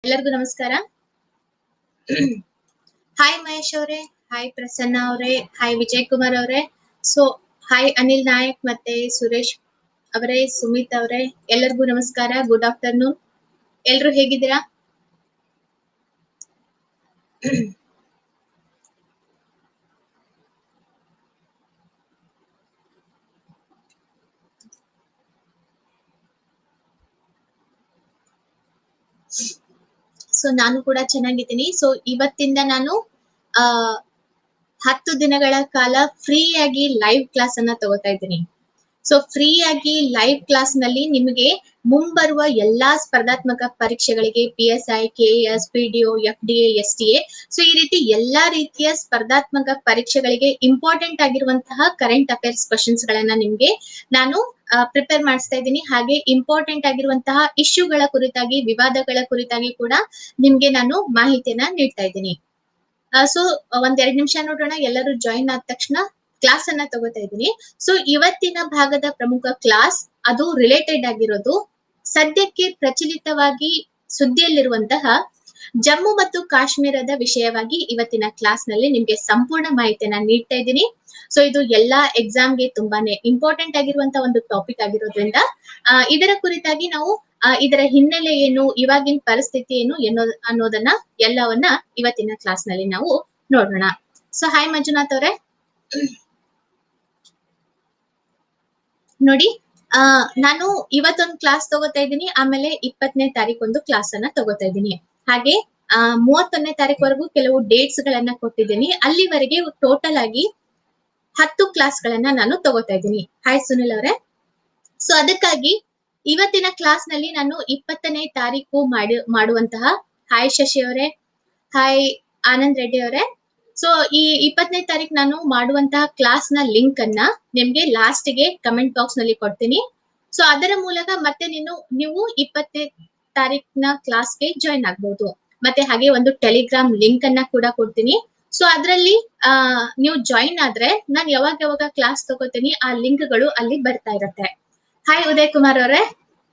ಎಲ್ಲರಿಗೂ ನಮಸ್ಕಾರ ಹಾಯ್ ಮಹೇಶ್ ಅವರೇ ಹಾಯ್ ಪ್ರಸನ್ನ ಅವರೇ ಹಾಯ್ ವಿಜಯ್ ಕುಮಾರ್ ಅವರೇ ಸೊ ಹಾಯ್ ಅನಿಲ್ ನಾಯಕ್ ಮತ್ತೆ ಸುರೇಶ್ ಅವರೇ ಸುಮಿತ್ ಅವರೇ ಎಲ್ಲರಿಗೂ ನಮಸ್ಕಾರ ಗುಡ್ ಆಫ್ಟರ್ನೂನ್ ಎಲ್ರು ಹೇಗಿದ್ದೀರಾ ಸೊ ನಾನು ಕೂಡ ಚೆನ್ನಾಗಿದ್ದೀನಿ ಸೊ ಇವತ್ತಿಂದ ನಾನು ಆ ಹತ್ತು ದಿನಗಳ ಕಾಲ ಫ್ರೀ ಆಗಿ ಲೈವ್ ಕ್ಲಾಸ್ ಅನ್ನ ತಗೋತಾ ಇದ್ದೀನಿ ಸೊ ಫ್ರೀ ಆಗಿ ಲೈವ್ ಕ್ಲಾಸ್ ನಲ್ಲಿ ನಿಮಗೆ ಮುಂಬರುವ ಎಲ್ಲಾ ಸ್ಪರ್ಧಾತ್ಮಕ ಪರೀಕ್ಷೆಗಳಿಗೆ P S I K S P D O F D A S T A so ಈ ರೀತಿ ಎಲ್ಲಾ ರೀತಿಯ ಸ್ಪರ್ಧಾತ್ಮಕ ಪರೀಕ್ಷೆಗಳಿಗೆ ಇಂಪಾರ್ಟೆಂಟ್ ಆಗಿರುವಂತಹ ಕರೆಂಟ್ ಅಫೇರ್ಸ್ ಕ್ವಶನ್ಸ್ ಗಳನ್ನ ನಿಮ್ಗೆ ನಾನು ಪ್ರಿಪೇರ್ ಮಾಡಿಸ್ತಾ ಇದ್ದೀನಿ ಹಾಗೆ ಇಂಪಾರ್ಟೆಂಟ್ ಆಗಿರುವಂತಹ ಇಶ್ಯೂಗಳ ಕುರಿತಾಗಿ ವಿವಾದಗಳ ಕುರಿತಾಗಿ ಕೂಡ ನಿಮ್ಗೆ ನಾನು ಮಾಹಿತಿಯನ್ನ ನೀಡ್ತಾ ಇದ್ದೀನಿ ಸೊ ಒಂದ್ ಎರಡ್ ನಿಮಿಷ ನೋಡೋಣ ಎಲ್ಲರೂ ಜಾಯಿನ್ ಆದ ತಕ್ಷಣ ಕ್ಲಾಸ್ ಅನ್ನ ತಗೋತಾ ಇದ್ದೀನಿ ಸೊ ಇವತ್ತಿನ ಭಾಗದ ಪ್ರಮುಖ ಕ್ಲಾಸ್ ಅದು ರಿಲೇಟೆಡ್ ಆಗಿರೋದು ಸದ್ಯಕ್ಕೆ ಪ್ರಚಲಿತವಾಗಿ ಸುದ್ದಿಯಲ್ಲಿರುವಂತಹ ಜಮ್ಮು ಮತ್ತು ಕಾಶ್ಮೀರದ ವಿಷಯವಾಗಿ ಇವತ್ತಿನ ಕ್ಲಾಸ್ ನಲ್ಲಿ ನಿಮ್ಗೆ ಸಂಪೂರ್ಣ ಮಾಹಿತಿಯನ್ನ ನೀಡ್ತಾ ಇದ್ದೀನಿ ಸೊ ಇದು ಎಲ್ಲಾ ಎಕ್ಸಾಮ್ಗೆ ತುಂಬಾನೇ ಇಂಪಾರ್ಟೆಂಟ್ ಆಗಿರುವಂತಹ ಒಂದು ಟಾಪಿಕ್ ಆಗಿರೋದ್ರಿಂದ ಆ, ಇದರ ಕುರಿತಾಗಿ ನಾವು ಆ, ಇದರ ಹಿನ್ನೆಲೆ ಏನು ಇವಾಗಿನ ಪರಿಸ್ಥಿತಿ ಏನು ಎನ್ನೋ ಅನ್ನೋದನ್ನ ಎಲ್ಲವನ್ನ ಇವತ್ತಿನ ಕ್ಲಾಸ್ ನಲ್ಲಿ ನಾವು ನೋಡೋಣ ಸೊ ಹಾಯ್ ಮಂಜುನಾಥ್ ಅವರೇ ನೋಡಿ ಆ ನಾನು ಇವತ್ತೊಂದು ಕ್ಲಾಸ್ ತಗೋತಾ ಇದ್ದೀನಿ ಆಮೇಲೆ ಇಪ್ಪತ್ತನೇ ತಾರೀಕೊಂದು ಕ್ಲಾಸ್ ಅನ್ನ ತಗೋತಾ ಇದ್ದೀನಿ ಹಾಗೆ ಆ ಮೂವತ್ತೊಂದನೇ ತಾರೀಕುವರೆಗೂ ಕೆಲವು ಡೇಟ್ಸ್ ಗಳನ್ನ ಕೊಟ್ಟಿದ್ದೀನಿ ಅಲ್ಲಿವರೆಗೆ ಟೋಟಲ್ ಆಗಿ ಹತ್ತು ಕ್ಲಾಸ್ ಗಳನ್ನ ನಾನು ತಗೋತಾ ಇದ್ದೀನಿ ಹಾಯ್ ಸುನಿಲ್ ಅವರೇ ಸೊ ಅದಕ್ಕಾಗಿ ಇವತ್ತಿನ ಕ್ಲಾಸ್ ನಲ್ಲಿ ನಾನು ಇಪ್ಪತ್ತನೇ ತಾರೀಕು ಮಾಡಿ ಮಾಡುವಂತಹ ಹಾಯ್ ಶಶಿ ಅವರೇ ಹಾಯ್ ಆನಂದ್ ರೆಡ್ಡಿ ಅವರೇ ಸೊ ಈ ಇಪ್ಪತ್ತನೇ ತಾರೀಕು ನಾನು ಮಾಡುವಂತಹ ಕ್ಲಾಸ್ ನ ಲಿಂಕ್ ಅನ್ನ ನಿಮ್ಗೆ ಲಾಸ್ಟ್ ಗೆ ಕಮೆಂಟ್ ಬಾಕ್ಸ್ ನಲ್ಲಿ ಕೊಡ್ತೀನಿ ಸೊ ಅದರ ಮೂಲಕ ಮತ್ತೆ ನೀನು ನೀವು ಇಪ್ಪತ್ತನೇ ತಾರೀಕಿನ ಕ್ಲಾಸ್ಗೆ ಜಾಯಿನ್ ಆಗ್ಬಹುದು ಮತ್ತೆ ಹಾಗೆ ಒಂದು ಟೆಲಿಗ್ರಾಮ್ ಲಿಂಕ್ ಅನ್ನ ಕೂಡ ಕೊಡ್ತೀನಿ ಸೊ ಅದರಲ್ಲಿ ಆ ನೀವು ಜಾಯಿನ್ ಆದ್ರೆ ನಾನು ಯಾವಾಗ ಯಾವಾಗ ಕ್ಲಾಸ್ ತಗೋತೀನಿ ಆ ಲಿಂಕ್ ಗಳು ಅಲ್ಲಿ ಬರ್ತಾ ಇರತ್ತೆ ಹಾಯ್ ಉದಯ್ ಕುಮಾರ್ ಅವರೇ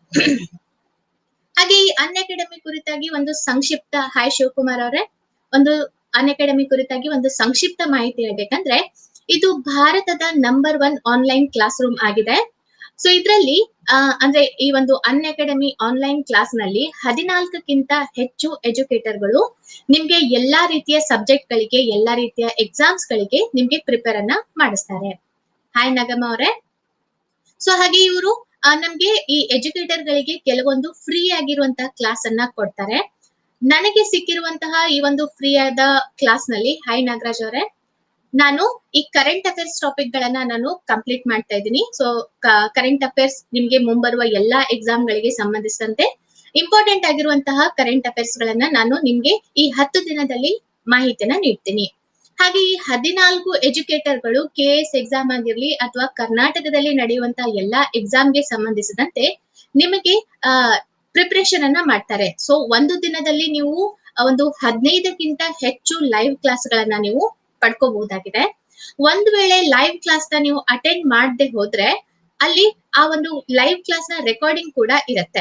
ಹಾಗೆ ಈ ಅನ್ ಅಕಾಡೆಮಿ ಕುರಿತಾಗಿ ಒಂದು ಸಂಕ್ಷಿಪ್ತ ಹಾಯ್ ಶಿವಕುಮಾರ್ ಅವರೇ ಒಂದು ಅನ್ ಅಕಾಡೆಮಿ ಕುರಿತಾಗಿ ಒಂದು ಸಂಕ್ಷಿಪ್ತ ಮಾಹಿತಿ ಹೇಳ್ಬೇಕಂದ್ರೆ ಇದು ಭಾರತದ number one online classroom ಆಗಿದೆ ಸೊ ಇದರಲ್ಲಿ ಅಂದ್ರೆ ಈ ಒಂದು ಅನ್ ಅಕಾಡೆಮಿ ಆನ್ಲೈನ್ ಕ್ಲಾಸ್ ನಲ್ಲಿ ಹದಿನಾಲ್ಕಕ್ಕಿಂತ ಹೆಚ್ಚು ಎಜುಕೇಟರ್ಗಳು ನಿಮ್ಗೆ ಎಲ್ಲಾ ರೀತಿಯ ಸಬ್ಜೆಕ್ಟ್ ಗಳಿಗೆ ಎಲ್ಲಾ ರೀತಿಯ ಎಕ್ಸಾಮ್ಸ್ ಗಳಿಗೆ ನಿಮ್ಗೆ ಪ್ರಿಪೇರ್ ಅನ್ನ ಮಾಡಿಸ್ತಾರೆ ಹಾಯ್ ನಗಮ ಅವರೇ ಸೊ ಹಾಗೆ ಇವರು ನಮ್ಗೆ ಈ ಎಜುಕೇಟರ್ ಗಳಿಗೆ ಕೆಲವೊಂದು ಫ್ರೀ ಆಗಿರುವಂತಹ ಕ್ಲಾಸ್ ಅನ್ನ ಕೊಡ್ತಾರೆ ನನಗೆ ಸಿಕ್ಕಿರುವಂತಹ ಈ ಒಂದು ಫ್ರೀ ಆದ ಕ್ಲಾಸ್ ನಲ್ಲಿ ಹಾಯ್ ನಾಗರಾಜ್ ಅವರೇ ನಾನು ಈ ಕರೆಂಟ್ ಅಫೇರ್ಸ್ ಟಾಪಿಕ್ ಗಳನ್ನ ನಾನು ಕಂಪ್ಲೀಟ್ ಮಾಡ್ತಾ ಇದ್ದೀನಿ ಸೊ ಕರೆಂಟ್ ಅಫೇರ್ಸ್ ನಿಮ್ಗೆ ಮುಂಬರುವ ಎಲ್ಲಾ ಎಕ್ಸಾಮ್ ಗಳಿಗೆ ಸಂಬಂಧಿಸಿದಂತೆ ಇಂಪಾರ್ಟೆಂಟ್ ಆಗಿರುವಂತಹ ಕರೆಂಟ್ ಅಫೇರ್ಸ್ ಗಳನ್ನ ನಾನು ನಿಮ್ಗೆ ಈ ಹತ್ತು ದಿನದಲ್ಲಿ ಮಾಹಿತಿಯನ್ನ ನೀಡ್ತೀನಿ ಹಾಗೆ ಈ ಹದಿನಾಲ್ಕು ಎಜುಕೇಟರ್ಗಳು ಕೆ ಎಸ್ ಎಕ್ಸಾಮ್ ಆಗಿರ್ಲಿ ಅಥವಾ ಕರ್ನಾಟಕದಲ್ಲಿ ನಡೆಯುವಂತಹ ಎಲ್ಲಾ ಎಕ್ಸಾಮ್ಗೆ ಸಂಬಂಧಿಸಿದಂತೆ ನಿಮಗೆ ಆ ಪ್ರಿಪರೇಷನ್ ಅನ್ನ ಮಾಡ್ತಾರೆ ಸೊ ಒಂದು ದಿನದಲ್ಲಿ ನೀವು ಒಂದು ಹದಿನೈದಕ್ಕಿಂತ ಹೆಚ್ಚು ಲೈವ್ ಕ್ಲಾಸ್ ಗಳನ್ನ ನೀವು ಪಡ್ಕೋಬಹುದಾಗಿದೆ ಒಂದ್ ವೇಳೆ ಲೈವ್ ಕ್ಲಾಸ್ ನ ನೀವು ಅಟೆಂಡ್ ಮಾಡದೆ ಹೋದ್ರೆ ಅಲ್ಲಿ ಆ ಒಂದು ಲೈವ್ ಕ್ಲಾಸ್ ನ ರೆಕಾರ್ಡಿಂಗ್ ಕೂಡ ಇರುತ್ತೆ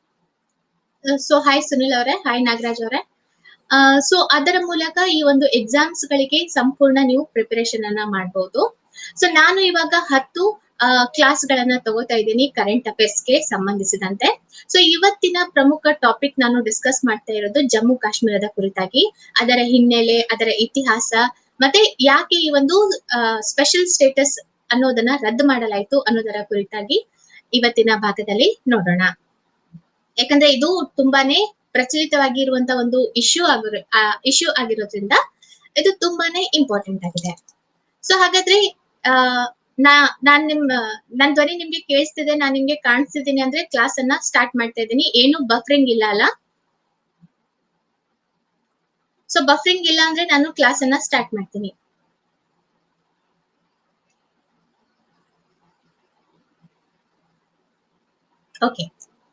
ಸೊ ಹಾಯ್ ಸುನಿಲ್ ಅವರೇ ಹಾಯ್ ನಾಗರಾಜ್ ಅವರೇ ಸೊ ಅದರ ಮೂಲಕ ಈ ಒಂದು ಎಕ್ಸಾಮ್ಸ್ ಗಳಿಗೆ ಸಂಪೂರ್ಣ ನೀವು ಪ್ರಿಪರೇಷನ್ ಅನ್ನ ಮಾಡಬಹುದು ಸೊ ನಾನು ಇವಾಗ ಹತ್ತು ಕ್ಲಾಸ್ ಗಳನ್ನ ತಗೋತಾ ಇದ್ದೀನಿ ಕರೆಂಟ್ ಅಫೇರ್ಸ್ ಗೆ ಸಂಬಂಧಿಸಿದಂತೆ ಸೊ ಇವತ್ತಿನ ಪ್ರಮುಖ ಟಾಪಿಕ್ ನಾನು ಡಿಸ್ಕಸ್ ಮಾಡ್ತಾ ಇರೋದು ಜಮ್ಮು ಕಾಶ್ಮೀರದ ಕುರಿತಾಗಿ ಅದರ ಹಿನ್ನೆಲೆ ಅದರ ಇತಿಹಾಸ ಮತ್ತೆ ಯಾಕೆ ಈ ಒಂದು ಸ್ಪೆಷಲ್ ಸ್ಟೇಟಸ್ ಅನ್ನೋದನ್ನ ರದ್ದು ಮಾಡಲಾಯಿತು ಅನ್ನೋದರ ಕುರಿತಾಗಿ ಇವತ್ತಿನ ಭಾಗದಲ್ಲಿ ನೋಡೋಣ ಯಾಕಂದ್ರೆ ಇದು ತುಂಬಾನೇ ಪ್ರಚಲಿತವಾಗಿ ಇರುವಂತಹ ಒಂದು ಇಶ್ಯೂ ಆಗಿರೋ ಇಶ್ಯೂ ಆಗಿರೋದ್ರಿಂದ ಇದು ತುಂಬಾನೇ ಇಂಪಾರ್ಟೆಂಟ್ ಆಗಿದೆ ಸೊ ಹಾಗಾದ್ರೆ ಆ ನಾ ನಾನ್ ನಿಮ್ ನನ್ ಧ್ವನಿ ನಿಮ್ಗೆ ಕೇಳಿಸ್ತಿದೆ ನಾನ್ ನಿಮ್ಗೆ ಕಾಣಿಸ್ತಿದ್ದೀನಿ ಅಂದ್ರೆ ಕ್ಲಾಸ್ ಅನ್ನ ಸ್ಟಾರ್ಟ್ ಮಾಡ್ತಾ ಇದ್ದೀನಿ ಏನು ಬಫರಿಂಗ್ ಇಲ್ಲ ಅಲ್ಲ ಸೊ ಬಫರಿಂಗ್ ಇಲ್ಲ ಅಂದ್ರೆ ನಾನು ಕ್ಲಾಸ್ ಅನ್ನ ಸ್ಟಾರ್ಟ್ ಮಾಡ್ತೀನಿ ಓಕೆ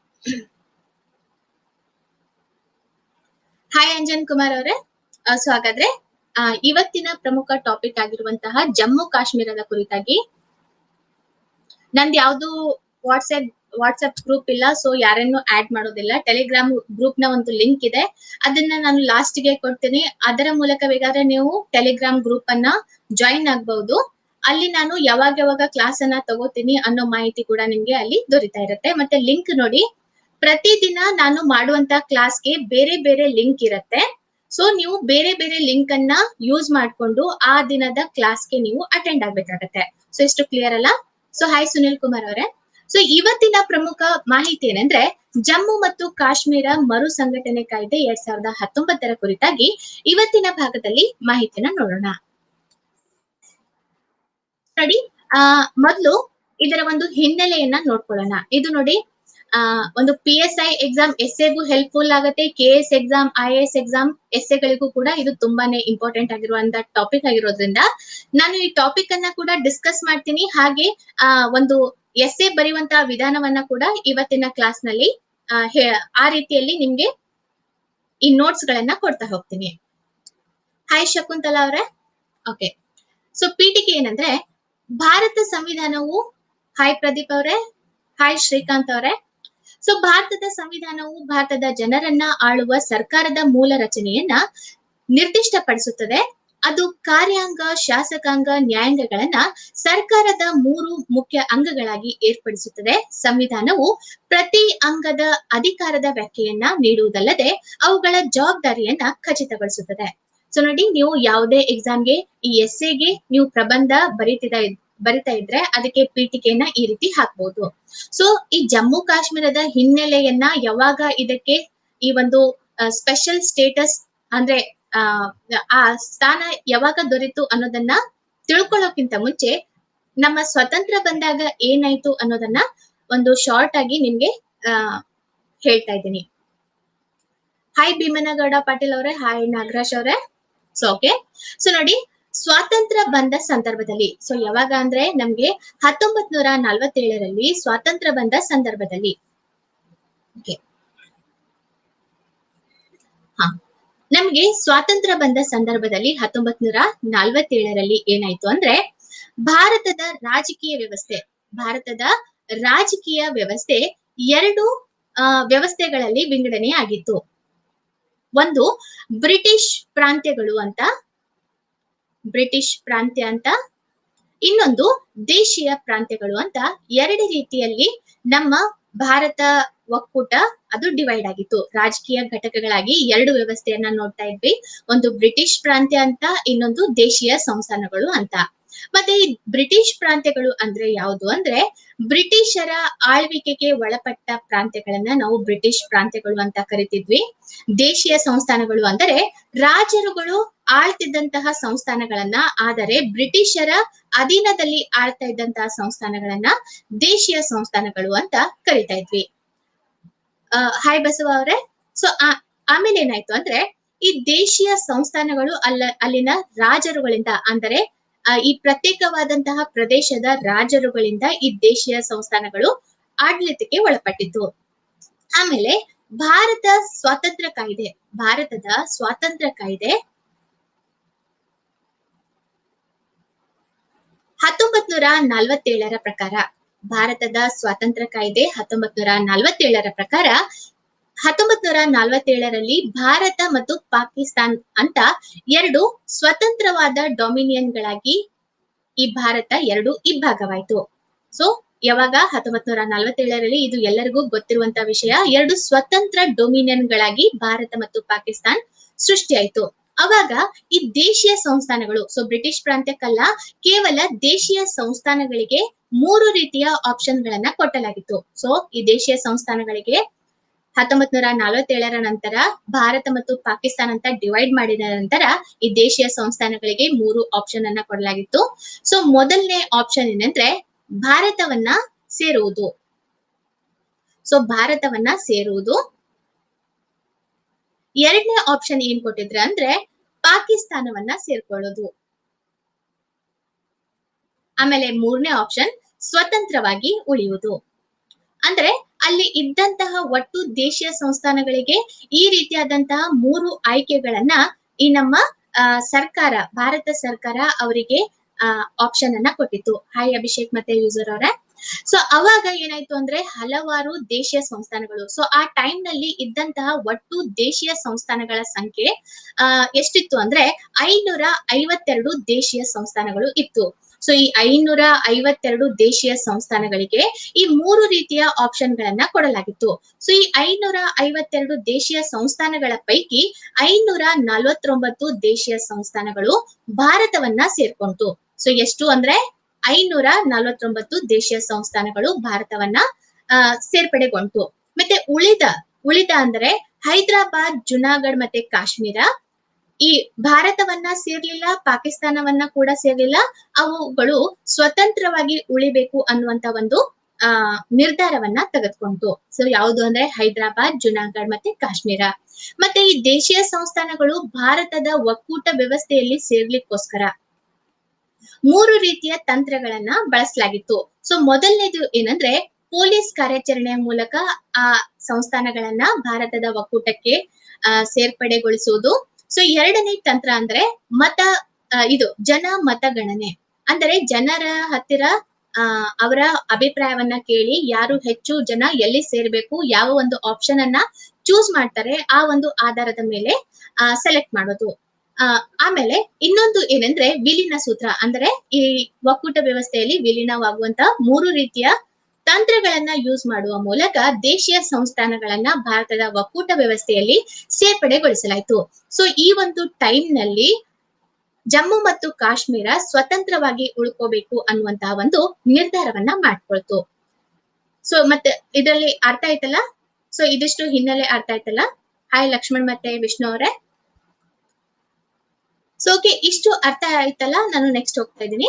ಹಾಯ್ ಅಂಜನ್ ಕುಮಾರ್ ಅವರೇ ಸೊ ಹಾಗಾದ್ರೆ ಆ, ಇವತ್ತಿನ ಪ್ರಮುಖ ಟಾಪಿಕ್ ಆಗಿರುವಂತಹ ಜಮ್ಮು ಕಾಶ್ಮೀರದ ಕುರಿತಾಗಿ ನಂದು ಯಾವ್ದು ವಾಟ್ಸ್ಆಪ್ ವಾಟ್ಸ್ಆಪ್ ಗ್ರೂಪ್ ಇಲ್ಲ ಸೊ ಯಾರನ್ನು ಆಡ್ ಮಾಡೋದಿಲ್ಲ ಟೆಲಿಗ್ರಾಮ್ ಗ್ರೂಪ್ ನ ಒಂದು ಲಿಂಕ್ ಇದೆ ಅದನ್ನ ನಾನು ಲಾಸ್ಟ್ ಗೆ ಕೊಡ್ತೀನಿ ಅದರ ಮೂಲಕ ಬೇಕಾದ್ರೆ ನೀವು ಟೆಲಿಗ್ರಾಮ್ ಗ್ರೂಪ್ ಅನ್ನ ಜಾಯಿನ್ ಆಗಬಹುದು ಅಲ್ಲಿ ನಾನು ಯಾವಾಗ ಯಾವಾಗ ಕ್ಲಾಸ್ ಅನ್ನ ತಗೋತೀನಿ ಅನ್ನೋ ಮಾಹಿತಿ ಕೂಡ ನಿಮ್ಗೆ ಅಲ್ಲಿ ದೊರೀತಾ ಇರುತ್ತೆ ಮತ್ತೆ ಲಿಂಕ್ ನೋಡಿ ಪ್ರತಿದಿನ ನಾನು ಮಾಡುವಂತ ಕ್ಲಾಸ್ಗೆ ಬೇರೆ ಬೇರೆ ಲಿಂಕ್ ಇರುತ್ತೆ ಸೊ ನೀವು ಬೇರೆ ಬೇರೆ ಲಿಂಕ್ ಅನ್ನ ಯೂಸ್ ಮಾಡ್ಕೊಂಡು ಆ ದಿನದ ಕ್ಲಾಸ್ಗೆ ನೀವು ಅಟೆಂಡ್ ಆಗ್ಬೇಕಾಗತ್ತೆ ಸೊ ಎಷ್ಟು ಕ್ಲಿಯರ್ ಅಲ್ಲ ಸೊ ಹಾಯ್ ಸುನಿಲ್ ಕುಮಾರ್ ಅವರೇ ಸೊ ಇವತ್ತಿನ ಪ್ರಮುಖ ಮಾಹಿತಿ ಏನಂದ್ರೆ ಜಮ್ಮು ಮತ್ತು ಕಾಶ್ಮೀರ ಮರು ಸಂಘಟನೆ ಕಾಯ್ದೆ ಎರಡ್ ಸಾವಿರದ ಹತ್ತೊಂಬತ್ತರ ಕುರಿತಾಗಿ ಇವತ್ತಿನ ಭಾಗದಲ್ಲಿ ಮಾಹಿತಿನ ನೋಡೋಣ ನೋಡಿ ಆ ಮೊದಲು ಇದರ ಒಂದು ಹಿನ್ನೆಲೆಯನ್ನ ನೋಡ್ಕೊಳ್ಳೋಣ ಇದು ನೋಡಿ ಆ ಒಂದು P S I exam S ಎಗೂ ಹೆಲ್ಪ್ಫುಲ್ ಆಗುತ್ತೆ K S exam I S exam S ಎಗಳಿಗೂ ಕೂಡ ಇದು ತುಂಬಾನೇ ಇಂಪಾರ್ಟೆಂಟ್ ಆಗಿರುವಂತ ಟಾಪಿಕ್ ಆಗಿರೋದ್ರಿಂದ ನಾನು ಈ ಟಾಪಿಕ್ ಅನ್ನ ಕೂಡ ಡಿಸ್ಕಸ್ ಮಾಡ್ತೀನಿ ಹಾಗೆ ಆ ಒಂದು ಎಸ್ ಎ ಬರೆಯುವಂತಹ ವಿಧಾನವನ್ನ ಕೂಡ ಇವತ್ತಿನ ಕ್ಲಾಸ್ ನಲ್ಲಿ ಆ, ಹೇ- ಆ ರೀತಿಯಲ್ಲಿ ನಿಮ್ಗೆ ಈ ನೋಟ್ಸ್ ಗಳನ್ನ ಕೊಡ್ತಾ ಹೋಗ್ತೀನಿ ಹಾಯ್ ಶಕುಂತಲಾ ಅವರೇ ಓಕೆ ಸೊ ಪೀಠಿಕೆ ಏನಂದ್ರೆ ಭಾರತ ಸಂವಿಧಾನವು ಹಾಯ್ ಪ್ರದೀಪ್ ಅವರೇ ಹಾಯ್ ಶ್ರೀಕಾಂತ್ ಅವರೇ ಸೊ ಭಾರತದ ಸಂವಿಧಾನವು ಭಾರತದ ಜನರನ್ನ ಆಳುವ ಸರ್ಕಾರದ ಮೂಲ ರಚನೆಯನ್ನ ನಿರ್ದಿಷ್ಟಪಡಿಸುತ್ತದೆ ಅದು ಕಾರ್ಯಾಂಗ ಶಾಸಕಾಂಗ ನ್ಯಾಯಾಂಗಗಳನ್ನ ಸರ್ಕಾರದ ಮೂರು ಮುಖ್ಯ ಅಂಗಗಳಾಗಿ ಏರ್ಪಡಿಸುತ್ತದೆ ಸಂವಿಧಾನವು ಪ್ರತಿ ಅಂಗದ ಅಧಿಕಾರದ ವ್ಯಾಖ್ಯೆಯನ್ನ ನೀಡುವುದಲ್ಲದೆ ಅವುಗಳ ಜವಾಬ್ದಾರಿಯನ್ನ ಖಚಿತಗೊಳಿಸುತ್ತದೆ ಸೊ ನೋಡಿ ನೀವು ಯಾವುದೇ ಎಕ್ಸಾಮ್ಗೆ ಈ ಎಸ್ ಗೆ ನೀವು ಪ್ರಬಂಧ ಬರೀತಿದ ಬರಿತಾ ಇದ್ರೆ ಅದಕ್ಕೆ ಪೀಠಿಕೆಯನ್ನ ಈ ರೀತಿ ಹಾಕ್ಬಹುದು ಸೊ ಈ ಜಮ್ಮು ಕಾಶ್ಮೀರದ ಹಿನ್ನೆಲೆಯನ್ನ ಯಾವಾಗ ಇದಕ್ಕೆ ಈ ಒಂದು ಸ್ಪೆಷಲ್ ಸ್ಟೇಟಸ್ ಅಂದ್ರೆ ಆ, ಆ ಸ್ಥಾನ ಯಾವಾಗ ದೊರೆತು ಅನ್ನೋದನ್ನ ತಿಳ್ಕೊಳ್ಳೋಕ್ಕಿಂತ ಮುಂಚೆ ನಮ್ಮ ಸ್ವತಂತ್ರ ಬಂದಾಗ ಏನಾಯ್ತು ಅನ್ನೋದನ್ನ ಒಂದು ಶಾರ್ಟ್ ಆಗಿ ನಿಮ್ಗೆ ಆ ಹೇಳ್ತಾ ಇದ್ದೀನಿ ಹಾಯ್ ಭೀಮನಗೌಡ ಪಾಟೀಲ್ ಅವರೇ ಹಾಯ್ ನಾಗರಾಜ್ ಅವರೇ ಸೊ ಓಕೆ ಸೊ ನೋಡಿ ಸ್ವಾತಂತ್ರ್ಯ ಬಂದ ಸಂದರ್ಭದಲ್ಲಿ ಸೊ ಯಾವಾಗ ಅಂದ್ರೆ ನಮ್ಗೆ ಹತ್ತೊಂಬತ್ ನೂರ ನಲ್ವತ್ತೇಳರಲ್ಲಿ ಸ್ವಾತಂತ್ರ್ಯ ಬಂದ ಸಂದರ್ಭದಲ್ಲಿ Okay. ಹಾ ನಮ್ಗೆ ಸ್ವಾತಂತ್ರ್ಯ ಬಂದ ಸಂದರ್ಭದಲ್ಲಿ ಹತ್ತೊಂಬತ್ ನೂರ ನಲ್ವತ್ತೇಳರಲ್ಲಿ ಏನಾಯ್ತು ಅಂದ್ರೆ ಭಾರತದ ರಾಜಕೀಯ ವ್ಯವಸ್ಥೆ ಭಾರತದ ರಾಜಕೀಯ ವ್ಯವಸ್ಥೆ ಎರಡು ಆ, ವ್ಯವಸ್ಥೆಗಳಲ್ಲಿ ವಿಂಗಡಣೆ ಆಗಿತ್ತು ಒಂದು ಬ್ರಿಟಿಷ್ ಪ್ರಾಂತ್ಯಗಳು ಅಂತ ಬ್ರಿಟಿಷ್ ಪ್ರಾಂತ್ಯ ಅಂತ ಇನ್ನೊಂದು ದೇಶೀಯ ಪ್ರಾಂತ್ಯಗಳು ಅಂತ ಎರಡು ರೀತಿಯಲ್ಲಿ ನಮ್ಮ ಭಾರತ ಒಕ್ಕೂಟ ಅದು ಡಿವೈಡ್ ಆಗಿತ್ತು ರಾಜಕೀಯ ಘಟಕಗಳಾಗಿ ಎರಡು ವ್ಯವಸ್ಥೆಯನ್ನ ನೋಡ್ತಾ ಇದ್ವಿ ಒಂದು ಬ್ರಿಟಿಷ್ ಪ್ರಾಂತ್ಯ ಅಂತ ಇನ್ನೊಂದು ದೇಶೀಯ ಸಂಸ್ಥಾನಗಳು ಅಂತ ಮತ್ತೆ ಈ ಬ್ರಿಟಿಷ್ ಪ್ರಾಂತ್ಯಗಳು ಅಂದ್ರೆ ಯಾವುದು ಅಂದ್ರೆ ಬ್ರಿಟಿಷರ ಆಳ್ವಿಕೆಗೆ ಒಳಪಟ್ಟ ಪ್ರಾಂತ್ಯಗಳನ್ನ ನಾವು ಬ್ರಿಟಿಷ್ ಪ್ರಾಂತ್ಯಗಳು ಅಂತ ಕರಿತಿದ್ವಿ ದೇಶೀಯ ಸಂಸ್ಥಾನಗಳು ಅಂದರೆ ರಾಜರುಗಳು ಆಳ್ತಿದ್ದಂತಹ ಸಂಸ್ಥಾನಗಳನ್ನ ಆದರೆ ಬ್ರಿಟಿಷರ ಅಧೀನದಲ್ಲಿ ಆಳ್ತಾ ಇದ್ದಂತಹ ಸಂಸ್ಥಾನಗಳನ್ನ ದೇಶೀಯ ಸಂಸ್ಥಾನಗಳು ಅಂತ ಕರಿತಾ ಇದ್ವಿ ಆ, ಹಾಯ್ ಬಸವ ಅವರೇ ಸೊ ಆಮೇಲೆ ಏನಾಯ್ತು ಅಂದ್ರೆ ಈ ದೇಶೀಯ ಸಂಸ್ಥಾನಗಳು ಅಲ್ಲ ಅಲ್ಲಿನ ರಾಜರುಗಳಿಂದ ಅಂದರೆ ಆ, ಈ ಪ್ರತ್ಯೇಕವಾದಂತಹ ಪ್ರದೇಶದ ರಾಜರುಗಳಿಂದ ಈ ದೇಶೀಯ ಸಂಸ್ಥಾನಗಳು ಆಡಳಿತಕ್ಕೆ ಒಳಪಟ್ಟಿತ್ತು ಆಮೇಲೆ ಭಾರತ ಸ್ವಾತಂತ್ರ್ಯ ಕಾಯ್ದೆ ಭಾರತದ ಸ್ವಾತಂತ್ರ್ಯ ಕಾಯ್ದೆ ಹತ್ತೊಂಬತ್ ನೂರ ನಲವತ್ತೇಳರ ಪ್ರಕಾರ ಭಾರತದ ಸ್ವಾತಂತ್ರ್ಯ ಕಾಯ್ದೆ ಹತ್ತೊಂಬತ್ ನೂರ ನಲವತ್ತೇಳರ ಪ್ರಕಾರ ಹತ್ತೊಂಬತ್ ನೂರ ನಲವತ್ತೇಳರಲ್ಲಿ ಭಾರತ ಮತ್ತು ಪಾಕಿಸ್ತಾನ್ ಅಂತ ಎರಡು ಸ್ವತಂತ್ರವಾದ ಡೊಮಿನಿಯನ್ಗಳಾಗಿ ಈ ಭಾರತ ಎರಡು ಇಬ್ಬಾಗವಾಯಿತು ಸೊ ಯಾವಾಗ ಹತ್ತೊಂಬತ್ ನೂರ ನಲವತ್ತೇಳರಲ್ಲಿ ಇದು ಎಲ್ಲರಿಗೂ ಗೊತ್ತಿರುವಂತ ವಿಷಯ ಎರಡು ಸ್ವತಂತ್ರ ಡೊಮಿನಿಯನ್ಗಳಾಗಿ ಭಾರತ ಮತ್ತು ಪಾಕಿಸ್ತಾನ್ ಸೃಷ್ಟಿಯಾಯಿತು ಅವಾಗ ಈ ದೇಶೀಯ ಸಂಸ್ಥಾನಗಳು ಸೊ ಬ್ರಿಟಿಷ್ ಪ್ರಾಂತ್ಯಕ್ಕಲ್ಲ ಕೇವಲ ದೇಶೀಯ ಸಂಸ್ಥಾನಗಳಿಗೆ ಮೂರು ರೀತಿಯ ಆಪ್ಷನ್ ಗಳನ್ನ ಕೊಟ್ಟಲಾಗಿತ್ತು ಸೊ ಈ ದೇಶೀಯ ಸಂಸ್ಥಾನಗಳಿಗೆ ಹತ್ತೊಂಬತ್ ನೂರ ನಲವತ್ತೇಳರ ನಂತರ ಭಾರತ ಮತ್ತು ಪಾಕಿಸ್ತಾನ ಅಂತ ಡಿವೈಡ್ ಮಾಡಿದ ನಂತರ ಈ ದೇಶೀಯ ಸಂಸ್ಥಾನಗಳಿಗೆ ಮೂರು ಆಪ್ಷನ್ ಅನ್ನ ಕೊಡಲಾಗಿತ್ತು ಸೊ ಮೊದಲನೇ ಆಪ್ಷನ್ ಏನಂದ್ರೆ ಭಾರತವನ್ನ ಸೇರುವುದು ಸೊ ಭಾರತವನ್ನ ಸೇರುವುದು ಎರಡನೇ ಆಪ್ಷನ್ ಏನ್ ಕೊಟ್ಟಿದ್ರೆ ಅಂದ್ರೆ ಪಾಕಿಸ್ತಾನವನ್ನ ಸೇರ್ಕೊಳ್ಳೋದು ಆಮೇಲೆ ಮೂರನೇ ಆಪ್ಷನ್ ಸ್ವತಂತ್ರವಾಗಿ ಉಳಿಯುವುದು ಅಂದ್ರೆ ಅಲ್ಲಿ ಇದ್ದಂತಹ ಒಟ್ಟು ದೇಶೀಯ ಸಂಸ್ಥಾನಗಳಿಗೆ ಈ ರೀತಿಯಾದಂತಹ ಮೂರು ಆಯ್ಕೆಗಳನ್ನ ಈ ನಮ್ಮ ಆ, ಸರ್ಕಾರ ಭಾರತ ಸರ್ಕಾರ ಅವರಿಗೆ ಆಪ್ಷನ್ ಅನ್ನ ಕೊಟ್ಟಿತ್ತು ಹಾಯ್ ಅಭಿಷೇಕ್ ಮತ್ತೆ ಯೂಸರ್ ಅವರೇ ಸೊ ಅವಾಗ ಏನಾಯ್ತು ಅಂದ್ರೆ ಹಲವಾರು ದೇಶೀಯ ಸಂಸ್ಥಾನಗಳು ಸೊ ಆ ಟೈಮ್ ನಲ್ಲಿ ಇದ್ದಂತಹ ಒಟ್ಟು ದೇಶೀಯ ಸಂಸ್ಥಾನಗಳ ಸಂಖ್ಯೆ ಆ ಎಷ್ಟಿತ್ತು ಅಂದ್ರೆ ಐನೂರ ಐವತ್ತೆರಡು ದೇಶೀಯ ಸಂಸ್ಥಾನಗಳು ಇತ್ತು ಸೊ ಈ ಐನೂರ ಐವತ್ತೆರಡು ದೇಶೀಯ ಸಂಸ್ಥಾನಗಳಿಗೆ ಈ ಮೂರು ರೀತಿಯ ಆಪ್ಷನ್ ಗಳನ್ನ ಕೊಡಲಾಗಿತ್ತು ಸೊ ಈ ಐನೂರ ಐವತ್ತೆರಡು ದೇಶೀಯ ಸಂಸ್ಥಾನಗಳ ಪೈಕಿ ಐನೂರ ನಲವತ್ತೊಂಬತ್ತು ದೇಶೀಯ ಸಂಸ್ಥಾನಗಳು ಭಾರತವನ್ನ ಸೇರ್ಕೊಂತು ಸೊ ಎಷ್ಟು ಅಂದ್ರೆ ಐನೂರ ನಲವತ್ತೊಂಬತ್ತು ದೇಶೀಯ ಸಂಸ್ಥಾನಗಳು ಭಾರತವನ್ನ ಆ, ಸೇರ್ಪಡೆಗೊಂಡು ಮತ್ತೆ ಉಳಿದ ಉಳಿದ ಅಂದ್ರೆ ಹೈದರಾಬಾದ್ ಜುನಾಗಢ್ ಮತ್ತೆ ಕಾಶ್ಮೀರ ಈ ಭಾರತವನ್ನ ಸೇರ್ಲಿಲ್ಲ ಪಾಕಿಸ್ತಾನವನ್ನ ಕೂಡ ಸೇರ್ಲಿಲ್ಲ ಅವುಗಳು ಸ್ವತಂತ್ರವಾಗಿ ಉಳಿಬೇಕು ಅನ್ನುವಂತ ಒಂದು ಆ ನಿರ್ಧಾರವನ್ನ ತೆಗೆದುಕೊಂತು ಸೊ ಯಾವುದು ಅಂದ್ರೆ ಹೈದರಾಬಾದ್ ಜುನಾಗಢ್ ಮತ್ತೆ ಕಾಶ್ಮೀರ ಮತ್ತೆ ಈ ದೇಶೀಯ ಸಂಸ್ಥಾನಗಳು ಭಾರತದ ಒಕ್ಕೂಟ ವ್ಯವಸ್ಥೆಯಲ್ಲಿ ಸೇರ್ಲಿಕ್ಕೋಸ್ಕರ ಮೂರು ರೀತಿಯ ತಂತ್ರಗಳನ್ನ ಬಳಸಲಾಗಿತ್ತು ಸೊ ಮೊದಲನೇದು ಏನಂದ್ರೆ ಪೊಲೀಸ್ ಕಾರ್ಯಾಚರಣೆಯ ಮೂಲಕ ಆ ಸಂಸ್ಥಾನಗಳನ್ನ ಭಾರತದ ಒಕ್ಕೂಟಕ್ಕೆ ಆ, ಸೇರ್ಪಡೆಗೊಳಿಸುವುದು ಸೊ ಎರಡನೇ ತಂತ್ರ ಅಂದ್ರೆ ಮತ ಆ, ಇದು ಜನ ಮತಗಣನೆ ಅಂದರೆ ಜನರ ಹತ್ತಿರ ಆ ಅವರ ಅಭಿಪ್ರಾಯವನ್ನ ಕೇಳಿ ಯಾರು ಹೆಚ್ಚು ಜನ ಎಲ್ಲಿ ಸೇರ್ಬೇಕು ಯಾವ ಒಂದು ಆಪ್ಷನ್ ಅನ್ನ ಚೂಸ್ ಮಾಡ್ತಾರೆ ಆ ಒಂದು ಆಧಾರದ ಮೇಲೆ ಸೆಲೆಕ್ಟ್ ಮಾಡೋದು ಆ, ಆಮೇಲೆ ಇನ್ನೊಂದು ಏನಂದ್ರೆ ವಿಲೀನ ಸೂತ್ರ ಅಂದ್ರೆ ಈ ಒಕ್ಕೂಟ ವ್ಯವಸ್ಥೆಯಲ್ಲಿ ವಿಲೀನವಾಗುವಂತ ಮೂರು ರೀತಿಯ ತಂತ್ರಗಳನ್ನ ಯೂಸ್ ಮಾಡುವ ಮೂಲಕ ದೇಶೀಯ ಸಂಸ್ಥಾನಗಳನ್ನ ಭಾರತದ ಒಕ್ಕೂಟ ವ್ಯವಸ್ಥೆಯಲ್ಲಿ ಸೇರ್ಪಡೆಗೊಳಿಸಲಾಯಿತು ಸೊ ಈ ಒಂದು ಟೈಮ್ ನಲ್ಲಿ ಜಮ್ಮು ಮತ್ತು ಕಾಶ್ಮೀರ ಸ್ವತಂತ್ರವಾಗಿ ಉಳ್ಕೋಬೇಕು ಅನ್ನುವಂತಹ ಒಂದು ನಿರ್ಧಾರವನ್ನ ಮಾಡ್ಕೊಳ್ತು ಸೊ ಮತ್ತೆ ಇದರಲ್ಲಿ ಅರ್ಥ ಆಯ್ತಲ್ಲ ಸೊ ಇದಿಷ್ಟು ಹಿನ್ನೆಲೆ ಅರ್ಥ ಆಯ್ತಲ್ಲ ಹಾಯ್ ಲಕ್ಷ್ಮಣ್ ಮತ್ತೆ ವಿಷ್ಣು ಅವರೇ ಸೊ ಓಕೆ ಇಷ್ಟು ಅರ್ಥ ಆಯ್ತಲ್ಲ ನಾನು ನೆಕ್ಸ್ಟ್ ಹೋಗ್ತಾ ಇದ್ದೀನಿ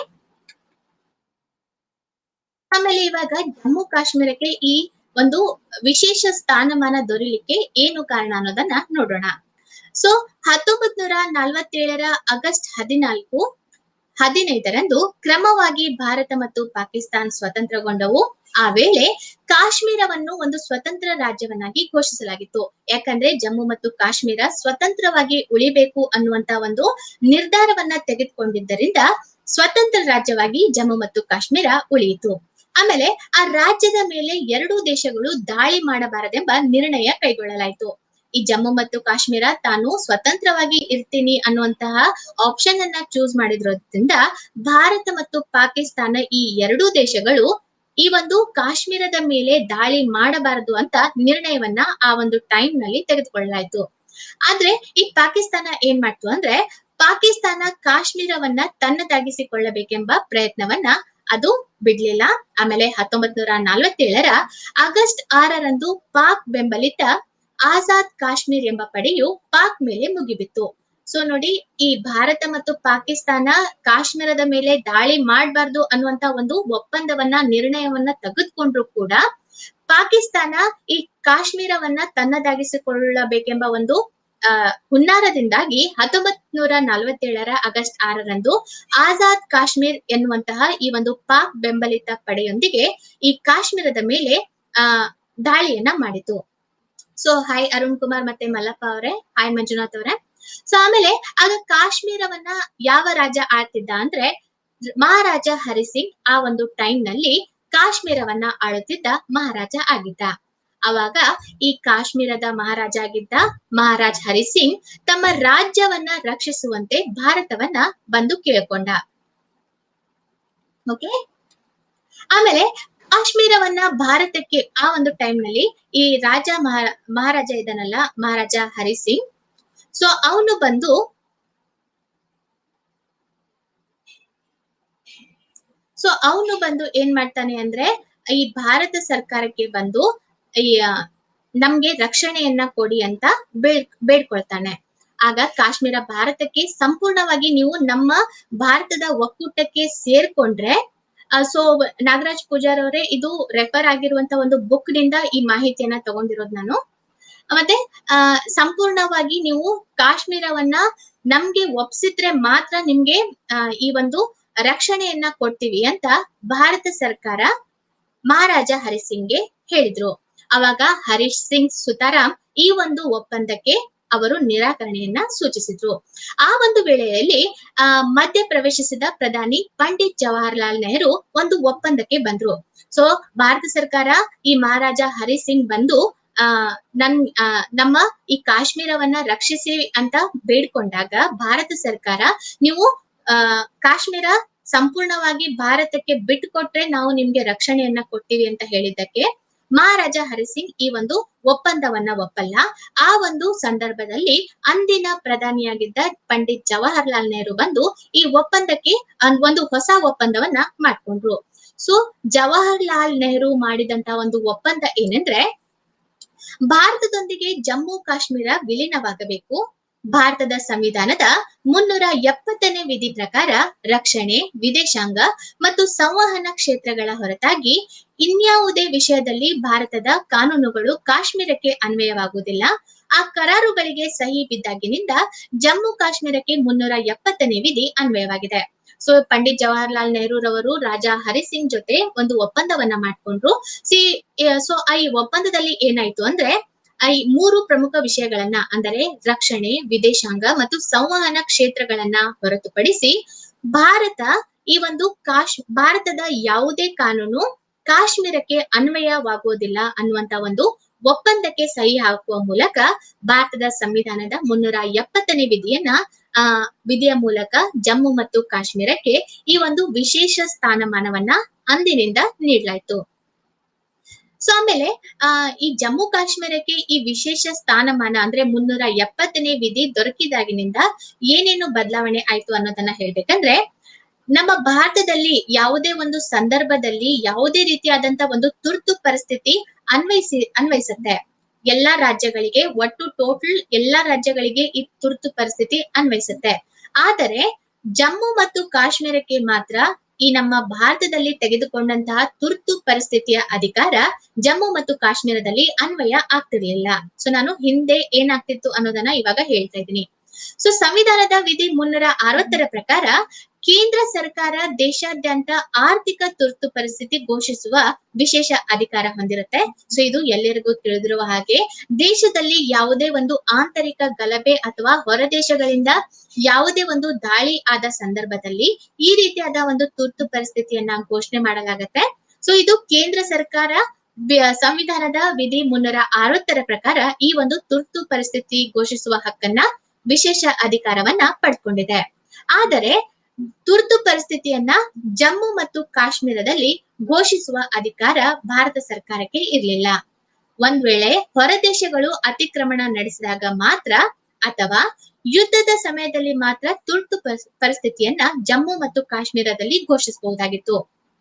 ಆಮೇಲೆ ಇವಾಗ ಜಮ್ಮು ಕಾಶ್ಮೀರಕ್ಕೆ ಈ ಒಂದು ವಿಶೇಷ ಸ್ಥಾನಮಾನ ದೊರೆಯಲಿಕ್ಕೆ ಏನು ಕಾರಣ ಅನ್ನೋದನ್ನ ನೋಡೋಣ ಸೊ ಹತ್ತೊಂಬತ್ ನೂರ ನಲವತ್ತೇಳರ ಆಗಸ್ಟ್ ಹದಿನಾಲ್ಕು ಹದಿನೈದರಂದು ಕ್ರಮವಾಗಿ ಭಾರತ ಮತ್ತು ಪಾಕಿಸ್ತಾನ ಸ್ವತಂತ್ರಗೊಂಡವು ಆ ವೇಳೆ ಕಾಶ್ಮೀರವನ್ನು ಒಂದು ಸ್ವತಂತ್ರ ರಾಜ್ಯವನ್ನಾಗಿ ಘೋಷಿಸಲಾಗಿತ್ತು ಯಾಕಂದ್ರೆ ಜಮ್ಮು ಮತ್ತು ಕಾಶ್ಮೀರ ಸ್ವತಂತ್ರವಾಗಿ ಉಳಿಬೇಕು ಅನ್ನುವಂತ ಒಂದು ನಿರ್ಧಾರವನ್ನ ತೆಗೆದುಕೊಂಡಿದ್ದರಿಂದ ಸ್ವತಂತ್ರ ರಾಜ್ಯವಾಗಿ ಜಮ್ಮು ಮತ್ತು ಕಾಶ್ಮೀರ ಉಳಿಯಿತು ಆಮೇಲೆ ಆ ರಾಜ್ಯದ ಮೇಲೆ ಎರಡೂ ದೇಶಗಳು ದಾಳಿ ಮಾಡಬಾರದೆಂಬ ನಿರ್ಣಯ ಕೈಗೊಳ್ಳಲಾಯಿತು ಈ ಜಮ್ಮು ಮತ್ತು ಕಾಶ್ಮೀರ ತಾನು ಸ್ವತಂತ್ರವಾಗಿ ಇರ್ತೀನಿ ಅನ್ನುವಂತಹ ಆಪ್ಷನ್ ಅನ್ನ ಚೂಸ್ ಮಾಡಿದ್ರಿಂದ ಭಾರತ ಮತ್ತು ಪಾಕಿಸ್ತಾನ ಈ ಎರಡೂ ದೇಶಗಳು ಈ ಒಂದು ಕಾಶ್ಮೀರದ ಮೇಲೆ ದಾಳಿ ಮಾಡಬಾರದು ಅಂತ ನಿರ್ಣಯವನ್ನ ಆ ಒಂದು ಟೈಮ್ ನಲ್ಲಿ ತೆಗೆದುಕೊಳ್ಳಲಾಯಿತು ಆದ್ರೆ ಈ ಪಾಕಿಸ್ತಾನ ಏನ್ ಮಾಡ್ತು ಅಂದ್ರೆ ಪಾಕಿಸ್ತಾನ ಕಾಶ್ಮೀರವನ್ನ ತನ್ನದಾಗಿಸಿಕೊಳ್ಳಬೇಕೆಂಬ ಪ್ರಯತ್ನವನ್ನ ಅದು ಬಿಡ್ಲಿಲ್ಲ ಆಮೇಲೆ ಹತ್ತೊಂಬತ್ ನೂರ ನಲವತ್ತೇಳರ ಆಗಸ್ಟ್ ಆರರಂದು ಪಾಕ್ ಬೆಂಬಲಿತ ಆಜಾದ್ ಕಾಶ್ಮೀರ್ ಎಂಬ ಪಡೆಯು ಪಾಕ್ ಮೇಲೆ ಮುಗಿಬಿತ್ತು ಸೊ ನೋಡಿ ಈ ಭಾರತ ಮತ್ತು ಪಾಕಿಸ್ತಾನ ಕಾಶ್ಮೀರದ ಮೇಲೆ ದಾಳಿ ಮಾಡಬಾರ್ದು ಅನ್ನುವಂತ ಒಂದು ಒಪ್ಪಂದವನ್ನ ನಿರ್ಣಯವನ್ನ ತೆಗೆದುಕೊಂಡ್ರು ಕೂಡ ಪಾಕಿಸ್ತಾನ ಈ ಕಾಶ್ಮೀರವನ್ನ ತನ್ನದಾಗಿಸಿಕೊಳ್ಳಬೇಕೆಂಬ ಒಂದು ಆ ಹುನ್ನಾರದಿಂದಾಗಿ ಹತ್ತೊಂಬತ್ ನೂರ ನಲವತ್ತೇಳರ ಆಗಸ್ಟ್ ಆರರಂದು ಆಜಾದ್ ಕಾಶ್ಮೀರ್ ಎನ್ನುವಂತಹ ಈ ಒಂದು ಪಾಕ್ ಬೆಂಬಲಿತ ಪಡೆಯೊಂದಿಗೆ ಈ ಕಾಶ್ಮೀರದ ಮೇಲೆ ಆ ದಾಳಿಯನ್ನ ಮಾಡಿತು ಸೊ ಹಾಯ್ ಅರುಣ್ ಕುಮಾರ್ ಮತ್ತೆ ಮಲ್ಲಪ್ಪ ಅವರೇ ಹಾಯ್ ಮಂಜುನಾಥ್ ಅವರೇ ಸೊ ಆಮೇಲೆ ಆಗ ಕಾಶ್ಮೀರವನ್ನ ಯಾವ ರಾಜ ಆಳ್ತಿದ್ದ ಅಂದ್ರೆ ಮಹಾರಾಜ ಹರಿಸಿಂಗ್ ಆ ಒಂದು ಟೈಮ್ ನಲ್ಲಿ ಕಾಶ್ಮೀರವನ್ನ ಆಳುತ್ತಿದ್ದ ಮಹಾರಾಜ ಆಗಿದ್ದ ಅವಾಗ ಈ ಕಾಶ್ಮೀರದ ಮಹಾರಾಜ ಆಗಿದ್ದ ಮಹಾರಾಜ್ ಹರಿಸಿಂಗ್ ತಮ್ಮ ರಾಜ್ಯವನ್ನ ರಕ್ಷಿಸುವಂತೆ ಭಾರತವನ್ನ ಬಂದು ಕೇಳಿಕೊಂಡ ಓಕೆ ಆಮೇಲೆ ಕಾಶ್ಮೀರವನ್ನ ಭಾರತಕ್ಕೆ ಆ ಒಂದು ಟೈಮ್ ನಲ್ಲಿ ಈ ರಾಜ ಮಹಾ ಮಹಾರಾಜ ಇದನ್ನಲ್ಲ ಮಹಾರಾಜ ಹರಿಸಿಂಗ್ ಸೊ ಅವನು ಬಂದು ಸೊ ಅವನು ಬಂದು ಏನ್ ಮಾಡ್ತಾನೆ ಅಂದ್ರೆ ಈ ಭಾರತ ಸರ್ಕಾರಕ್ಕೆ ಬಂದು ಈ ಆ, ನಮ್ಗೆ ರಕ್ಷಣೆಯನ್ನ ಕೊಡಿ ಅಂತ ಬೇಡ್ ಬೇಡ್ಕೊಳ್ತಾನೆ ಆಗ ಕಾಶ್ಮೀರ ಭಾರತಕ್ಕೆ ಸಂಪೂರ್ಣವಾಗಿ ನೀವು ನಮ್ಮ ಭಾರತದ ಒಕ್ಕೂಟಕ್ಕೆ ಸೇರ್ಕೊಂಡ್ರೆ ಸೊ ನಾಗರಾಜ್ ಪೂಜಾರ್ ಅವರೇ ಇದು ರೆಫರ್ ಆಗಿರುವಂತ ಒಂದು ಬುಕ್ ನಿಂದ ಈ ಮಾಹಿತಿಯನ್ನ ತಗೊಂಡಿರೋದು ನಾನು ಮತ್ತೆ ಆ ಸಂಪೂರ್ಣವಾಗಿ ನೀವು ಕಾಶ್ಮೀರವನ್ನ ನಮ್ಗೆ ಒಪ್ಸಿದ್ರೆ ಮಾತ್ರ ನಿಮ್ಗೆ ಆ, ಈ ಒಂದು ರಕ್ಷಣೆಯನ್ನ ಕೊಡ್ತೀವಿ ಅಂತ ಭಾರತ ಸರ್ಕಾರ ಮಹಾರಾಜ ಹರಿಸಿಂಗ್ಗೆ ಹೇಳಿದ್ರು ಅವಾಗ ಹರೀಶ್ ಸಿಂಗ್ ಸುತಾರಾಮ್ ಈ ಒಂದು ಒಪ್ಪಂದಕ್ಕೆ ಅವರು ನಿರಾಕರಣೆಯನ್ನ ಸೂಚಿಸಿದ್ರು ಆ ಒಂದು ವೇಳೆಯಲ್ಲಿ ಆ ಮಧ್ಯ ಪ್ರವೇಶಿಸಿದ ಪ್ರಧಾನಿ ಪಂಡಿತ್ ಜವಾಹರ್ಲಾಲ್ ನೆಹರು ಒಂದು ಒಪ್ಪಂದಕ್ಕೆ ಬಂದ್ರು ಸೊ ಭಾರತ ಸರ್ಕಾರ ಈ ಮಹಾರಾಜ ಹರಿ ಸಿಂಗ್ ಬಂದು ಆ ನನ್ ಆ, ನಮ್ಮ ಈ ಕಾಶ್ಮೀರವನ್ನ ರಕ್ಷಿಸಿ ಅಂತ ಬೇಡ್ಕೊಂಡಾಗ ಭಾರತ ಸರ್ಕಾರ ನೀವು ಆ ಕಾಶ್ಮೀರ ಸಂಪೂರ್ಣವಾಗಿ ಭಾರತಕ್ಕೆ ಬಿಟ್ಟುಕೊಟ್ರೆ ನಾವು ನಿಮ್ಗೆ ರಕ್ಷಣೆಯನ್ನ ಕೊಡ್ತೀವಿ ಅಂತ ಹೇಳಿದ್ದಕ್ಕೆ ಮಹಾರಾಜ ಹರಿಸಿಂಗ್ ಈ ಒಂದು ಒಪ್ಪಂದವನ್ನ ಒಪ್ಪಲ್ಲ ಆ ಒಂದು ಸಂದರ್ಭದಲ್ಲಿ ಅಂದಿನ ಪ್ರಧಾನಿಯಾಗಿದ್ದ ಪಂಡಿತ್ ಜವಾಹರ್ಲಾಲ್ ನೆಹರು ಬಂದು ಈ ಒಪ್ಪಂದಕ್ಕೆ ಅನ್- ಒಂದು ಹೊಸ ಒಪ್ಪಂದವನ್ನ ಮಾಡ್ಕೊಂಡ್ರು ಸೊ ಜವಾಹರ್ಲಾಲ್ ನೆಹರು ಮಾಡಿದಂತ ಒಂದು ಒಪ್ಪಂದ ಏನಂದ್ರೆ ಭಾರತದೊಂದಿಗೆ ಜಮ್ಮು ಕಾಶ್ಮೀರ ವಿಲೀನವಾಗಬೇಕು ಭಾರತದ ಸಂವಿಧಾನದ ಮುನ್ನೂರ ಎಪ್ಪತ್ತನೇ ವಿಧಿ ಪ್ರಕಾರ ರಕ್ಷಣೆ ವಿದೇಶಾಂಗ ಮತ್ತು ಸಂವಹನ ಕ್ಷೇತ್ರಗಳ ಹೊರತಾಗಿ ಇನ್ಯಾವುದೇ ವಿಷಯದಲ್ಲಿ ಭಾರತದ ಕಾನೂನುಗಳು ಕಾಶ್ಮೀರಕ್ಕೆ ಅನ್ವಯವಾಗುವುದಿಲ್ಲ ಆ ಕರಾರುಗಳಿಗೆ ಸಹಿ ಬಿದ್ದಾಗಿನಿಂದ ಜಮ್ಮು ಕಾಶ್ಮೀರಕ್ಕೆ ಮುನ್ನೂರ ಎಪ್ಪತ್ತನೇ ವಿಧಿ ಅನ್ವಯವಾಗಿದೆ ಸೊ ಪಂಡಿತ್ ಜವಾಹರ್ಲಾಲ್ ನೆಹರೂರವರು ರಾಜಾ ಹರಿಸಿಂಗ್ ಜೊತೆ ಒಂದು ಒಪ್ಪಂದವನ್ನ ಮಾಡ್ಕೊಂಡ್ರು ಸಿ ಸೊ ಈ ಒಪ್ಪಂದದಲ್ಲಿ ಏನಾಯ್ತು ಅಂದ್ರೆ ಈ ಮೂರು ಪ್ರಮುಖ ವಿಷಯಗಳನ್ನ ಅಂದರೆ ರಕ್ಷಣೆ ವಿದೇಶಾಂಗ ಮತ್ತು ಸಂವಹನ ಕ್ಷೇತ್ರಗಳನ್ನ ಹೊರತುಪಡಿಸಿ ಭಾರತ ಈ ಒಂದು ಕಾಶ್ ಭಾರತದ ಯಾವುದೇ ಕಾನೂನು ಕಾಶ್ಮೀರಕ್ಕೆ ಅನ್ವಯವಾಗುವುದಿಲ್ಲ ಅನ್ನುವಂತ ಒಂದು ಒಪ್ಪಂದಕ್ಕೆ ಸಹಿ ಹಾಕುವ ಮೂಲಕ ಭಾರತದ ಸಂವಿಧಾನದ ಮುನ್ನೂರ ಎಪ್ಪತ್ತನೇ ವಿಧಿಯನ್ನ ಆ ವಿಧಿಯ ಮೂಲಕ ಜಮ್ಮು ಮತ್ತು ಕಾಶ್ಮೀರಕ್ಕೆ ಈ ಒಂದು ವಿಶೇಷ ಸ್ಥಾನಮಾನವನ್ನ ಅಂದಿನಿಂದ ನೀಡಲಾಯಿತು ಸೊ ಆಮೇಲೆ ಆ ಈ ಜಮ್ಮು ಕಾಶ್ಮೀರಕ್ಕೆ ಈ ವಿಶೇಷ ಸ್ಥಾನಮಾನ ಅಂದ್ರೆ ಮುನ್ನೂರ ಎಪ್ಪತ್ತನೇ ವಿಧಿ ದೊರಕಿದಾಗಿನಿಂದ ಏನೇನು ಬದಲಾವಣೆ ಆಯ್ತು ಅನ್ನೋದನ್ನ ಹೇಳ್ಬೇಕಂದ್ರೆ ನಮ್ಮ ಭಾರತದಲ್ಲಿ ಯಾವುದೇ ಒಂದು ಸಂದರ್ಭದಲ್ಲಿ ಯಾವುದೇ ರೀತಿಯಾದಂತ ಒಂದು ತುರ್ತು ಪರಿಸ್ಥಿತಿ ಅನ್ವಯಿಸಿ ಅನ್ವಯಿಸುತ್ತೆ ಎಲ್ಲಾ ರಾಜ್ಯಗಳಿಗೆ ಒಟ್ಟು ಟೋಟಲ್ ಎಲ್ಲಾ ರಾಜ್ಯಗಳಿಗೆ ಈ ತುರ್ತು ಪರಿಸ್ಥಿತಿ ಅನ್ವಯಿಸುತ್ತೆ ಆದರೆ ಜಮ್ಮು ಮತ್ತು ಕಾಶ್ಮೀರಕ್ಕೆ ಮಾತ್ರ ಈ ನಮ್ಮ ಭಾರತದಲ್ಲಿ ತೆಗೆದುಕೊಂಡಂತಹ ತುರ್ತು ಪರಿಸ್ಥಿತಿಯ ಅಧಿಕಾರ ಜಮ್ಮು ಮತ್ತು ಕಾಶ್ಮೀರದಲ್ಲಿ ಅನ್ವಯ ಆಗ್ತಿರ್ಲಿಲ್ಲ ಸೊ ನಾನು ಹಿಂದೆ ಏನಾಗ್ತಿತ್ತು ಅನ್ನೋದನ್ನ ಇವಾಗ ಹೇಳ್ತಾ ಇದ್ದೀನಿ ಸೊ ಸಂವಿಧಾನದ ವಿಧಿ ಮುನ್ನೂರ ಅರವತ್ತರ ಪ್ರಕಾರ ಕೇಂದ್ರ ಸರ್ಕಾರ ದೇಶಾದ್ಯಂತ ಆರ್ಥಿಕ ತುರ್ತು ಪರಿಸ್ಥಿತಿ ಘೋಷಿಸುವ ವಿಶೇಷ ಅಧಿಕಾರ ಹೊಂದಿರುತ್ತೆ ಸೊ ಇದು ಎಲ್ಲರಿಗೂ ತಿಳಿದಿರುವ ಹಾಗೆ ದೇಶದಲ್ಲಿ ಯಾವುದೇ ಒಂದು ಆಂತರಿಕ ಗಲಭೆ ಅಥವಾ ಹೊರ ದೇಶಗಳಿಂದ ಯಾವುದೇ ಒಂದು ದಾಳಿ ಆದ ಸಂದರ್ಭದಲ್ಲಿ ಈ ರೀತಿಯಾದ ಒಂದು ತುರ್ತು ಪರಿಸ್ಥಿತಿಯನ್ನ ಘೋಷಣೆ ಮಾಡಲಾಗತ್ತೆ ಸೊ ಇದು ಕೇಂದ್ರ ಸರ್ಕಾರ ವಿ- ಸಂವಿಧಾನದ ವಿಧಿ ಮುನ್ನೂರ ಅರವತ್ತರ ಪ್ರಕಾರ ಈ ಒಂದು ತುರ್ತು ಪರಿಸ್ಥಿತಿ ಘೋಷಿಸುವ ಹಕ್ಕನ್ನ ವಿಶೇಷ ಅಧಿಕಾರವನ್ನ ಪಡ್ಕೊಂಡಿದೆ ಆದರೆ ತುರ್ತು ಪರಿಸ್ಥಿತಿಯನ್ನ ಜಮ್ಮು ಮತ್ತು ಕಾಶ್ಮೀರದಲ್ಲಿ ಘೋಷಿಸುವ ಅಧಿಕಾರ ಭಾರತ ಸರ್ಕಾರಕ್ಕೆ ಇರಲಿಲ್ಲ ಒಂದ್ ವೇಳೆ ಹೊರ ದೇಶಗಳು ಅತಿಕ್ರಮಣ ನಡೆಸಿದಾಗ ಮಾತ್ರ ಅಥವಾ ಯುದ್ಧದ ಸಮಯದಲ್ಲಿ ಮಾತ್ರ ತುರ್ತು ಪರಿ- ಪರಿಸ್ಥಿತಿಯನ್ನ ಜಮ್ಮು ಮತ್ತು ಕಾಶ್ಮೀರದಲ್ಲಿ ಘೋಷಿಸಬಹುದಾಗಿತ್ತು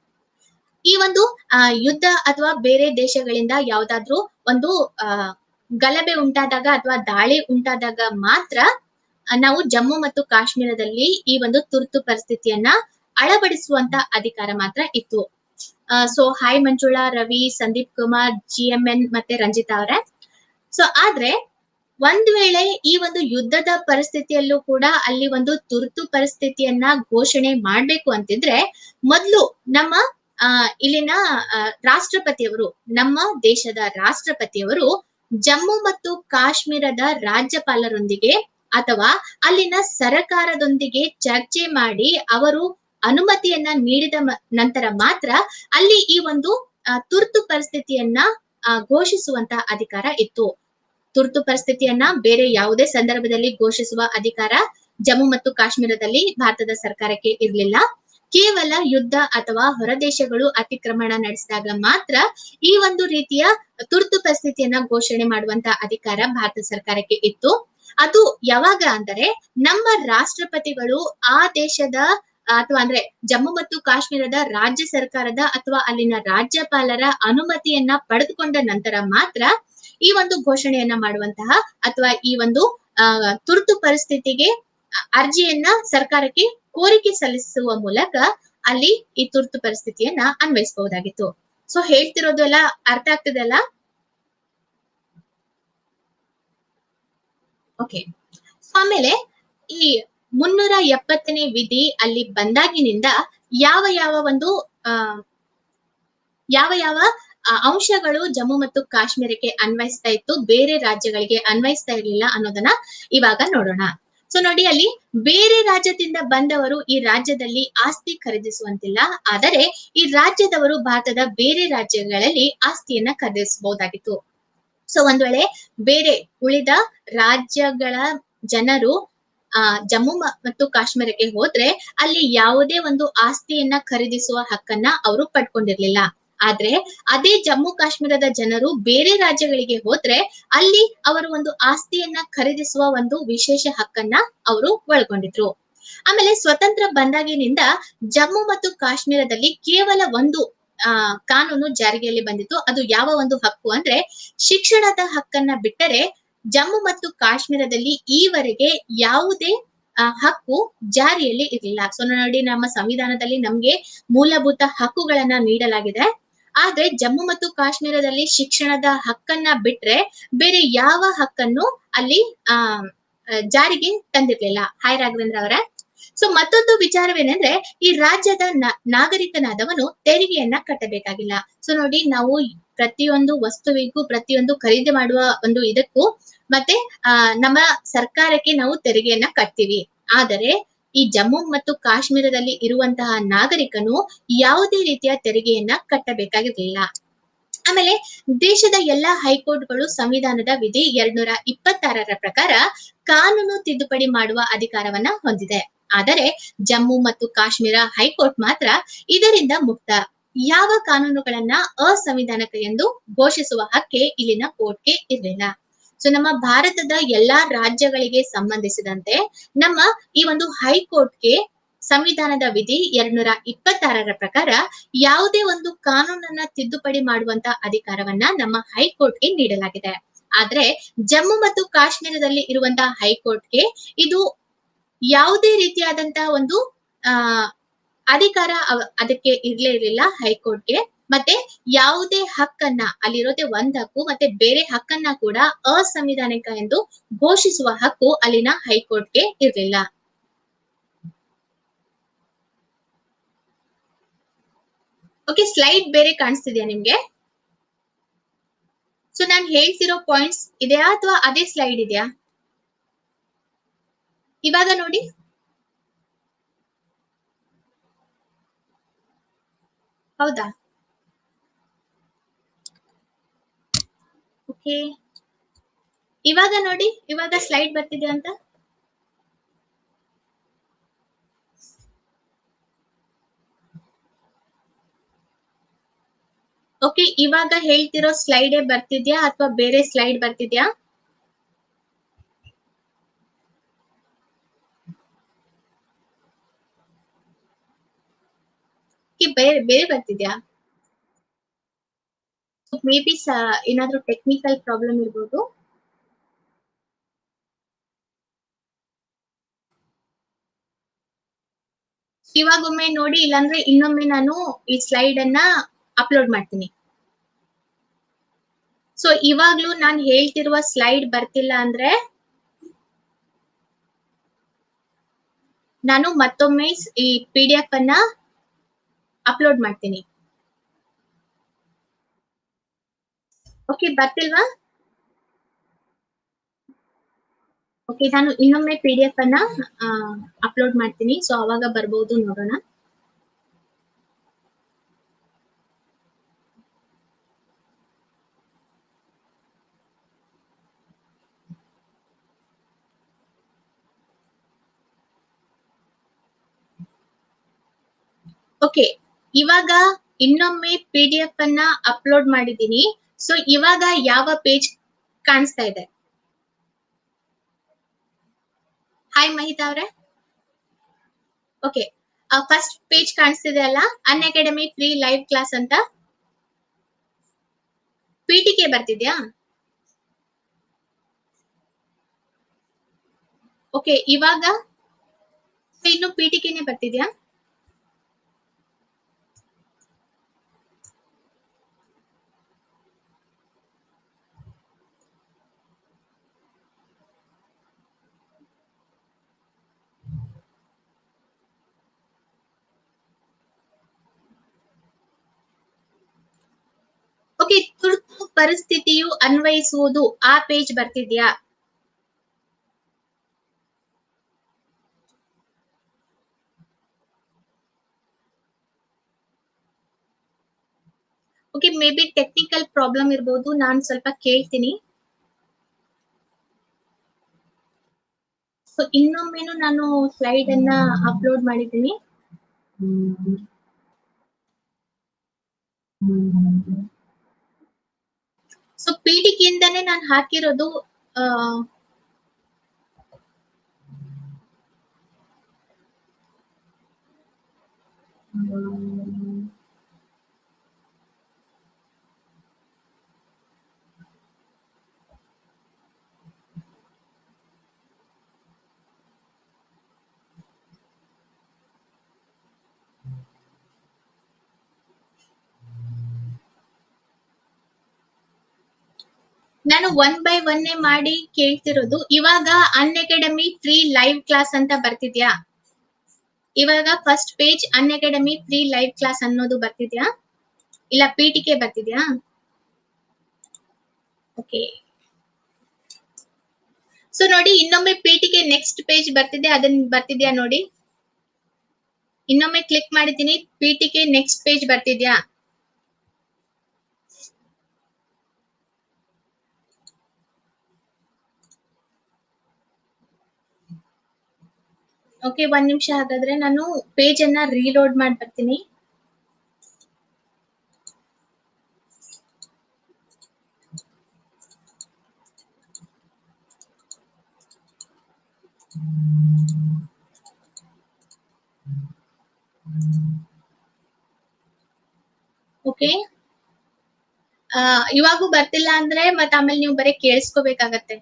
ಈ ಒಂದು ಆ, ಯುದ್ಧ ಅಥವಾ ಬೇರೆ ದೇಶಗಳಿಂದ ಯಾವ್ದಾದ್ರು ಒಂದು ಆ ಗಲಭೆ ಉಂಟಾದಾಗ ಅಥವಾ ದಾಳಿ ಉಂಟಾದಾಗ ಮಾತ್ರ ಆ, ನಾವು ಜಮ್ಮು ಮತ್ತು ಕಾಶ್ಮೀರದಲ್ಲಿ ಈ ಒಂದು ತುರ್ತು ಪರಿಸ್ಥಿತಿಯನ್ನ ಅಳವಡಿಸುವಂತ ಅಧಿಕಾರ ಮಾತ್ರ ಇತ್ತು so hi Manjula Ravi Sandeep Kumar G M N ಮತ್ತೆ ರಂಜಿತಾ ಅವರೇ ಸೊ ಆದ್ರೆ ಒಂದ್ ವೇಳೆ ಈ ಒಂದು ಯುದ್ಧದ ಪರಿಸ್ಥಿತಿಯಲ್ಲೂ ಕೂಡ ಅಲ್ಲಿ ಒಂದು ತುರ್ತು ಪರಿಸ್ಥಿತಿಯನ್ನ ಘೋಷಣೆ ಮಾಡ್ಬೇಕು ಅಂತಿದ್ರೆ ಮೊದ್ಲು ನಮ್ಮ ಆ ಇಲ್ಲಿನ ಆ, ರಾಷ್ಟ್ರಪತಿಯವರು ನಮ್ಮ ದೇಶದ ರಾಷ್ಟ್ರಪತಿಯವರು ಜಮ್ಮು ಮತ್ತು ಕಾಶ್ಮೀರದ ರಾಜ್ಯಪಾಲರೊಂದಿಗೆ ಅಥವಾ ಅಲ್ಲಿನ ಸರಕಾರದೊಂದಿಗೆ ಚರ್ಚೆ ಮಾಡಿ ಅವರು ಅನುಮತಿಯನ್ನ ನೀಡಿದ ಮ- ನಂತರ ಮಾತ್ರ ಅಲ್ಲಿ ಈ ಒಂದು ಆ, ತುರ್ತು ಪರಿಸ್ಥಿತಿಯನ್ನ ಆ, ಘೋಷಿಸುವಂತ ಅಧಿಕಾರ ಇತ್ತು ತುರ್ತು ಪರಿಸ್ಥಿತಿಯನ್ನ ಬೇರೆ ಯಾವುದೇ ಸಂದರ್ಭದಲ್ಲಿ ಘೋಷಿಸುವ ಅಧಿಕಾರ ಜಮ್ಮು ಮತ್ತು ಕಾಶ್ಮೀರದಲ್ಲಿ ಭಾರತದ ಸರ್ಕಾರಕ್ಕೆ ಇರಲಿಲ್ಲ ಕೇವಲ ಯುದ್ಧ ಅಥವಾ ಹೊರದೇಶಗಳು ಅತಿಕ್ರಮಣ ನಡೆಸಿದಾಗ ಮಾತ್ರ ಈ ಒಂದು ರೀತಿಯ ತುರ್ತು ಪರಿಸ್ಥಿತಿಯನ್ನ ಘೋಷಣೆ ಮಾಡುವಂತ ಅಧಿಕಾರ ಭಾರತ ಸರ್ಕಾರಕ್ಕೆ ಇತ್ತು ಅದು ಯಾವಾಗ ಅಂದರೆ ನಮ್ಮ ರಾಷ್ಟ್ರಪತಿಗಳು ಆ ದೇಶದ ಅಥವಾ ಅಂದ್ರೆ ಜಮ್ಮು ಮತ್ತು ಕಾಶ್ಮೀರದ ರಾಜ್ಯ ಸರ್ಕಾರದ ಅಥವಾ ಅಲ್ಲಿನ ರಾಜ್ಯಪಾಲರ ಅನುಮತಿಯನ್ನ ಪಡೆದುಕೊಂಡ ನಂತರ ಮಾತ್ರ ಈ ಒಂದು ಘೋಷಣೆಯನ್ನ ಮಾಡುವಂತಹ ಅಥವಾ ಈ ಒಂದು ಆ, ತುರ್ತು ಪರಿಸ್ಥಿತಿಗೆ ಅ- ಅರ್ಜಿಯನ್ನ ಸರ್ಕಾರಕ್ಕೆ ಕೋರಿಕೆ ಸಲ್ಲಿಸುವ ಮೂಲಕ ಅಲ್ಲಿ ಈ ತುರ್ತು ಪರಿಸ್ಥಿತಿಯನ್ನ ಅನ್ವಯಿಸಬಹುದಾಗಿತ್ತು ಸೊ ಹೇಳ್ತಿರೋದು ಎಲ್ಲ ಅರ್ಥ ಆಗ್ತದಲ್ಲ ಓಕೆ ಆಮೇಲೆ ಈ ಮುನ್ನೂರ ಎಪ್ಪತ್ತನೇ ವಿಧಿ ಅಲ್ಲಿ ಬಂದಾಗಿನಿಂದ ಯಾವ ಯಾವ ಒಂದು ಆ ಯಾವ ಯಾವ ಆ, ಅಂಶಗಳು ಜಮ್ಮು ಮತ್ತು ಕಾಶ್ಮೀರಕ್ಕೆ ಅನ್ವಯಿಸ್ತಾ ಇತ್ತು ಬೇರೆ ರಾಜ್ಯಗಳಿಗೆ ಅನ್ವಯಿಸ್ತಾ ಇರಲಿಲ್ಲ ಅನ್ನೋದನ್ನ ಇವಾಗ ನೋಡೋಣ ಸೊ ನೋಡಿ ಅಲ್ಲಿ ಬೇರೆ ರಾಜ್ಯದಿಂದ ಬಂದವರು ಈ ರಾಜ್ಯದಲ್ಲಿ ಆಸ್ತಿ ಖರೀದಿಸುವಂತಿಲ್ಲ ಆದರೆ ಈ ರಾಜ್ಯದವರು ಭಾರತದ ಬೇರೆ ರಾಜ್ಯಗಳಲ್ಲಿ ಆಸ್ತಿಯನ್ನ ಖರೀದಿಸಬಹುದಾಗಿತ್ತು ಸೊ ಒಂದ್ ವೇಳೆ ಬೇರೆ ಉಳಿದ ರಾಜ್ಯಗಳ ಜನರು ಆ ಜಮ್ಮು ಮ- ಮತ್ತು ಕಾಶ್ಮೀರಕ್ಕೆ ಹೋದ್ರೆ ಅಲ್ಲಿ ಯಾವುದೇ ಒಂದು ಆಸ್ತಿಯನ್ನ ಖರೀದಿಸುವ ಹಕ್ಕನ್ನ ಅವರು ಪಡ್ಕೊಂಡಿರ್ಲಿಲ್ಲ ಆದ್ರೆ ಅದೇ ಜಮ್ಮು ಕಾಶ್ಮೀರದ ಜನರು ಬೇರೆ ರಾಜ್ಯಗಳಿಗೆ ಹೋದ್ರೆ ಅಲ್ಲಿ ಅವರು ಒಂದು ಆಸ್ತಿಯನ್ನ ಖರೀದಿಸುವ ಒಂದು ವಿಶೇಷ ಹಕ್ಕನ್ನ ಅವರು ಒಳಗೊಂಡಿದ್ರು ಆಮೇಲೆ ಸ್ವತಂತ್ರ ಬಂದಾಗಿನಿಂದ ಜಮ್ಮು ಮತ್ತು ಕಾಶ್ಮೀರದಲ್ಲಿ ಕೇವಲ ಒಂದು ಆ ಕಾನೂನು ಜಾರಿಗೆಯಲ್ಲಿ ಬಂದಿತ್ತು ಅದು ಯಾವ ಒಂದು ಹಕ್ಕು ಅಂದ್ರೆ ಶಿಕ್ಷಣದ ಹಕ್ಕನ್ನ ಬಿಟ್ಟರೆ ಜಮ್ಮು ಮತ್ತು ಕಾಶ್ಮೀರದಲ್ಲಿ ಈವರೆಗೆ ಯಾವುದೇ ಆ, ಹಕ್ಕು ಜಾರಿಯಲ್ಲಿ ಇರಲಿಲ್ಲ ಸೊ ನೋಡಿ ನಮ್ಮ ಸಂವಿಧಾನದಲ್ಲಿ ನಮ್ಗೆ ಮೂಲಭೂತ ಹಕ್ಕುಗಳನ್ನ ನೀಡಲಾಗಿದೆ ಆದ್ರೆ ಜಮ್ಮು ಮತ್ತು ಕಾಶ್ಮೀರದಲ್ಲಿ ಶಿಕ್ಷಣದ ಹಕ್ಕನ್ನ ಬಿಟ್ರೆ ಬೇರೆ ಯಾವ ಹಕ್ಕನ್ನು ಅಲ್ಲಿ ಆ ಆ, ಜಾರಿಗೆ ತಂದಿರ್ಲಿಲ್ಲ ಹಾಯ್ ರಾಘವೇಂದ್ರ ಅವರೇ ಸೊ ಮತ್ತೊಂದು ವಿಚಾರವೇನೆಂದ್ರೆ ಈ ರಾಜ್ಯದ ನ- ನಾಗರಿಕನಾದವನು ತೆರಿಗೆಯನ್ನ ಕಟ್ಟಬೇಕಾಗಿಲ್ಲ ಸೊ ನೋಡಿ ನಾವು ಪ್ರತಿಯೊಂದು ವಸ್ತುವಿಗೂ ಪ್ರತಿಯೊಂದು ಖರೀದಿ ಮಾಡುವ ಒಂದು ಇದಕ್ಕೂ ಮತ್ತೆ ಆ ನಮ್ಮ ಸರ್ಕಾರಕ್ಕೆ ನಾವು ತೆರಿಗೆಯನ್ನ ಕಟ್ತೀವಿ ಆದರೆ ಈ ಜಮ್ಮು ಮತ್ತು ಕಾಶ್ಮೀರದಲ್ಲಿ ಇರುವಂತಹ ನಾಗರಿಕನು ಯಾವುದೇ ರೀತಿಯ ತೆರಿಗೆಯನ್ನ ಕಟ್ಟಬೇಕಾಗಿರ್ಲಿಲ್ಲ ಆಮೇಲೆ ದೇಶದ ಎಲ್ಲಾ ಹೈಕೋರ್ಟ್ಗಳು ಸಂವಿಧಾನದ ವಿಧಿ ಎರಡ್ನೂರ ಇಪ್ಪತ್ತಾರರ ಪ್ರಕಾರ ಕಾನೂನು ತಿದ್ದುಪಡಿ ಮಾಡುವ ಅಧಿಕಾರವನ್ನ ಹೊಂದಿದೆ ಆದರೆ ಜಮ್ಮು ಮತ್ತು ಕಾಶ್ಮೀರ ಹೈಕೋರ್ಟ್ ಮಾತ್ರ ಇದರಿಂದ ಮುಕ್ತ ಯಾವ ಕಾನೂನುಗಳನ್ನ ಅಸಂವಿಧಾನಿಕ ಎಂದು ಘೋಷಿಸುವ ಹಕ್ಕೆ ಇಲ್ಲಿನ ಕೋರ್ಟ್ಗೆ ಇರಲಿಲ್ಲ ಸೊ ನಮ್ಮ ಭಾರತದ ಎಲ್ಲಾ ರಾಜ್ಯಗಳಿಗೆ ಸಂಬಂಧಿಸಿದಂತೆ ನಮ್ಮ ಈ ಒಂದು ಹೈಕೋರ್ಟ್ಗೆ ಸಂವಿಧಾನದ ವಿಧಿ ಎರಡ್ನೂರ ಇಪ್ಪತ್ತಾರರ ಪ್ರಕಾರ ಯಾವುದೇ ಒಂದು ಕಾನೂನನ್ನ ತಿದ್ದುಪಡಿ ಮಾಡುವಂತ ಅಧಿಕಾರವನ್ನ ನಮ್ಮ ಹೈಕೋರ್ಟ್ಗೆ ನೀಡಲಾಗಿದೆ ಆದ್ರೆ ಜಮ್ಮು ಮತ್ತು ಕಾಶ್ಮೀರದಲ್ಲಿ ಇರುವಂತಹ ಹೈಕೋರ್ಟ್ಗೆ ಇದು ಯಾವುದೇ ರೀತಿಯಾದಂತಹ ಒಂದು ಆ ಅಧಿಕಾರ ಅವ- ಅದಕ್ಕೆ ಇರ್ಲೇ ಇರಲಿಲ್ಲ ಹೈಕೋರ್ಟ್ಗೆ ಮತ್ತೆ ಯಾವುದೇ ಹಕ್ಕನ್ನ ಅಲ್ಲಿರೋದೇ ಒಂದ್ ಹಕ್ಕು ಮತ್ತೆ ಬೇರೆ ಹಕ್ಕನ್ನ ಕೂಡ ಅಸಂವಿಧಾನಿಕ ಎಂದು ಘೋಷಿಸುವ ಹಕ್ಕು ಅಲ್ಲಿನ ಹೈಕೋರ್ಟ್ಗೆ ಇರಲಿಲ್ಲ ಓಕೆ ಸ್ಲೈಡ್ ಬೇರೆ ಕಾಣಿಸ್ತಿದ್ಯಾ ನಿಮ್ಗೆ ಸೊ ನಾನು ಹೇಳ್ತಿರೋ ಪಾಯಿಂಟ್ಸ್ ಇದೆಯಾ ಅಥವಾ ಅದೇ ಸ್ಲೈಡ್ ಇದೆಯಾ ಇವಾಗ ನೋಡಿ ಹೌದಾ ಓಕೆ ಇವಾಗ ನೋಡಿ ಇವಾಗ ಸ್ಲೈಡ್ ಬರ್ತಿದೆ ಅಂತ ಓಕೆ ಇವಾಗ ಹೇಳ್ತಿರೋ ಸ್ಲೈಡೇ ಬರ್ತಿದ್ಯಾ ಅಥವಾ ಬೇರೆ ಸ್ಲೈಡ್ ಬರ್ತಿದ್ಯಾ Okay, ಬೇರೆ ಬೇರೆ ಬರ್ತಿದ್ಯಾ ಮೇ ಬಿ ಏನಾದ್ರೂ ಟೆಕ್ನಿಕಲ್ ಪ್ರಾಬ್ಲಮ್ ಇರ್ಬೋದು ಇವಾಗೊಮ್ಮೆ ನೋಡಿ ಇಲ್ಲಾಂದ್ರೆ ಇನ್ನೊಮ್ಮೆ ನಾನು ಈ ಸ್ಲೈಡ್ ಅನ್ನ ಅಪ್ಲೋಡ್ ಮಾಡ್ತೀನಿ ಸೊ ಇವಾಗ್ಲೂ ನಾನು ಹೇಳ್ತಿರುವ ಸ್ಲೈಡ್ ಬರ್ತಿಲ್ಲ ಅಂದ್ರೆ ನಾನು ಮತ್ತೊಮ್ಮೆ ಸ್- ಈ ಪಿ ಡಿ ಎಫ್ ಅನ್ನ ಅಪ್ಲೋಡ್ ಮಾಡ್ತೀನಿ ಓಕೆ ಬರ್ತಿಲ್ವಾ ಓಕೆ ನಾನು ಇನ್ನೊಮ್ಮೆ ಪಿ ಡಿ ಎಫ್ ಅನ್ನ ಅಪ್ಲೋಡ್ ಮಾಡ್ತೀನಿ ಸೊ ಅವಾಗ ಬರ್ಬೋದು ನೋಡೋಣ ಓಕೆ ಇವಾಗ ಇನ್ನೊಮ್ಮೆ ಪಿ ಡಿ ಎಫ್ ಅನ್ನ ಅಪ್ಲೋಡ್ ಮಾಡಿದ್ದೀನಿ ಸೊ ಇವಾಗ ಯಾವ ಪೇಜ್ ಕಾಣಿಸ್ತಾ ಇದೆ ಹಾಯ್ ಮಹಿತಾ ಅವ್ರೆ ಓಕೆ ಫಸ್ಟ್ ಪೇಜ್ ಕಾಣಿಸ್ತಿದೆ ಅಲ್ಲ Unacademy free live class ಅಂತ ಪಿಟಿಕೆ ಬರ್ತಿದ್ಯಾ ಓಕೆ ಇವಾಗ ಇನ್ನು ಪಿಟಿಕೆನೆ ಬರ್ತಿದ್ಯಾ ಪರಿಸ್ಥಿತಿಯು ಅನ್ವಯಿಸುವುದು ಆ ಪೇಜ್ ಬರ್ತಿದ್ಯಾ okay maybe technical problem ಇರ್ಬೋದು ನಾನು ಸ್ವಲ್ಪ ಕೇಳ್ತೀನಿ ಸೊ ಇನ್ನೊಮ್ಮೆನು ನಾನು ಸ್ಲೈಡ್ ಅನ್ನ ಅಪ್ಲೋಡ್ ಮಾಡಿದ್ದೀನಿ ಸೊ ಪೀಠಿಕೆಯಿಂದಾನೇ ನಾನು ಹಾಕಿರೋದು ಆ, ನಾನು ಒನ್ ಬೈ ಒನ್ ಮಾಡಿ ಕೇಳ್ತಿರೋದು ಇವಾಗ Unacademy free live class ಅಂತ ಬರ್ತಿದ್ಯಾ ಇವಾಗ first page Unacademy free live class ಅನ್ನೋದು ಬರ್ತಿದ್ಯಾ ಇಲ್ಲ ಪೀಠಿಕೆ ಬರ್ತಿದ್ಯಾ ಓಕೆ ಸೊ ನೋಡಿ ಇನ್ನೊಮ್ಮೆ ಪೀಠಿಕೆ ನೆಕ್ಸ್ಟ್ ಪೇಜ್ ಬರ್ತಿದೆ ಅದನ್ನ ಬರ್ತಿದ್ಯಾ ನೋಡಿ ಇನ್ನೊಮ್ಮೆ ಕ್ಲಿಕ್ ಮಾಡಿದ್ದೀನಿ ಪೀಠಿಕೆ ನೆಕ್ಸ್ಟ್ ಪೇಜ್ ಬರ್ತಿದ್ಯಾ ಓಕೆ ಒಂದ್ ನಿಮಿಷ ಹಾಗಾದ್ರೆ ನಾನು ಪೇಜ್ ಅನ್ನ ರೀಲೋಡ್ ಮಾಡಿ ಬರ್ತೀನಿ ಓಕೆ ಇವಾಗೂ ಬರ್ತಿಲ್ಲ ಅಂದ್ರೆ ಮತ್ತೆ ಆಮೇಲೆ ನೀವು ಬರೀ ಕೇಳಿಸ್ಕೋಬೇಕಾಗತ್ತೆ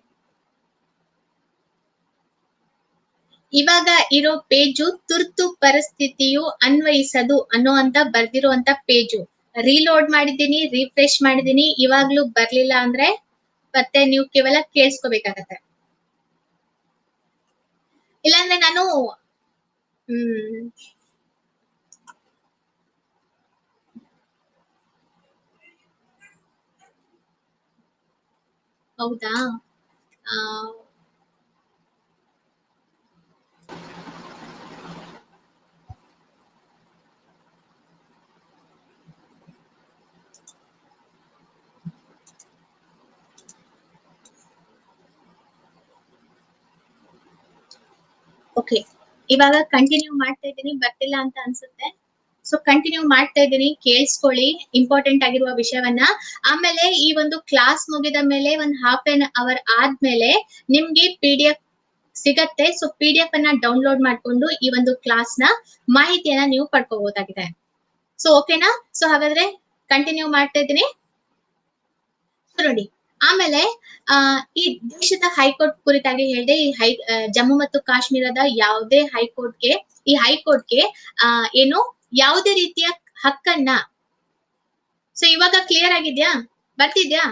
ಇವಾಗ ಇರೋ ಪೇಜು ತುರ್ತು ಪರಿಸ್ಥಿತಿಯು ಅನ್ವಯಿಸದು ಅನ್ನೋ ಅಂತ ಬರ್ದಿರುವಂತ ಪೇಜು ರೀಲೋಡ್ ಮಾಡಿದ್ದೀನಿ ರಿಫ್ರೆಶ್ ಮಾಡಿದ್ದೀನಿ ಇವಾಗ್ಲೂ ಬರ್ಲಿಲ್ಲ ಅಂದ್ರೆ ಮತ್ತೆ ನೀವು ಕೇವಲ ಕೇಳಿಸ್ಕೋಬೇಕಾಗತ್ತೆ ಇಲ್ಲಾಂದ್ರೆ ನಾನು ಹ್ಮ್ ಹೌದಾ ಆ, ಓಕೆ ಇವಾಗ ಕಂಟಿನ್ಯೂ ಮಾಡ್ತಾ ಇದ್ದೀನಿ ಬರ್ತಿಲ್ಲ ಅಂತ ಅನ್ಸುತ್ತೆ ಸೊ ಕಂಟಿನ್ಯೂ ಮಾಡ್ತಾ ಇದ್ದೀನಿ ಕೇಳಿಸ್ಕೊಳ್ಳಿ ಇಂಪಾರ್ಟೆಂಟ್ ಆಗಿರುವ ವಿಷಯವನ್ನ ಆಮೇಲೆ ಈ ಒಂದು ಕ್ಲಾಸ್ ಮುಗಿದ ಮೇಲೆ ಒಂದ್ ಹಾಫ್ ಎನ್ ಅವರ್ ಆದ್ಮೇಲೆ ನಿಮ್ಗೆ ಪಿ ಡಿ ಎಫ್ ಸಿಗತ್ತೆ ಸೊ ಪಿ ಡಿ ಎಫ್ ಅನ್ನ ಡೌನ್ಲೋಡ್ ಮಾಡ್ಕೊಂಡು ಈ ಒಂದು ಕ್ಲಾಸ್ ನ ಮಾಹಿತಿಯನ್ನ ನೀವು ಪಡ್ಕೋಬಹುದಾಗಿದೆ ಸೊ ಓಕೆನಾ ಸೊ ಹಾಗಾದ್ರೆ ಕಂಟಿನ್ಯೂ ಮಾಡ್ತಾ ಇದ್ದೀನಿ So ನೋಡಿ ಆಮೇಲೆ ಆ ಈ ದೇಶದ ಹೈಕೋರ್ಟ್ ಕುರಿತಾಗಿ ಹೇಳಿದೆ ಈ ಹೈ ಆ, ಜಮ್ಮು ಮತ್ತು ಕಾಶ್ಮೀರದ ಯಾವುದೇ ಹೈಕೋರ್ಟ್ಗೆ ಈ ಹೈಕೋರ್ಟ್ಗೆ ಆ ಏನು ಯಾವುದೇ ರೀತಿಯ ಹಕ್ಕನ್ನ ಸೊ ಇವಾಗ ಕ್ಲಿಯರ್ ಆಗಿದ್ಯಾ ಬರ್ತಿದ್ಯಾ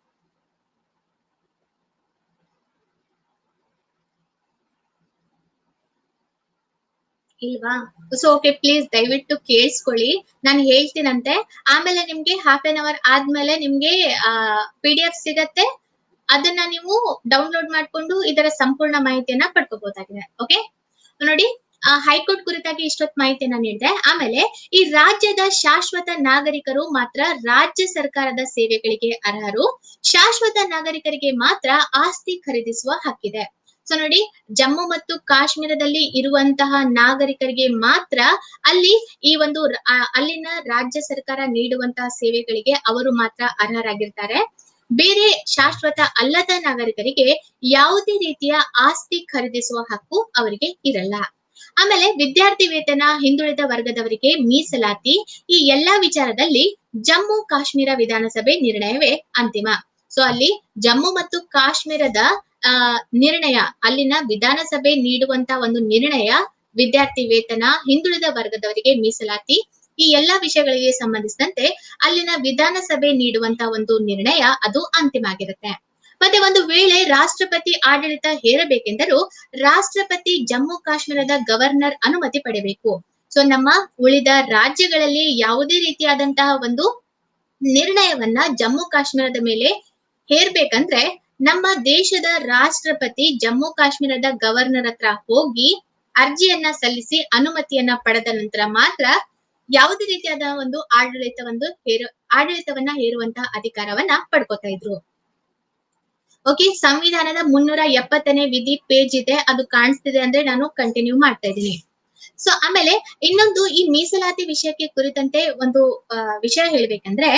ಇಲ್ವಾ ಸೊ ಓಕೆ ಪ್ಲೀಸ್ ದಯವಿಟ್ಟು ಕೇಳಿಸ್ಕೊಳ್ಳಿ ನಾನು ಹೇಳ್ತೀನಂತೆ ಆಮೇಲೆ ನಿಮ್ಗೆ ಹಾಫ್ ಎನ್ ಅವರ್ ಆದ್ಮೇಲೆ ನಿಮ್ಗೆ ಪಿ ಡಿ ಎಫ್ ಸಿಗತ್ತೆ ಅದನ್ನ ನೀವು ಡೌನ್ಲೋಡ್ ಮಾಡ್ಕೊಂಡು ಇದರ ಸಂಪೂರ್ಣ ಮಾಹಿತಿಯನ್ನ ಪಡ್ಕೋಬಹುದಾಗಿದೆ ಓಕೆ ನೋಡಿ ಆ, ಹೈಕೋರ್ಟ್ ಕುರಿತಾಗಿ ಇಷ್ಟೊತ್ತು ಮಾಹಿತಿಯನ್ನ ನೀಡಿದೆ ಆಮೇಲೆ ಈ ರಾಜ್ಯದ ಶಾಶ್ವತ ನಾಗರಿಕರು ಮಾತ್ರ ರಾಜ್ಯ ಸರ್ಕಾರದ ಸೇವೆಗಳಿಗೆ ಅರ್ಹರು ಶಾಶ್ವತ ನಾಗರಿಕರಿಗೆ ಮಾತ್ರ ಆಸ್ತಿ ಖರೀದಿಸುವ ಹಕ್ಕಿದೆ ಸೊ ನೋಡಿ ಜಮ್ಮು ಮತ್ತು ಕಾಶ್ಮೀರದಲ್ಲಿ ಇರುವಂತಹ ನಾಗರಿಕರಿಗೆ ಮಾತ್ರ ಅಲ್ಲಿ ಈ ಒಂದು ರ- ಆ, ಅಲ್ಲಿನ ರಾಜ್ಯ ಸರ್ಕಾರ ನೀಡುವಂತಹ ಸೇವೆಗಳಿಗೆ ಅವರು ಮಾತ್ರ ಅರ್ಹರಾಗಿರ್ತಾರೆ ಬೇರೆ ಶಾಶ್ವತ ಅಲ್ಲದ ನಾಗರಿಕರಿಗೆ ಯಾವುದೇ ರೀತಿಯ ಆಸ್ತಿ ಖರೀದಿಸುವ ಹಕ್ಕು ಅವರಿಗೆ ಇರಲ್ಲ ಆಮೇಲೆ ವಿದ್ಯಾರ್ಥಿ ವೇತನ ಹಿಂದುಳಿದ ವರ್ಗದವರಿಗೆ ಮೀಸಲಾತಿ ಈ ಎಲ್ಲಾ ವಿಚಾರದಲ್ಲಿ ಜಮ್ಮು ಕಾಶ್ಮೀರ ವಿಧಾನಸಭೆ ನಿರ್ಣಯವೇ ಅಂತಿಮ ಸೊ ಅಲ್ಲಿ ಜಮ್ಮು ಮತ್ತು ಕಾಶ್ಮೀರದ ಆ ನಿರ್ಣಯ ಅಲ್ಲಿನ ವಿಧಾನಸಭೆ ನೀಡುವಂತ ಒಂದು ನಿರ್ಣಯ ವಿದ್ಯಾರ್ಥಿ ವೇತನ ಹಿಂದುಳಿದ ವರ್ಗದವರಿಗೆ ಮೀಸಲಾತಿ ಈ ಎಲ್ಲಾ ವಿಷಯಗಳಿಗೆ ಸಂಬಂಧಿಸಿದಂತೆ ಅಲ್ಲಿನ ವಿಧಾನಸಭೆ ನೀಡುವಂತ ಒಂದು ನಿರ್ಣಯ ಅದು ಅಂತಿಮ ಆಗಿರುತ್ತೆ ಮತ್ತೆ ಒಂದು ವೇಳೆ ರಾಷ್ಟ್ರಪತಿ ಆಡಳಿತ ಹೇರಬೇಕೆಂದರೂ ರಾಷ್ಟ್ರಪತಿ ಜಮ್ಮು ಕಾಶ್ಮೀರದ ಗವರ್ನರ್ ಅನುಮತಿ ಪಡೆಯಬೇಕು ಸೊ ನಮ್ಮ ಉಳಿದ ರಾಜ್ಯಗಳಲ್ಲಿ ಯಾವುದೇ ರೀತಿಯಾದಂತಹ ಒಂದು ನಿರ್ಣಯವನ್ನ ಜಮ್ಮು ಕಾಶ್ಮೀರದ ಮೇಲೆ ಹೇರ್ಬೇಕಂದ್ರೆ ನಮ್ಮ ದೇಶದ ರಾಷ್ಟ್ರಪತಿ ಜಮ್ಮು ಕಾಶ್ಮೀರದ ಗವರ್ನರ್ ಹತ್ರ ಹೋಗಿ ಅರ್ಜಿಯನ್ನ ಸಲ್ಲಿಸಿ ಅನುಮತಿಯನ್ನ ಪಡೆದ ನಂತರ ಮಾತ್ರ ಯಾವುದೇ ರೀತಿಯಾದ ಒಂದು ಆಡಳಿತ ಒಂದು ಹೇರು ಆಡಳಿತವನ್ನ ಹೇರುವಂತಹ ಅಧಿಕಾರವನ್ನ ಪಡ್ಕೋತಾ ಇದ್ರು ಓಕೆ ಸಂವಿಧಾನದ ಮುನ್ನೂರ ಎಪ್ಪತ್ತನೇ ವಿಧಿ ಪೇಜ್ ಇದೆ ಅದು ಕಾಣಿಸ್ತಿದೆ ಅಂದ್ರೆ ನಾನು ಕಂಟಿನ್ಯೂ ಮಾಡ್ತಾ ಇದ್ದೀನಿ ಸೊ ಆಮೇಲೆ ಇನ್ನೊಂದು ಈ ಮೀಸಲಾತಿ ವಿಷಯಕ್ಕೆ ಕುರಿತಂತೆ ಒಂದು ಆ, ವಿಷಯ ಹೇಳ್ಬೇಕಂದ್ರೆ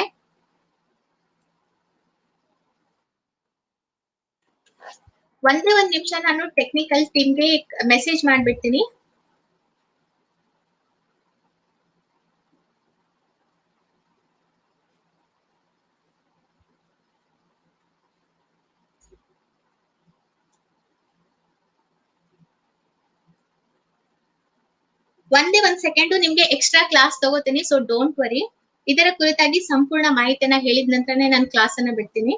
ಒಂದೇ ಒಂದ್ ನಿಮಿಷ ನಾನು ಟೆಕ್ನಿಕಲ್ ಟೀಮ್ಗೆ ಮೆಸೇಜ್ ಮಾಡ್ಬಿಡ್ತೀನಿ ಒಂದೇ ಒಂದ್ ಸೆಕೆಂಡ್ ನಿಮ್ಗೆ ಎಕ್ಸ್ಟ್ರಾ ಕ್ಲಾಸ್ ತಗೋತೀನಿ ಸೊ ಡೋಂಟ್ ವರಿ ಇದರ ಕುರಿತಾಗಿ ಸಂಪೂರ್ಣ ಮಾಹಿತಿಯನ್ನ ಹೇಳಿದ ನಂತರನೇ ನಾನು ಕ್ಲಾಸ್ ಅನ್ನ ಬಿಡ್ತೀನಿ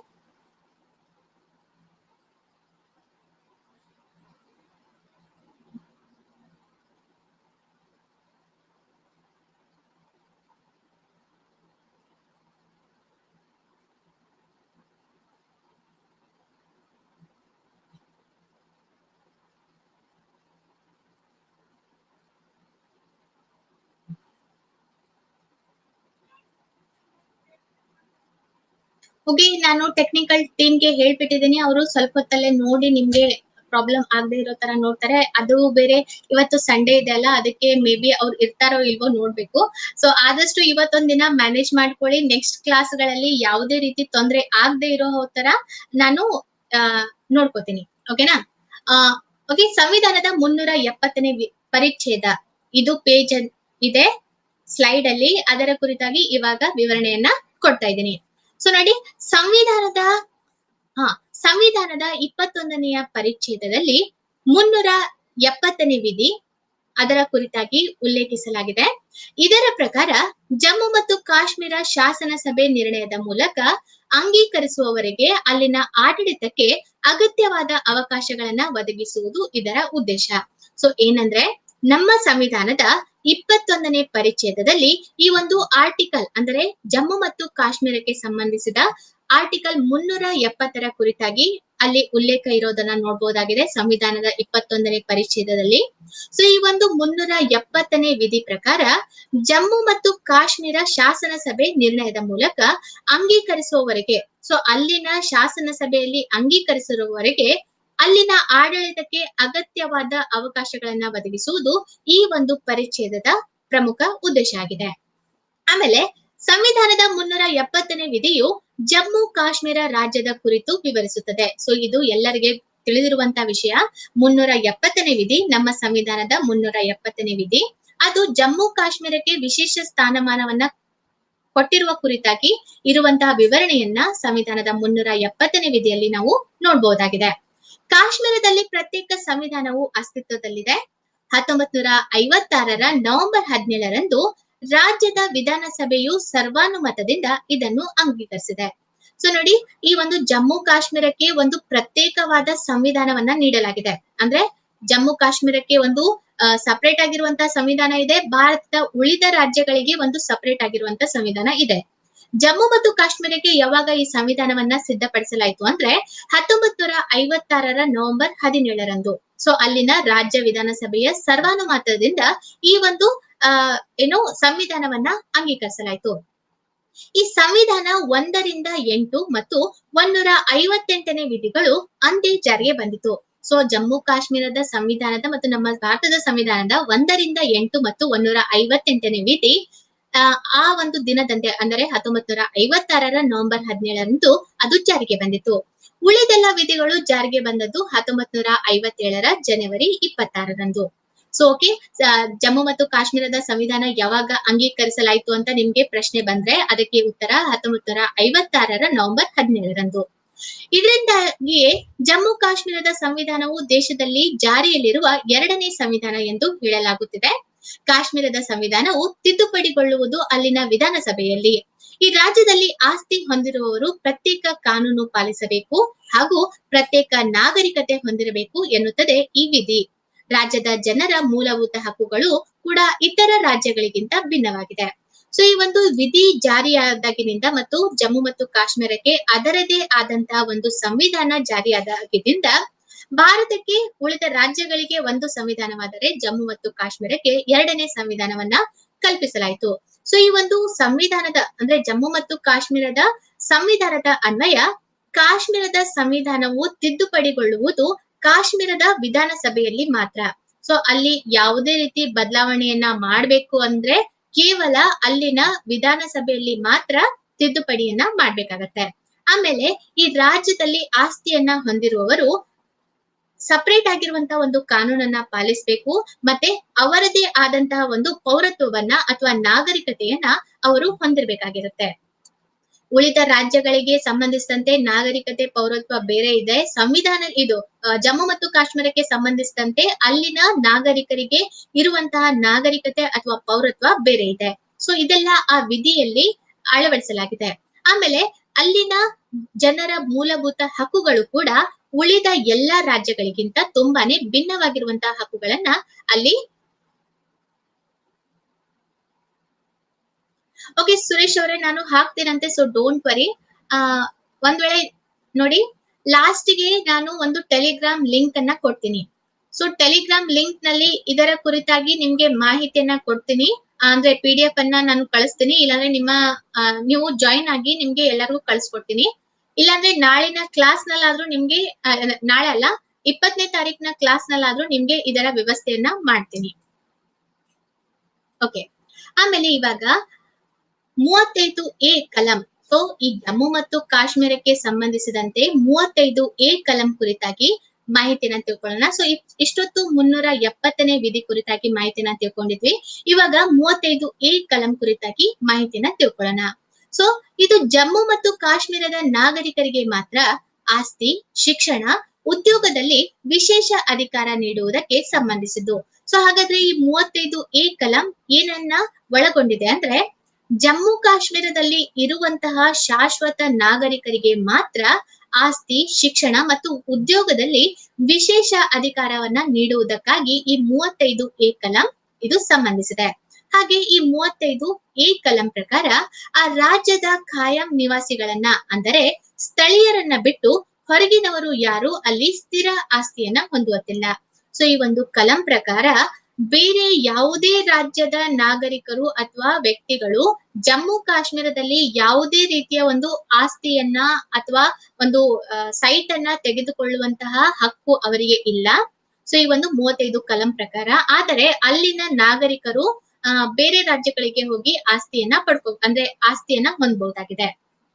ಹೋಗಿ ನಾನು ಟೆಕ್ನಿಕಲ್ ಟೀಮ್ಗೆ ಹೇಳ್ಬಿಟ್ಟಿದ್ದೀನಿ ಅವರು ಸ್ವಲ್ಪ ಹೊತ್ತಲ್ಲೇ ನೋಡಿ ನಿಮ್ಗೆ ಪ್ರಾಬ್ಲಮ್ ಆಗದೆ ಇರೋ ತರ ನೋಡ್ತಾರೆ ಅದು ಬೇರೆ ಇವತ್ತು ಸಂಡೇ ಇದೆ ಅಲ್ಲ ಅದಕ್ಕೆ ಮೇ ಬಿ ಅವ್ರು ಇರ್ತಾರೋ ಇಲ್ವೋ ನೋಡ್ಬೇಕು ಸೊ ಆದಷ್ಟು ಇವತ್ತೊಂದ್ ದಿನ ಮ್ಯಾನೇಜ್ ಮಾಡ್ಕೊಳ್ಳಿ ನೆಕ್ಸ್ಟ್ ಕ್ಲಾಸ್ಗಳಲ್ಲಿ ಯಾವುದೇ ರೀತಿ ತೊಂದರೆ ಆಗದೆ ಇರೋ ತರ ನಾನು ಆ, ನೋಡ್ಕೋತೀನಿ ಓಕೆನಾ ಓಕೆ ಸಂವಿಧಾನದ ಮುನ್ನೂರ ಎಪ್ಪತ್ತನೇ ವಿ- ಪರಿಚ್ಛೇದ ಇದು ಪೇಜ್ ಇದೆ ಸ್ಲೈಡ್ ಅಲ್ಲಿ ಅದರ ಕುರಿತಾಗಿ ಇವಾಗ ವಿವರಣೆಯನ್ನ ಕೊಡ್ತಾ ಇದ್ದೀನಿ ಸೊ ನೋಡಿ ಸಂವಿಧಾನದ ಹಾ ಸಂವಿಧಾನದ ಇಪ್ಪತ್ತೊಂದನೆಯ ಪರಿಚ್ಛೇದದಲ್ಲಿ ಮುನ್ನೂರ ಎಪ್ಪತ್ತನೇ ವಿಧಿ ಅದರ ಕುರಿತಾಗಿ ಉಲ್ಲೇಖಿಸಲಾಗಿದೆ ಇದರ ಪ್ರಕಾರ ಜಮ್ಮು ಮತ್ತು ಕಾಶ್ಮೀರ ಶಾಸನ ಸಭೆ ನಿರ್ಣಯದ ಮೂಲಕ ಅಂಗೀಕರಿಸುವವರೆಗೆ ಅಲ್ಲಿನ ಆಡಳಿತಕ್ಕೆ ಅಗತ್ಯವಾದ ಅವಕಾಶಗಳನ್ನ ಒದಗಿಸುವುದು ಇದರ ಉದ್ದೇಶ ಸೊ ಏನಂದ್ರೆ ನಮ್ಮ ಸಂವಿಧಾನದ ಇಪ್ಪತ್ತೊಂದನೇ ಪರಿಚ್ಛೇದದಲ್ಲಿ ಈ ಒಂದು ಆರ್ಟಿಕಲ್ ಅಂದರೆ ಜಮ್ಮು ಮತ್ತು ಕಾಶ್ಮೀರಕ್ಕೆ ಸಂಬಂಧಿಸಿದ ಆರ್ಟಿಕಲ್ ಮುನ್ನೂರ ಎಪ್ಪತ್ತರ ಕುರಿತಾಗಿ ಅಲ್ಲಿ ಉಲ್ಲೇಖ ಇರೋದನ್ನ ನೋಡಬಹುದಾಗಿದೆ ಸಂವಿಧಾನದ ಇಪ್ಪತ್ತೊಂದನೇ ಪರಿಚ್ಛೇದದಲ್ಲಿ ಸೊ ಈ ಒಂದು ಮುನ್ನೂರ ಎಪ್ಪತ್ತನೇ ವಿಧಿ ಪ್ರಕಾರ ಜಮ್ಮು ಮತ್ತು ಕಾಶ್ಮೀರ ಶಾಸನ ಸಭೆ ನಿರ್ಣಯದ ಮೂಲಕ ಅಂಗೀಕರಿಸುವವರೆಗೆ ಸೊ ಅಲ್ಲಿನ ಶಾಸನ ಸಭೆಯಲ್ಲಿ ಅಂಗೀಕರಿಸಿರುವವರೆಗೆ ಅಲ್ಲಿನ ಆಡಳಿತಕ್ಕೆ ಅಗತ್ಯವಾದ ಅವಕಾಶಗಳನ್ನ ಒದಗಿಸುವುದು ಈ ಒಂದು ಪರಿಚ್ಛೇದದ ಪ್ರಮುಖ ಉದ್ದೇಶ ಆಗಿದೆ ಆಮೇಲೆ ಸಂವಿಧಾನದ ಮುನ್ನೂರ ಎಪ್ಪತ್ತನೇ ವಿಧಿಯು ಜಮ್ಮು ಕಾಶ್ಮೀರ ರಾಜ್ಯದ ಕುರಿತು ವಿವರಿಸುತ್ತದೆ ಸೊ ಇದು ಎಲ್ಲರಿಗೆ ತಿಳಿದಿರುವಂತ ವಿಷಯ ಮುನ್ನೂರ ಎಪ್ಪತ್ತನೇ ವಿಧಿ ನಮ್ಮ ಸಂವಿಧಾನದ ಮುನ್ನೂರ ಎಪ್ಪತ್ತನೇ ವಿಧಿ ಅದು ಜಮ್ಮು ಕಾಶ್ಮೀರಕ್ಕೆ ವಿಶೇಷ ಸ್ಥಾನಮಾನವನ್ನ ಕೊಟ್ಟಿರುವ ಕುರಿತಾಗಿ ಇರುವಂತಹ ವಿವರಣೆಯನ್ನ ಸಂವಿಧಾನದ ಮುನ್ನೂರ ಎಪ್ಪತ್ತನೇ ವಿಧಿಯಲ್ಲಿ ನಾವು ನೋಡಬಹುದಾಗಿದೆ ಕಾಶ್ಮೀರದಲ್ಲಿ ಪ್ರತ್ಯೇಕ ಸಂವಿಧಾನವು ಅಸ್ತಿತ್ವದಲ್ಲಿದೆ ಹತ್ತೊಂಬತ್ ನೂರ ಐವತ್ತಾರರ ನವೆಂಬರ್ ಹದಿನೇಳರಂದು ರಾಜ್ಯದ ವಿಧಾನಸಭೆಯು ಸರ್ವಾನುಮತದಿಂದ ಇದನ್ನು ಅಂಗೀಕರಿಸಿದೆ ಸೊ ನೋಡಿ ಈ ಒಂದು ಜಮ್ಮು ಕಾಶ್ಮೀರಕ್ಕೆ ಒಂದು ಪ್ರತ್ಯೇಕವಾದ ಸಂವಿಧಾನವನ್ನ ನೀಡಲಾಗಿದೆ ಅಂದ್ರೆ ಜಮ್ಮು ಕಾಶ್ಮೀರಕ್ಕೆ ಒಂದು ಸಪರೇಟ್ ಆಗಿರುವಂತಹ ಸಂವಿಧಾನ ಇದೆ ಭಾರತದ ಉಳಿದ ರಾಜ್ಯಗಳಿಗೆ ಒಂದು ಸಪರೇಟ್ ಆಗಿರುವಂತ ಸಂವಿಧಾನ ಇದೆ ಜಮ್ಮು ಮತ್ತು ಕಾಶ್ಮೀರಕ್ಕೆ ಯಾವಾಗ ಈ ಸಂವಿಧಾನವನ್ನ ಸಿದ್ಧಪಡಿಸಲಾಯಿತು ಅಂದ್ರೆ ಹತ್ತೊಂಬತ್ ನೂರ ಐವತ್ತಾರರ ನವೆಂಬರ್ ಹದಿನೇಳರಂದು ಸೊ ಅಲ್ಲಿನ ರಾಜ್ಯ ವಿಧಾನಸಭೆಯ ಸರ್ವಾನುಮತದಿಂದ ಈ ಒಂದು ಆ ಏನು ಸಂವಿಧಾನವನ್ನ ಅಂಗೀಕರಿಸಲಾಯಿತು ಈ ಸಂವಿಧಾನ ಒಂದರಿಂದ ಎಂಟು ಮತ್ತು ಒಂದೂರ ಐವತ್ತೆಂಟನೇ ವಿಧಿಗಳು ಅಂದೇ ಜಾರಿಗೆ ಬಂದಿತು ಸೊ ಜಮ್ಮು ಕಾಶ್ಮೀರದ ಸಂವಿಧಾನದ ಮತ್ತು ನಮ್ಮ ಭಾರತದ ಸಂವಿಧಾನದ ಒಂದರಿಂದ ಎಂಟು ಮತ್ತು ಒಂದೂರ ಐವತ್ತೆಂಟನೇ ವಿಧಿ ಆ, ಆ ಒಂದು ದಿನದಂತೆ ಅಂದರೆ ಹತ್ತೊಂಬತ್ ನೂರ ಐವತ್ತಾರರ ನವೆಂಬರ್ ಹದಿನೇಳರಂದು ಅದು ಜಾರಿಗೆ ಬಂದಿತು ಉಳಿದೆಲ್ಲ ವಿಧಿಗಳು ಜಾರಿಗೆ ಬಂದದ್ದು ಹತ್ತೊಂಬತ್ ನೂರ ಐವತ್ತೇಳರ ಜನವರಿ ಇಪ್ಪತ್ತಾರರಂದು ಸೊ ಓಕೆ ಜಮ್ಮು ಮತ್ತು ಕಾಶ್ಮೀರದ ಸಂವಿಧಾನ ಯಾವಾಗ ಅಂಗೀಕರಿಸಲಾಯಿತು ಅಂತ ನಿಮ್ಗೆ ಪ್ರಶ್ನೆ ಬಂದ್ರೆ ಅದಕ್ಕೆ ಉತ್ತರ ಹತ್ತೊಂಬತ್ ನೂರ ಐವತ್ತಾರರ ನವೆಂಬರ್ ಹದಿನೇಳರಂದು ಇದರಿಂದಾಗಿಯೇ ಜಮ್ಮು ಕಾಶ್ಮೀರದ ಸಂವಿಧಾನವು ದೇಶದಲ್ಲಿ ಜಾರಿಯಲ್ಲಿರುವ ಎರಡನೇ ಸಂವಿಧಾನ ಎಂದು ಹೇಳಲಾಗುತ್ತಿದೆ ಕಾಶ್ಮೀರದ ಸಂವಿಧಾನವು ತಿದ್ದುಪಡಿಗೊಳ್ಳುವುದು ಅಲ್ಲಿನ ವಿಧಾನಸಭೆಯಲ್ಲಿ ಈ ರಾಜ್ಯದಲ್ಲಿ ಆಸ್ತಿ ಹೊಂದಿರುವವರು ಪ್ರತ್ಯೇಕ ಕಾನೂನು ಪಾಲಿಸಬೇಕು ಹಾಗೂ ಪ್ರತ್ಯೇಕ ನಾಗರಿಕತೆ ಹೊಂದಿರಬೇಕು ಎನ್ನುತ್ತದೆ ಈ ವಿಧಿ ರಾಜ್ಯದ ಜನರ ಮೂಲಭೂತ ಹಕ್ಕುಗಳು ಕೂಡ ಇತರ ರಾಜ್ಯಗಳಿಗಿಂತ ಭಿನ್ನವಾಗಿದೆ ಸೊ ಈ ಒಂದು ವಿಧಿ ಜಾರಿಯಾದಾಗಿನಿಂದ ಮತ್ತು ಜಮ್ಮು ಮತ್ತು ಕಾಶ್ಮೀರಕ್ಕೆ ಅದರದೇ ಆದಂತಹ ಒಂದು ಸಂವಿಧಾನ ಜಾರಿಯಾದಾಗಿನಿಂದ ಭಾರತಕ್ಕೆ ಉಳಿದ ರಾಜ್ಯಗಳಿಗೆ ಒಂದು ಸಂವಿಧಾನವಾದರೆ ಜಮ್ಮು ಮತ್ತು ಕಾಶ್ಮೀರಕ್ಕೆ ಎರಡನೇ ಸಂವಿಧಾನವನ್ನ ಕಲ್ಪಿಸಲಾಯಿತು ಸೊ ಈ ಒಂದು ಸಂವಿಧಾನದ ಅಂದ್ರೆ ಜಮ್ಮು ಮತ್ತು ಕಾಶ್ಮೀರದ ಸಂವಿಧಾನದ ಅನ್ವಯ ಕಾಶ್ಮೀರದ ಸಂವಿಧಾನವು ತಿದ್ದುಪಡಿಗೊಳ್ಳುವುದು ಕಾಶ್ಮೀರದ ವಿಧಾನಸಭೆಯಲ್ಲಿ ಮಾತ್ರ ಸೊ ಅಲ್ಲಿ ಯಾವುದೇ ರೀತಿ ಬದಲಾವಣೆಯನ್ನ ಮಾಡ್ಬೇಕು ಅಂದ್ರೆ ಕೇವಲ ಅಲ್ಲಿನ ವಿಧಾನಸಭೆಯಲ್ಲಿ ಮಾತ್ರ ತಿದ್ದುಪಡಿಯನ್ನ ಮಾಡ್ಬೇಕಾಗತ್ತೆ ಆಮೇಲೆ ಈ ರಾಜ್ಯದಲ್ಲಿ ಆಸ್ತಿಯನ್ನ ಹೊಂದಿರುವವರು ಸಪರೇಟ್ ಆಗಿರುವಂತಹ ಒಂದು ಕಾನೂನನ್ನ ಪಾಲಿಸಬೇಕು ಮತ್ತೆ ಅವರದೇ ಆದಂತಹ ಒಂದು ಪೌರತ್ವವನ್ನ ಅಥವಾ ನಾಗರಿಕತೆಯನ್ನ ಅವರು ಹೊಂದಿರಬೇಕಾಗಿರುತ್ತೆ ಉಳಿದ ರಾಜ್ಯಗಳಿಗೆ ಸಂಬಂಧಿಸಿದಂತೆ ನಾಗರಿಕತೆ ಪೌರತ್ವ ಬೇರೆ ಇದೆ ಸಂವಿಧಾನ ಇದು ಆ, ಜಮ್ಮು ಮತ್ತು ಕಾಶ್ಮೀರಕ್ಕೆ ಸಂಬಂಧಿಸಿದಂತೆ ಅಲ್ಲಿನ ನಾಗರಿಕರಿಗೆ ಇರುವಂತಹ ನಾಗರಿಕತೆ ಅಥವಾ ಪೌರತ್ವ ಬೇರೆ ಇದೆ ಸೊ ಇದೆಲ್ಲ ಆ ವಿಧಿಯಲ್ಲಿ ಅಳವಡಿಸಲಾಗಿದೆ ಆಮೇಲೆ ಅಲ್ಲಿನ ಜನರ ಮೂಲಭೂತ ಹಕ್ಕುಗಳು ಕೂಡ ಉಳಿದ ಎಲ್ಲಾ ರಾಜ್ಯಗಳಿಗಿಂತ ತುಂಬಾನೇ ಭಿನ್ನವಾಗಿರುವಂತಹ ಹಕ್ಕುಗಳನ್ನ ಅಲ್ಲಿ ಓಕೆ ಸುರೇಶ್ ಅವರೇ ನಾನು ಹಾಕ್ತೇನಂತೆ ಸೊ ಡೋಂಟ್ ವರಿ ಆ ಒಂದ್ ವೇಳೆ ನೋಡಿ ಲಾಸ್ಟ್ ಗೆ ನಾನು ಒಂದು ಟೆಲಿಗ್ರಾಮ್ ಲಿಂಕ್ ಅನ್ನ ಕೊಡ್ತೀನಿ ಸೊ ಟೆಲಿಗ್ರಾಮ್ ಲಿಂಕ್ ನಲ್ಲಿ ಇದರ ಕುರಿತಾಗಿ ನಿಮ್ಗೆ ಮಾಹಿತಿಯನ್ನ ಕೊಡ್ತೀನಿ ಆ, ಅಂದ್ರೆ ಪಿ ಡಿ ಎಫ್ ಅನ್ನ ನಾನು ಕಳಿಸ್ತೀನಿ ಇಲ್ಲಾಂದ್ರೆ ನಿಮ್ಮ ಆ, ನೀವು ಜಾಯಿನ್ ಆಗಿ ನಿಮ್ಗೆ ಎಲ್ಲರಿಗೂ ಕಳಿಸ್ಕೊಡ್ತೀನಿ ಇಲ್ಲಾಂದ್ರೆ ನಾಳಿನ ಕ್ಲಾಸ್ ನಲ್ಲಾದ್ರೂ ನಿಮ್ಗೆ ಆ, ನಾಳೆ ಅಲ್ಲ ಇಪ್ಪತ್ತನೇ ತಾರೀಕಿನ ಕ್ಲಾಸ್ ನಲ್ಲಾದ್ರೂ ನಿಮ್ಗೆ ಇದರ ವ್ಯವಸ್ಥೆಯನ್ನ ಮಾಡ್ತೀನಿ ಓಕೆ ಆಮೇಲೆ ಇವಾಗ ಮೂವತ್ತೈದು ಎ ಕಲಂ ಸೊ ಈ ಜಮ್ಮು ಮತ್ತು ಕಾಶ್ಮೀರಕ್ಕೆ ಸಂಬಂಧಿಸಿದಂತೆ ಮೂವತ್ತೈದು ಎ ಕಲಂ ಕುರಿತಾಗಿ ಮಾಹಿತಿನ ತಿಳ್ಕೊಳ್ಳೋಣ ಸೊ ಇಷ್ಟೊತ್ತು ಮುನ್ನೂರ ಎಪ್ಪತ್ತನೇ ವಿಧಿ ಕುರಿತಾಗಿ ಮಾಹಿತಿನ ತಿಳ್ಕೊಂಡಿದ್ವಿ ಇವಾಗ ಮೂವತ್ತೈದು ಎ ಕಲಂ ಕುರಿತಾಗಿ ಮಾಹಿತಿನ ತಿಳ್ಕೊಳ್ಳೋಣ ಸೊ ಇದು ಜಮ್ಮು ಮತ್ತು ಕಾಶ್ಮೀರದ ನಾಗರಿಕರಿಗೆ ಮಾತ್ರ ಆಸ್ತಿ ಶಿಕ್ಷಣ ಉದ್ಯೋಗದಲ್ಲಿ ವಿಶೇಷ ಅಧಿಕಾರ ನೀಡುವುದಕ್ಕೆ ಸಂಬಂಧಿಸಿದ್ದು ಸೊ ಹಾಗಾದ್ರೆ ಈ ಮೂವತ್ತೈದು ಎ ಕಲಂ ಏನನ್ನ ಒಳಗೊಂಡಿದೆ ಅಂದ್ರೆ ಜಮ್ಮು ಕಾಶ್ಮೀರದಲ್ಲಿ ಇರುವಂತಹ ಶಾಶ್ವತ ನಾಗರಿಕರಿಗೆ ಮಾತ್ರ ಆಸ್ತಿ ಶಿಕ್ಷಣ ಮತ್ತು ಉದ್ಯೋಗದಲ್ಲಿ ವಿಶೇಷ ಅಧಿಕಾರವನ್ನ ನೀಡುವುದಕ್ಕಾಗಿ ಈ ಮೂವತ್ತೈದು ಎ ಕಲಂ ಇದು ಸಂಬಂಧಿಸಿದೆ ಹಾಗೆ ಈ ಮೂವತ್ತೈದು ಎ ಕಲಂ ಪ್ರಕಾರ ಆ ರಾಜ್ಯದ ಖಾಯಂ ನಿವಾಸಿಗಳನ್ನ ಅಂದರೆ ಸ್ಥಳೀಯರನ್ನ ಬಿಟ್ಟು ಹೊರಗಿನವರು ಯಾರು ಅಲ್ಲಿ ಸ್ಥಿರ ಆಸ್ತಿಯನ್ನ ಹೊಂದುವಂತಿಲ್ಲ ಸೊ ಈ ಒಂದು ಕಲಂ ಪ್ರಕಾರ ಬೇರೆ ಯಾವುದೇ ರಾಜ್ಯದ ನಾಗರಿಕರು ಅಥವಾ ವ್ಯಕ್ತಿಗಳು ಜಮ್ಮು ಕಾಶ್ಮೀರದಲ್ಲಿ ಯಾವುದೇ ರೀತಿಯ ಒಂದು ಆಸ್ತಿಯನ್ನ ಅಥವಾ ಒಂದು ಸೈಟ್ ಅನ್ನ ತೆಗೆದುಕೊಳ್ಳುವಂತಹ ಹಕ್ಕು ಅವರಿಗೆ ಇಲ್ಲ ಸೊ ಈ ಒಂದು ಮೂವತ್ತೈದು ಕಲಂ ಪ್ರಕಾರ ಆದರೆ ಅಲ್ಲಿನ ನಾಗರಿಕರು ಆ, ಬೇರೆ ರಾಜ್ಯಗಳಿಗೆ ಹೋಗಿ ಆಸ್ತಿಯನ್ನ ಪಡ್ಕೊ ಅಂದ್ರೆ ಆಸ್ತಿಯನ್ನ ಹೊಂದಬಹುದಾಗಿದೆ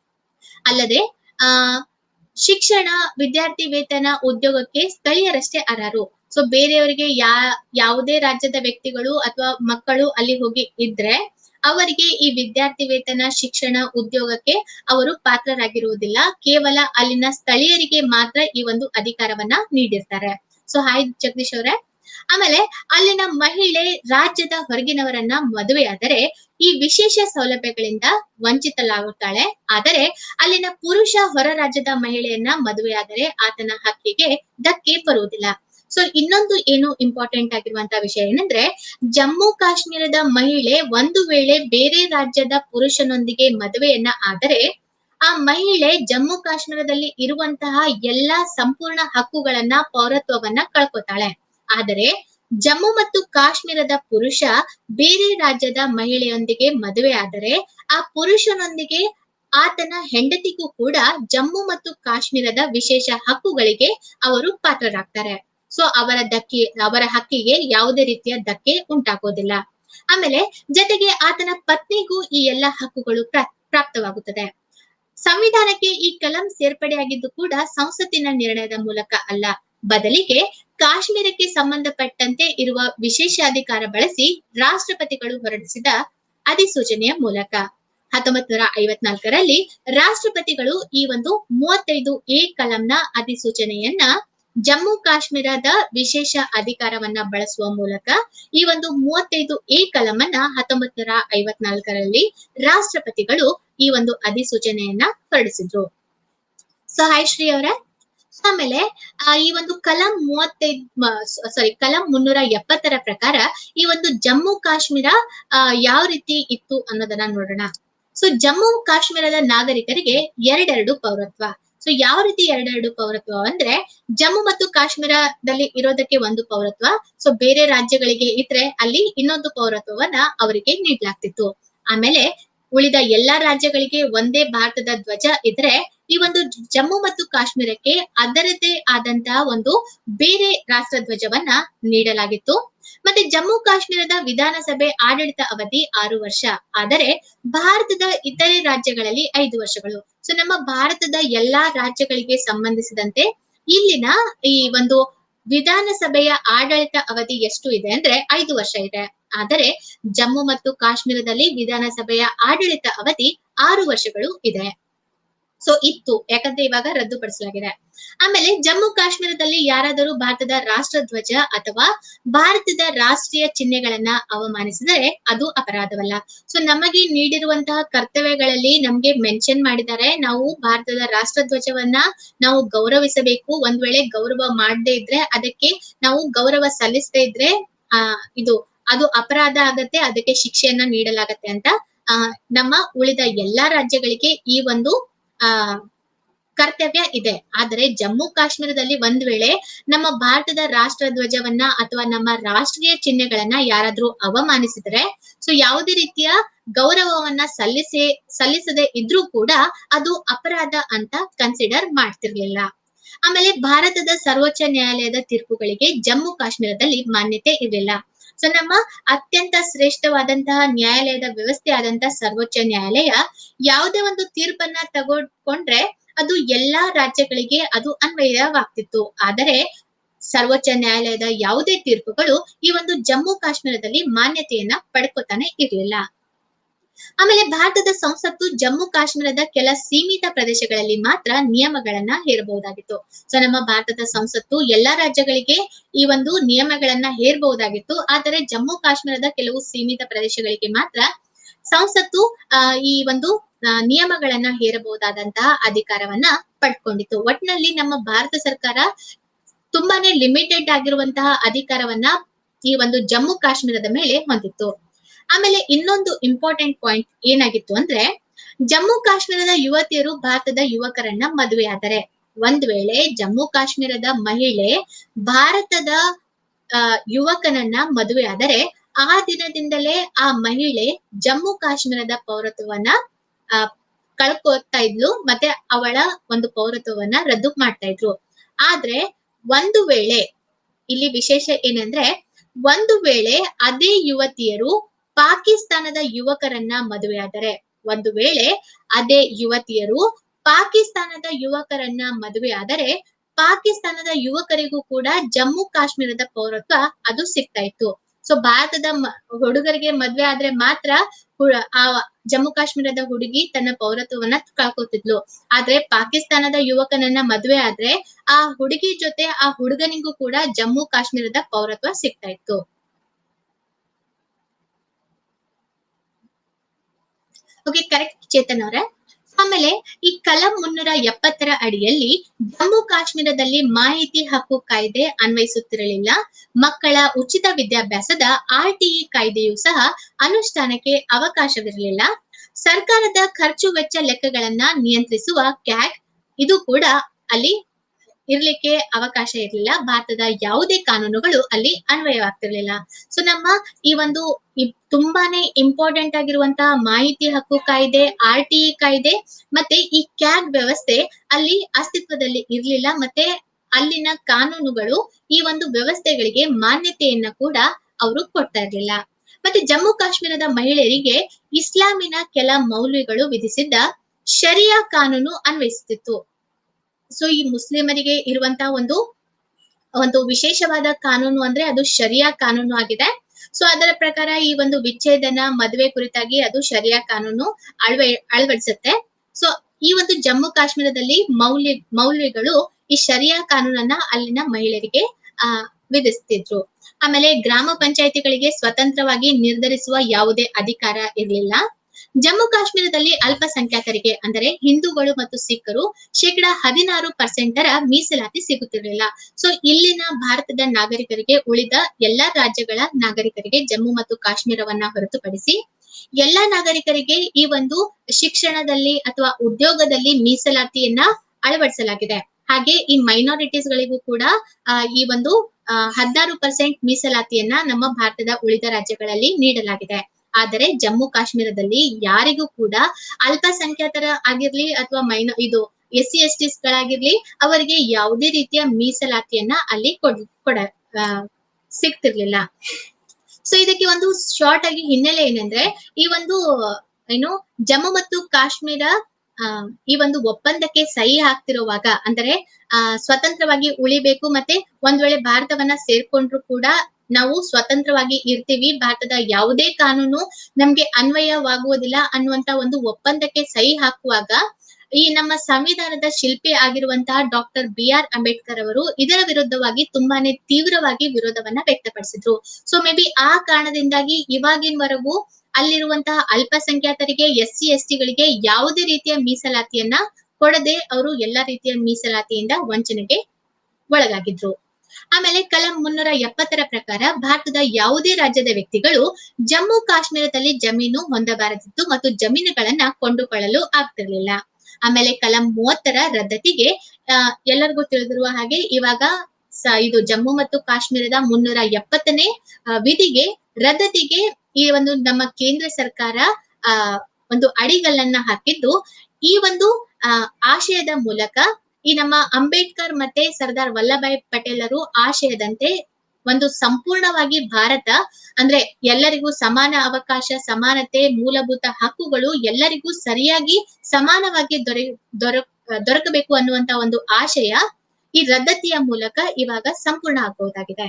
ಅಲ್ಲದೆ ಆ ಶಿಕ್ಷಣ ವಿದ್ಯಾರ್ಥಿ ವೇತನ ಉದ್ಯೋಗಕ್ಕೆ ಸ್ಥಳೀಯರಷ್ಟೇ ಅರ್ಹರು ಸೊ ಬೇರೆಯವರಿಗೆ ಯಾ ಯಾವುದೇ ರಾಜ್ಯದ ವ್ಯಕ್ತಿಗಳು ಅಥವಾ ಮಕ್ಕಳು ಅಲ್ಲಿ ಹೋಗಿ ಇದ್ರೆ ಅವರಿಗೆ ಈ ವಿದ್ಯಾರ್ಥಿ ವೇತನ ಶಿಕ್ಷಣ ಉದ್ಯೋಗಕ್ಕೆ ಅವರು ಪಾತ್ರರಾಗಿರುವುದಿಲ್ಲ ಕೇವಲ ಅಲ್ಲಿನ ಸ್ಥಳೀಯರಿಗೆ ಮಾತ್ರ ಈ ಒಂದು ಅಧಿಕಾರವನ್ನ ನೀಡಿರ್ತಾರೆ ಸೊ ಹಾಯ್ ಜಗದೀಶ್ ಅವರೇ ಆಮೇಲೆ ಅಲ್ಲಿನ ಮಹಿಳೆ ರಾಜ್ಯದ ಹೊರಗಿನವರನ್ನ ಮದುವೆಯಾದರೆ ಈ ವಿಶೇಷ ಸೌಲಭ್ಯಗಳಿಂದ ವಂಚಿತಲಾಗುತ್ತಾಳೆ ಆದರೆ ಅಲ್ಲಿನ ಪುರುಷ ಹೊರ ರಾಜ್ಯದ ಮಹಿಳೆಯನ್ನ ಮದುವೆಯಾದರೆ ಆತನ ಹಕ್ಕಿಗೆ ಧಕ್ಕೆ ಬರುವುದಿಲ್ಲ ಸೊ ಇನ್ನೊಂದು ಏನು ಇಂಪಾರ್ಟೆಂಟ್ ಆಗಿರುವಂತಹ ವಿಷಯ ಏನಂದ್ರೆ ಜಮ್ಮು ಕಾಶ್ಮೀರದ ಮಹಿಳೆ ಒಂದು ವೇಳೆ ಬೇರೆ ರಾಜ್ಯದ ಪುರುಷನೊಂದಿಗೆ ಮದುವೆಯನ್ನ ಆದರೆ ಆ ಮಹಿಳೆ ಜಮ್ಮು ಕಾಶ್ಮೀರದಲ್ಲಿ ಇರುವಂತಹ ಎಲ್ಲಾ ಸಂಪೂರ್ಣ ಹಕ್ಕುಗಳನ್ನ ಪೌರತ್ವವನ್ನ ಕಳ್ಕೊತಾಳೆ ಆದರೆ ಜಮ್ಮು ಮತ್ತು ಕಾಶ್ಮೀರದ ಪುರುಷ ಬೇರೆ ರಾಜ್ಯದ ಮಹಿಳೆಯೊಂದಿಗೆ ಮದುವೆ ಆದರೆ ಆ ಪುರುಷನೊಂದಿಗೆ ಆತನ ಹೆಂಡತಿಗೂ ಕೂಡ ಜಮ್ಮು ಮತ್ತು ಕಾಶ್ಮೀರದ ವಿಶೇಷ ಹಕ್ಕುಗಳಿಗೆ ಅವರು ಪಾತ್ರರಾಗ್ತಾರೆ ಸೊ ಅವರ ಧಕ್ಕೆ ಅವರ ಹಕ್ಕಿಗೆ ಯಾವುದೇ ರೀತಿಯ ಧಕ್ಕೆ ಉಂಟಾಗೋದಿಲ್ಲ ಆಮೇಲೆ ಜೊತೆಗೆ ಆತನ ಪತ್ನಿಗೂ ಈ ಎಲ್ಲ ಹಕ್ಕುಗಳು ಪ್ರಾ- ಪ್ರಾಪ್ತವಾಗುತ್ತದೆ ಸಂವಿಧಾನಕ್ಕೆ ಈ ಕಲಂ ಸೇರ್ಪಡೆಯಾಗಿದ್ದು ಕೂಡ ಸಂಸತ್ತಿನ ನಿರ್ಣಯದ ಮೂಲಕ ಅಲ್ಲ ಬದಲಿಗೆ ಕಾಶ್ಮೀರಕ್ಕೆ ಸಂಬಂಧಪಟ್ಟಂತೆ ಇರುವ ವಿಶೇಷಾಧಿಕಾರ ಬಳಸಿ ರಾಷ್ಟ್ರಪತಿಗಳು ಹೊರಡಿಸಿದ ಅಧಿಸೂಚನೆಯ ಮೂಲಕ ಹತ್ತೊಂಬತ್ ನೂರ ಐವತ್ನಾಲ್ಕರಲ್ಲಿ ರಾಷ್ಟ್ರಪತಿಗಳು ಈ ಒಂದು ಮೂವತ್ತೈದು ಎ ಕಲಂನ ಅಧಿಸೂಚನೆಯನ್ನ ಜಮ್ಮು ಕಾಶ್ಮೀರದ ವಿಶೇಷ ಅಧಿಕಾರವನ್ನ ಬಳಸುವ ಮೂಲಕ ಈ ಒಂದು ಮೂವತ್ತೈದು ಎ ಕಲಮನ್ನ ಹತ್ತೊಂಬತ್ ನೂರ ಐವತ್ನಾಲ್ಕರಲ್ಲಿ ರಾಷ್ಟ್ರಪತಿಗಳು ಈ ಒಂದು ಅಧಿಸೂಚನೆಯನ್ನ ಹೊರಡಿಸಿದ್ರು ಸೊ ಹಾಯ್ ಶ್ರೀ ಅವರೇ ಸೊ ಆಮೇಲೆ ಆ, ಈ ಒಂದು ಕಲಂ ಮೂವತ್ತೈದ್ ಸಾರಿ ಕಲಂ ಮುನ್ನೂರ ಎಪ್ಪತ್ತರ ಪ್ರಕಾರ ಈ ಒಂದು ಜಮ್ಮು ಕಾಶ್ಮೀರ ಆ, ಯಾವ ರೀತಿ ಇತ್ತು ಅನ್ನೋದನ್ನ ನೋಡೋಣ ಸೊ ಜಮ್ಮು ಕಾಶ್ಮೀರದ ನಾಗರಿಕರಿಗೆ ಎರಡೆರಡು ಪೌರತ್ವ ಸೊ ಯಾವ ರೀತಿ ಎರಡೆರಡು ಪೌರತ್ವ ಅಂದ್ರೆ ಜಮ್ಮು ಮತ್ತು ಕಾಶ್ಮೀರದಲ್ಲಿ ಇರೋದಕ್ಕೆ ಒಂದು ಪೌರತ್ವ ಸೊ ಬೇರೆ ರಾಜ್ಯಗಳಿಗೆ ಇದ್ರೆ ಅಲ್ಲಿ ಇನ್ನೊಂದು ಪೌರತ್ವವನ್ನ ಅವರಿಗೆ ನೀಡಲಾಗ್ತಿತ್ತು ಆಮೇಲೆ ಉಳಿದ ಎಲ್ಲಾ ರಾಜ್ಯಗಳಿಗೆ ಒಂದೇ ಭಾರತದ ಧ್ವಜ ಇದ್ರೆ ಈ ಒಂದು ಜಮ್ಮು ಮತ್ತು ಕಾಶ್ಮೀರಕ್ಕೆ ಅದರದ್ದೇ ಆದಂತಹ ಒಂದು ಬೇರೆ ರಾಷ್ಟ್ರ ಧ್ವಜವನ್ನ ನೀಡಲಾಗಿತ್ತು ಮತ್ತೆ ಜಮ್ಮು ಕಾಶ್ಮೀರದ ವಿಧಾನಸಭೆ ಆಡಳಿತ ಅವಧಿ ಆರು ವರ್ಷ ಆದರೆ ಭಾರತದ ಇತರೆ ರಾಜ್ಯಗಳಲ್ಲಿ ಐದು ವರ್ಷಗಳು ಸೊ ನಮ್ಮ ಭಾರತದ ಎಲ್ಲಾ ರಾಜ್ಯಗಳಿಗೆ ಸಂಬಂಧಿಸಿದಂತೆ ಇಲ್ಲಿನ ಈ ಒಂದು ವಿಧಾನಸಭೆಯ ಆಡಳಿತ ಅವಧಿ ಎಷ್ಟು ಇದೆ ಅಂದ್ರೆ ಐದು ವರ್ಷ ಇದೆ ಆದರೆ ಜಮ್ಮು ಮತ್ತು ಕಾಶ್ಮೀರದಲ್ಲಿ ವಿಧಾನಸಭೆಯ ಆಡಳಿತ ಅವಧಿ ಆರು ವರ್ಷಗಳು ಇದೆ ಸೊ ಇತ್ತು ಯಾಕಂದ್ರೆ ಇವಾಗ ರದ್ದುಪಡಿಸಲಾಗಿದೆ ಆಮೇಲೆ ಜಮ್ಮು ಕಾಶ್ಮೀರದಲ್ಲಿ ಯಾರಾದರೂ ಭಾರತದ ರಾಷ್ಟ್ರ ಧ್ವಜ ಅಥವಾ ಭಾರತದ ರಾಷ್ಟ್ರೀಯ ಚಿಹ್ನೆಗಳನ್ನ ಅವಮಾನಿಸಿದರೆ ಅದು ಅಪರಾಧವಲ್ಲ ಸೊ ನಮಗೆ ನೀಡಿರುವಂತಹ ಕರ್ತವ್ಯಗಳಲ್ಲಿ ನಮ್ಗೆ ಮೆನ್ಷನ್ ಮಾಡಿದ್ದಾರೆ ನಾವು ಭಾರತದ ರಾಷ್ಟ್ರ ಧ್ವಜವನ್ನ ನಾವು ಗೌರವಿಸಬೇಕು ಒಂದ್ ವೇಳೆ ಗೌರವ ಮಾಡದೇ ಇದ್ರೆ ಅದಕ್ಕೆ ನಾವು ಗೌರವ ಸಲ್ಲಿಸದೇ ಇದ್ರೆ ಆ ಇದು ಅದು ಅಪರಾಧ ಆಗತ್ತೆ ಅದಕ್ಕೆ ಶಿಕ್ಷೆಯನ್ನ ನೀಡಲಾಗತ್ತೆ ಅಂತ ಆ ನಮ್ಮ ಉಳಿದ ಎಲ್ಲಾ ರಾಜ್ಯಗಳಿಗೆ ಈ ಒಂದು ಆ ಕರ್ತವ್ಯ ಇದೆ ಆದರೆ ಜಮ್ಮು ಕಾಶ್ಮೀರದಲ್ಲಿ ಒಂದ್ ವೇಳೆ ನಮ್ಮ ಭಾರತದ ರಾಷ್ಟ್ರ ಧ್ವಜವನ್ನ ಅಥವಾ ನಮ್ಮ ರಾಷ್ಟ್ರೀಯ ಚಿಹ್ನೆಗಳನ್ನ ಯಾರಾದ್ರೂ ಅವಮಾನಿಸಿದ್ರೆ ಸೊ ಯಾವುದೇ ರೀತಿಯ ಗೌರವವನ್ನ ಸಲ್ಲಿಸೆ ಸಲ್ಲಿಸದೆ ಇದ್ರೂ ಕೂಡ ಅದು ಅಪರಾಧ ಅಂತ ಕನ್ಸಿಡರ್ ಮಾಡ್ತಿರ್ಲಿಲ್ಲ ಆಮೇಲೆ ಭಾರತದ ಸರ್ವೋಚ್ಚ ನ್ಯಾಯಾಲಯದ ತೀರ್ಪುಗಳಿಗೆ ಜಮ್ಮು ಕಾಶ್ಮೀರದಲ್ಲಿ ಮಾನ್ಯತೆ ಇರಲಿಲ್ಲ ಸೊ ನಮ್ಮ ಅತ್ಯಂತ ಶ್ರೇಷ್ಠವಾದಂತಹ ನ್ಯಾಯಾಲಯದ ವ್ಯವಸ್ಥೆ ಆದಂತಹ ಸರ್ವೋಚ್ಚ ನ್ಯಾಯಾಲಯ ಯಾವುದೇ ಒಂದು ತೀರ್ಪನ್ನ ತಗೊಂಡ್ರೆ ಅದು ಎಲ್ಲಾ ರಾಜ್ಯಗಳಿಗೆ ಅದು ಅನ್ವಯವಾಗ್ತಿತ್ತು ಆದರೆ ಸರ್ವೋಚ್ಚ ನ್ಯಾಯಾಲಯದ ಯಾವುದೇ ತೀರ್ಪುಗಳು ಈ ಒಂದು ಜಮ್ಮು ಕಾಶ್ಮೀರದಲ್ಲಿ ಮಾನ್ಯತೆಯನ್ನ ಪಡ್ಕೋತಾನೆ ಇರಲಿಲ್ಲ ಆಮೇಲೆ ಭಾರತದ ಸಂಸತ್ತು ಜಮ್ಮು ಕಾಶ್ಮೀರದ ಕೆಲ ಸೀಮಿತ ಪ್ರದೇಶಗಳಲ್ಲಿ ಮಾತ್ರ ನಿಯಮಗಳನ್ನ ಹೇರಬಹುದಾಗಿತ್ತು ಸೊ ನಮ್ಮ ಭಾರತದ ಸಂಸತ್ತು ಎಲ್ಲಾ ರಾಜ್ಯಗಳಿಗೆ ಈ ಒಂದು ನಿಯಮಗಳನ್ನ ಹೇರಬಹುದಾಗಿತ್ತು ಆದರೆ ಜಮ್ಮು ಕಾಶ್ಮೀರದ ಕೆಲವು ಸೀಮಿತ ಪ್ರದೇಶಗಳಿಗೆ ಮಾತ್ರ ಸಂಸತ್ತು ಆ, ಈ ಒಂದು ಆ, ನಿಯಮಗಳನ್ನ ಹೇರಬಹುದಾದಂತಹ ಅಧಿಕಾರವನ್ನ ಪಡ್ಕೊಂಡಿತ್ತು ಒಟ್ನಲ್ಲಿ ನಮ್ಮ ಭಾರತ ಸರ್ಕಾರ ತುಂಬಾನೇ ಲಿಮಿಟೆಡ್ ಆಗಿರುವಂತಹ ಅಧಿಕಾರವನ್ನ ಈ ಒಂದು ಜಮ್ಮು ಕಾಶ್ಮೀರದ ಮೇಲೆ ಹೊಂದಿತ್ತು ಆಮೇಲೆ ಇನ್ನೊಂದು ಇಂಪಾರ್ಟೆಂಟ್ ಪಾಯಿಂಟ್ ಏನಾಗಿತ್ತು ಅಂದ್ರೆ ಜಮ್ಮು ಕಾಶ್ಮೀರದ ಯುವತಿಯರು ಭಾರತದ ಯುವಕರನ್ನ ಮದುವೆಯಾದರೆ ಒಂದ್ ವೇಳೆ ಜಮ್ಮು ಕಾಶ್ಮೀರದ ಮಹಿಳೆ ಭಾರತದ ಆ, ಯುವಕನನ್ನ ಮದುವೆಯಾದರೆ ಆ ದಿನದಿಂದಲೇ ಆ ಮಹಿಳೆ ಜಮ್ಮು ಕಾಶ್ಮೀರದ ಪೌರತ್ವವನ್ನ ಆ ಕಳ್ಕೊತಾ ಇದ್ಲು ಮತ್ತೆ ಅವಳ ಒಂದು ಪೌರತ್ವವನ್ನ ರದ್ದು ಮಾಡ್ತಾ ಇದ್ರು ಆದ್ರೆ ಒಂದು ವೇಳೆ ಇಲ್ಲಿ ವಿಶೇಷ ಏನಂದ್ರೆ ಒಂದು ವೇಳೆ ಅದೇ ಯುವತಿಯರು ಪಾಕಿಸ್ತಾನದ ಯುವಕರನ್ನ ಮದುವೆಯಾದರೆ ಒಂದು ವೇಳೆ ಅದೇ ಯುವತಿಯರು ಪಾಕಿಸ್ತಾನದ ಯುವಕರನ್ನ ಮದುವೆಯಾದರೆ ಪಾಕಿಸ್ತಾನದ ಯುವಕರಿಗೂ ಕೂಡ ಜಮ್ಮು ಕಾಶ್ಮೀರದ ಪೌರತ್ವ ಅದು ಸಿಗ್ತಾ ಇತ್ತು ಸೊ ಭಾರತದ ಮ- ಹುಡುಗರಿಗೆ ಮದ್ವೆ ಆದ್ರೆ ಮಾತ್ರ ಹು- ಆ ಜಮ್ಮು ಕಾಶ್ಮೀರದ ಹುಡುಗಿ ತನ್ನ ಪೌರತ್ವವನ್ನ ಕಳ್ಕೊತಿದ್ಲು ಆದ್ರೆ ಪಾಕಿಸ್ತಾನದ ಯುವಕನನ್ನ ಮದ್ವೆ ಆದ್ರೆ ಆ ಹುಡುಗಿ ಜೊತೆ ಆ ಹುಡುಗನಿಗೂ ಕೂಡ ಜಮ್ಮು ಕಾಶ್ಮೀರದ ಪೌರತ್ವ ಸಿಗ್ತಾ ಇತ್ತು ಓಕೆ ಕರೆಕ್ಟ್ ಚೇತನ್ ಅವರೇ ಆಮೇಲೆ ಈ ಕಲಂ ಮುನ್ನೂರ ಎಪ್ಪತ್ತರ ಅಡಿಯಲ್ಲಿ ಜಮ್ಮು ಕಾಶ್ಮೀರದಲ್ಲಿ ಮಾಹಿತಿ ಹಕ್ಕು ಕಾಯ್ದೆ ಅನ್ವಯಿಸುತ್ತಿರಲಿಲ್ಲ ಮಕ್ಕಳ ಉಚಿತ ವಿದ್ಯಾಭ್ಯಾಸದ ಆರ್ಟಿಇ ಕಾಯ್ದೆಯೂ ಸಹ ಅನುಷ್ಠಾನಕ್ಕೆ ಅವಕಾಶವಿರಲಿಲ್ಲ ಸರ್ಕಾರದ ಖರ್ಚು ವೆಚ್ಚ ಲೆಕ್ಕಗಳನ್ನ ನಿಯಂತ್ರಿಸುವ ಕ್ಯಾಗ್ ಇದು ಕೂಡ ಅಲ್ಲಿ ಇರ್ಲಿಕ್ಕೆ ಅವಕಾಶ ಇರಲಿಲ್ಲ ಭಾರತದ ಯಾವುದೇ ಕಾನೂನುಗಳು ಅಲ್ಲಿ ಅನ್ವಯವಾಗ್ತಿರ್ಲಿಲ್ಲ ಸೊ ನಮ್ಮ ಈ ಒಂದು ಇ- ತುಂಬಾನೇ ಇಂಪಾರ್ಟೆಂಟ್ ಆಗಿರುವಂತಹ ಮಾಹಿತಿ ಹಕ್ಕು ಕಾಯ್ದೆ ಆರ್ ಟಿ ಕಾಯ್ದೆ ಮತ್ತೆ ಈ ಕ್ಯಾಗ್ ವ್ಯವಸ್ಥೆ ಅಲ್ಲಿ ಅಸ್ತಿತ್ವದಲ್ಲಿ ಇರ್ಲಿಲ್ಲ ಮತ್ತೆ ಅಲ್ಲಿನ ಕಾನೂನುಗಳು ಈ ಒಂದು ವ್ಯವಸ್ಥೆಗಳಿಗೆ ಮಾನ್ಯತೆಯನ್ನ ಕೂಡ ಅವರು ಕೊಡ್ತಾ ಇರ್ಲಿಲ್ಲ ಮತ್ತೆ ಜಮ್ಮು ಕಾಶ್ಮೀರದ ಮಹಿಳೆಯರಿಗೆ ಇಸ್ಲಾಮಿನ ಕೆಲ ಮೌಲ್ಯಗಳು ವಿಧಿಸಿದ್ದ ಶರಿಯಾ ಕಾನೂನು ಅನ್ವಯಿಸುತ್ತಿತ್ತು ಸೊ ಈ ಮುಸ್ಲಿಮರಿಗೆ ಇರುವಂತಹ ಒಂದು ಒಂದು ವಿಶೇಷವಾದ ಕಾನೂನು ಅಂದ್ರೆ ಅದು ಶರಿಯಾ ಕಾನೂನು ಆಗಿದೆ ಸೊ ಅದರ ಪ್ರಕಾರ ಈ ಒಂದು ವಿಚ್ಛೇದನ ಮದುವೆ ಕುರಿತಾಗಿ ಅದು ಶರಿಯಾ ಕಾನೂನು ಅಳವ ಅಳವಡಿಸುತ್ತೆ ಸೊ ಈ ಒಂದು ಜಮ್ಮು ಕಾಶ್ಮೀರದಲ್ಲಿ ಮೌಲ್ಯ ಮೌಲ್ಯಗಳು ಈ ಶರಿಯಾ ಕಾನೂನನ್ನ ಅಲ್ಲಿನ ಮಹಿಳೆಯರಿಗೆ ಆ ವಿಧಿಸ್ತಿದ್ರು ಆಮೇಲೆ ಗ್ರಾಮ ಪಂಚಾಯತಿಗಳಿಗೆ ಸ್ವತಂತ್ರವಾಗಿ ನಿರ್ಧರಿಸುವ ಯಾವುದೇ ಅಧಿಕಾರ ಇರಲಿಲ್ಲ ಜಮ್ಮು ಕಾಶ್ಮೀರದಲ್ಲಿ ಅಲ್ಪಸಂಖ್ಯಾತರಿಗೆ ಅಂದರೆ ಹಿಂದೂಗಳು ಮತ್ತು ಸಿಖ್ಖರು ಶೇಕಡ ಹದಿನಾರು ಪರ್ಸೆಂಟರ ಮೀಸಲಾತಿ ಸಿಗುತ್ತಿರಲಿಲ್ಲ ಸೊ ಇಲ್ಲಿನ ಭಾರತದ ನಾಗರಿಕರಿಗೆ ಉಳಿದ ಎಲ್ಲಾ ರಾಜ್ಯಗಳ ನಾಗರಿಕರಿಗೆ ಜಮ್ಮು ಮತ್ತು ಕಾಶ್ಮೀರವನ್ನ ಹೊರತುಪಡಿಸಿ ಎಲ್ಲಾ ನಾಗರಿಕರಿಗೆ ಈ ಒಂದು ಶಿಕ್ಷಣದಲ್ಲಿ ಅಥವಾ ಉದ್ಯೋಗದಲ್ಲಿ ಮೀಸಲಾತಿಯನ್ನ ಅಳವಡಿಸಲಾಗಿದೆ ಹಾಗೆ ಈ ಮೈನಾರಿಟೀಸ್ ಗಳಿಗೂ ಕೂಡ ಆ, ಈ ಒಂದು ಹದಿನಾರು ಪರ್ಸೆಂಟ್ ಮೀಸಲಾತಿಯನ್ನ ನಮ್ಮ ಭಾರತದ ಉಳಿದ ರಾಜ್ಯಗಳಲ್ಲಿ ನೀಡಲಾಗಿದೆ ಆದರೆ ಜಮ್ಮು ಕಾಶ್ಮೀರದಲ್ಲಿ ಯಾರಿಗೂ ಕೂಡ ಅಲ್ಪಸಂಖ್ಯಾತರ ಆಗಿರ್ಲಿ ಅಥವಾ ಮೈನ ಇದು ಎಸ್ ಸಿ ಎಸ್ ಟಿಸ್ ಗಳಾಗಿರ್ಲಿ ಅವರಿಗೆ ಯಾವುದೇ ರೀತಿಯ ಮೀಸಲಾತಿಯನ್ನ ಅಲ್ಲಿ ಕೊಡ್ ಕೊಡ ಆ, ಸಿಗ್ತಿರ್ಲಿಲ್ಲ ಸೊ ಇದಕ್ಕೆ ಒಂದು ಶಾರ್ಟ್ ಆಗಿ ಹಿನ್ನೆಲೆ ಏನಂದ್ರೆ ಈ ಒಂದು ಏನು ಜಮ್ಮು ಮತ್ತು ಕಾಶ್ಮೀರ ಆ, ಈ ಒಂದು ಒಪ್ಪಂದಕ್ಕೆ ಸಹಿ ಹಾಕ್ತಿರುವಾಗ ಅಂದರೆ ಆ ಸ್ವತಂತ್ರವಾಗಿ ಉಳಿಬೇಕು ಮತ್ತೆ ಒಂದ್ ವೇಳೆ ಭಾರತವನ್ನ ಸೇರ್ಕೊಂಡ್ರು ಕೂಡ ನಾವು ಸ್ವತಂತ್ರವಾಗಿ ಇರ್ತೀವಿ ಭಾರತದ ಯಾವುದೇ ಕಾನೂನು ನಮ್ಗೆ ಅನ್ವಯವಾಗುವುದಿಲ್ಲ ಅನ್ನುವಂತ ಒಂದು ಒಪ್ಪಂದಕ್ಕೆ ಸಹಿ ಹಾಕುವಾಗ ಈ ನಮ್ಮ ಸಂವಿಧಾನದ ಶಿಲ್ಪಿ ಆಗಿರುವಂತಹ ಡಾಕ್ಟರ್ ಬಿ ಆರ್ ಅಂಬೇಡ್ಕರ್ ಅವರು ಇದರ ವಿರುದ್ಧವಾಗಿ ತುಂಬಾನೇ ತೀವ್ರವಾಗಿ ವಿರೋಧವನ್ನ ವ್ಯಕ್ತಪಡಿಸಿದ್ರು ಸೊ ಮೇ ಬಿ ಆ ಕಾರಣದಿಂದಾಗಿ ಇವಾಗಿನವರೆಗೂ ಅಲ್ಲಿರುವಂತಹ ಅಲ್ಪಸಂಖ್ಯಾತರಿಗೆ ಎಸ್ ಸಿ ಎಸ್ ಟಿಗಳಿಗೆ ಯಾವುದೇ ರೀತಿಯ ಮೀಸಲಾತಿಯನ್ನ ಕೊಡದೆ ಅವರು ಎಲ್ಲಾ ರೀತಿಯ ಮೀಸಲಾತಿಯಿಂದ ವಂಚನೆಗೆ ಒಳಗಾಗಿದ್ರು ಆಮೇಲೆ ಕಲಂ ಮುನ್ನೂರ ಎಪ್ಪತ್ತರ ಪ್ರಕಾರ ಭಾರತದ ಯಾವುದೇ ರಾಜ್ಯದ ವ್ಯಕ್ತಿಗಳು ಜಮ್ಮು ಕಾಶ್ಮೀರದಲ್ಲಿ ಜಮೀನು ಹೊಂದಬಾರದಿತ್ತು ಮತ್ತು ಜಮೀನುಗಳನ್ನ ಕೊಂಡುಕೊಳ್ಳಲು ಆಗ್ತಿರ್ಲಿಲ್ಲ ಆಮೇಲೆ ಕಲಂ ಮೂವತ್ತರ ರದ್ದತಿಗೆ ಆ, ಎಲ್ಲರಿಗೂ ತಿಳಿದಿರುವ ಹಾಗೆ ಇವಾಗ ಸ- ಇದು ಜಮ್ಮು ಮತ್ತು ಕಾಶ್ಮೀರದ ಮುನ್ನೂರ ಎಪ್ಪತ್ತನೇ ಆ, ವಿಧಿಗೆ ರದ್ದತಿಗೆ ಈ ಒಂದು ನಮ್ಮ ಕೇಂದ್ರ ಸರ್ಕಾರ ಆ ಒಂದು ಅಡಿಗಲ್ಲನ್ನ ಹಾಕಿದ್ದು ಈ ಒಂದು ಆ, ಆಶಯದ ಮೂಲಕ ಈ ನಮ್ಮ ಅಂಬೇಡ್ಕರ್ ಮತ್ತೆ ಸರ್ದಾರ್ ವಲ್ಲಭಾಯ್ ಪಟೇಲರು ಆಶಯದಂತೆ ಒಂದು ಸಂಪೂರ್ಣವಾಗಿ ಭಾರತ ಅಂದ್ರೆ ಎಲ್ಲರಿಗೂ ಸಮಾನ ಅವಕಾಶ ಸಮಾನತೆ ಮೂಲಭೂತ ಹಕ್ಕುಗಳು ಎಲ್ಲರಿಗೂ ಸರಿಯಾಗಿ ಸಮಾನವಾಗಿ ದೊರೆ ದೊರ ದೊರಕಬೇಕು ಅನ್ನುವಂತ ಒಂದು ಆಶಯ ಈ ರದ್ದತಿಯ ಮೂಲಕ ಇವಾಗ ಸಂಪೂರ್ಣ ಆಗಬಹುದಾಗಿದೆ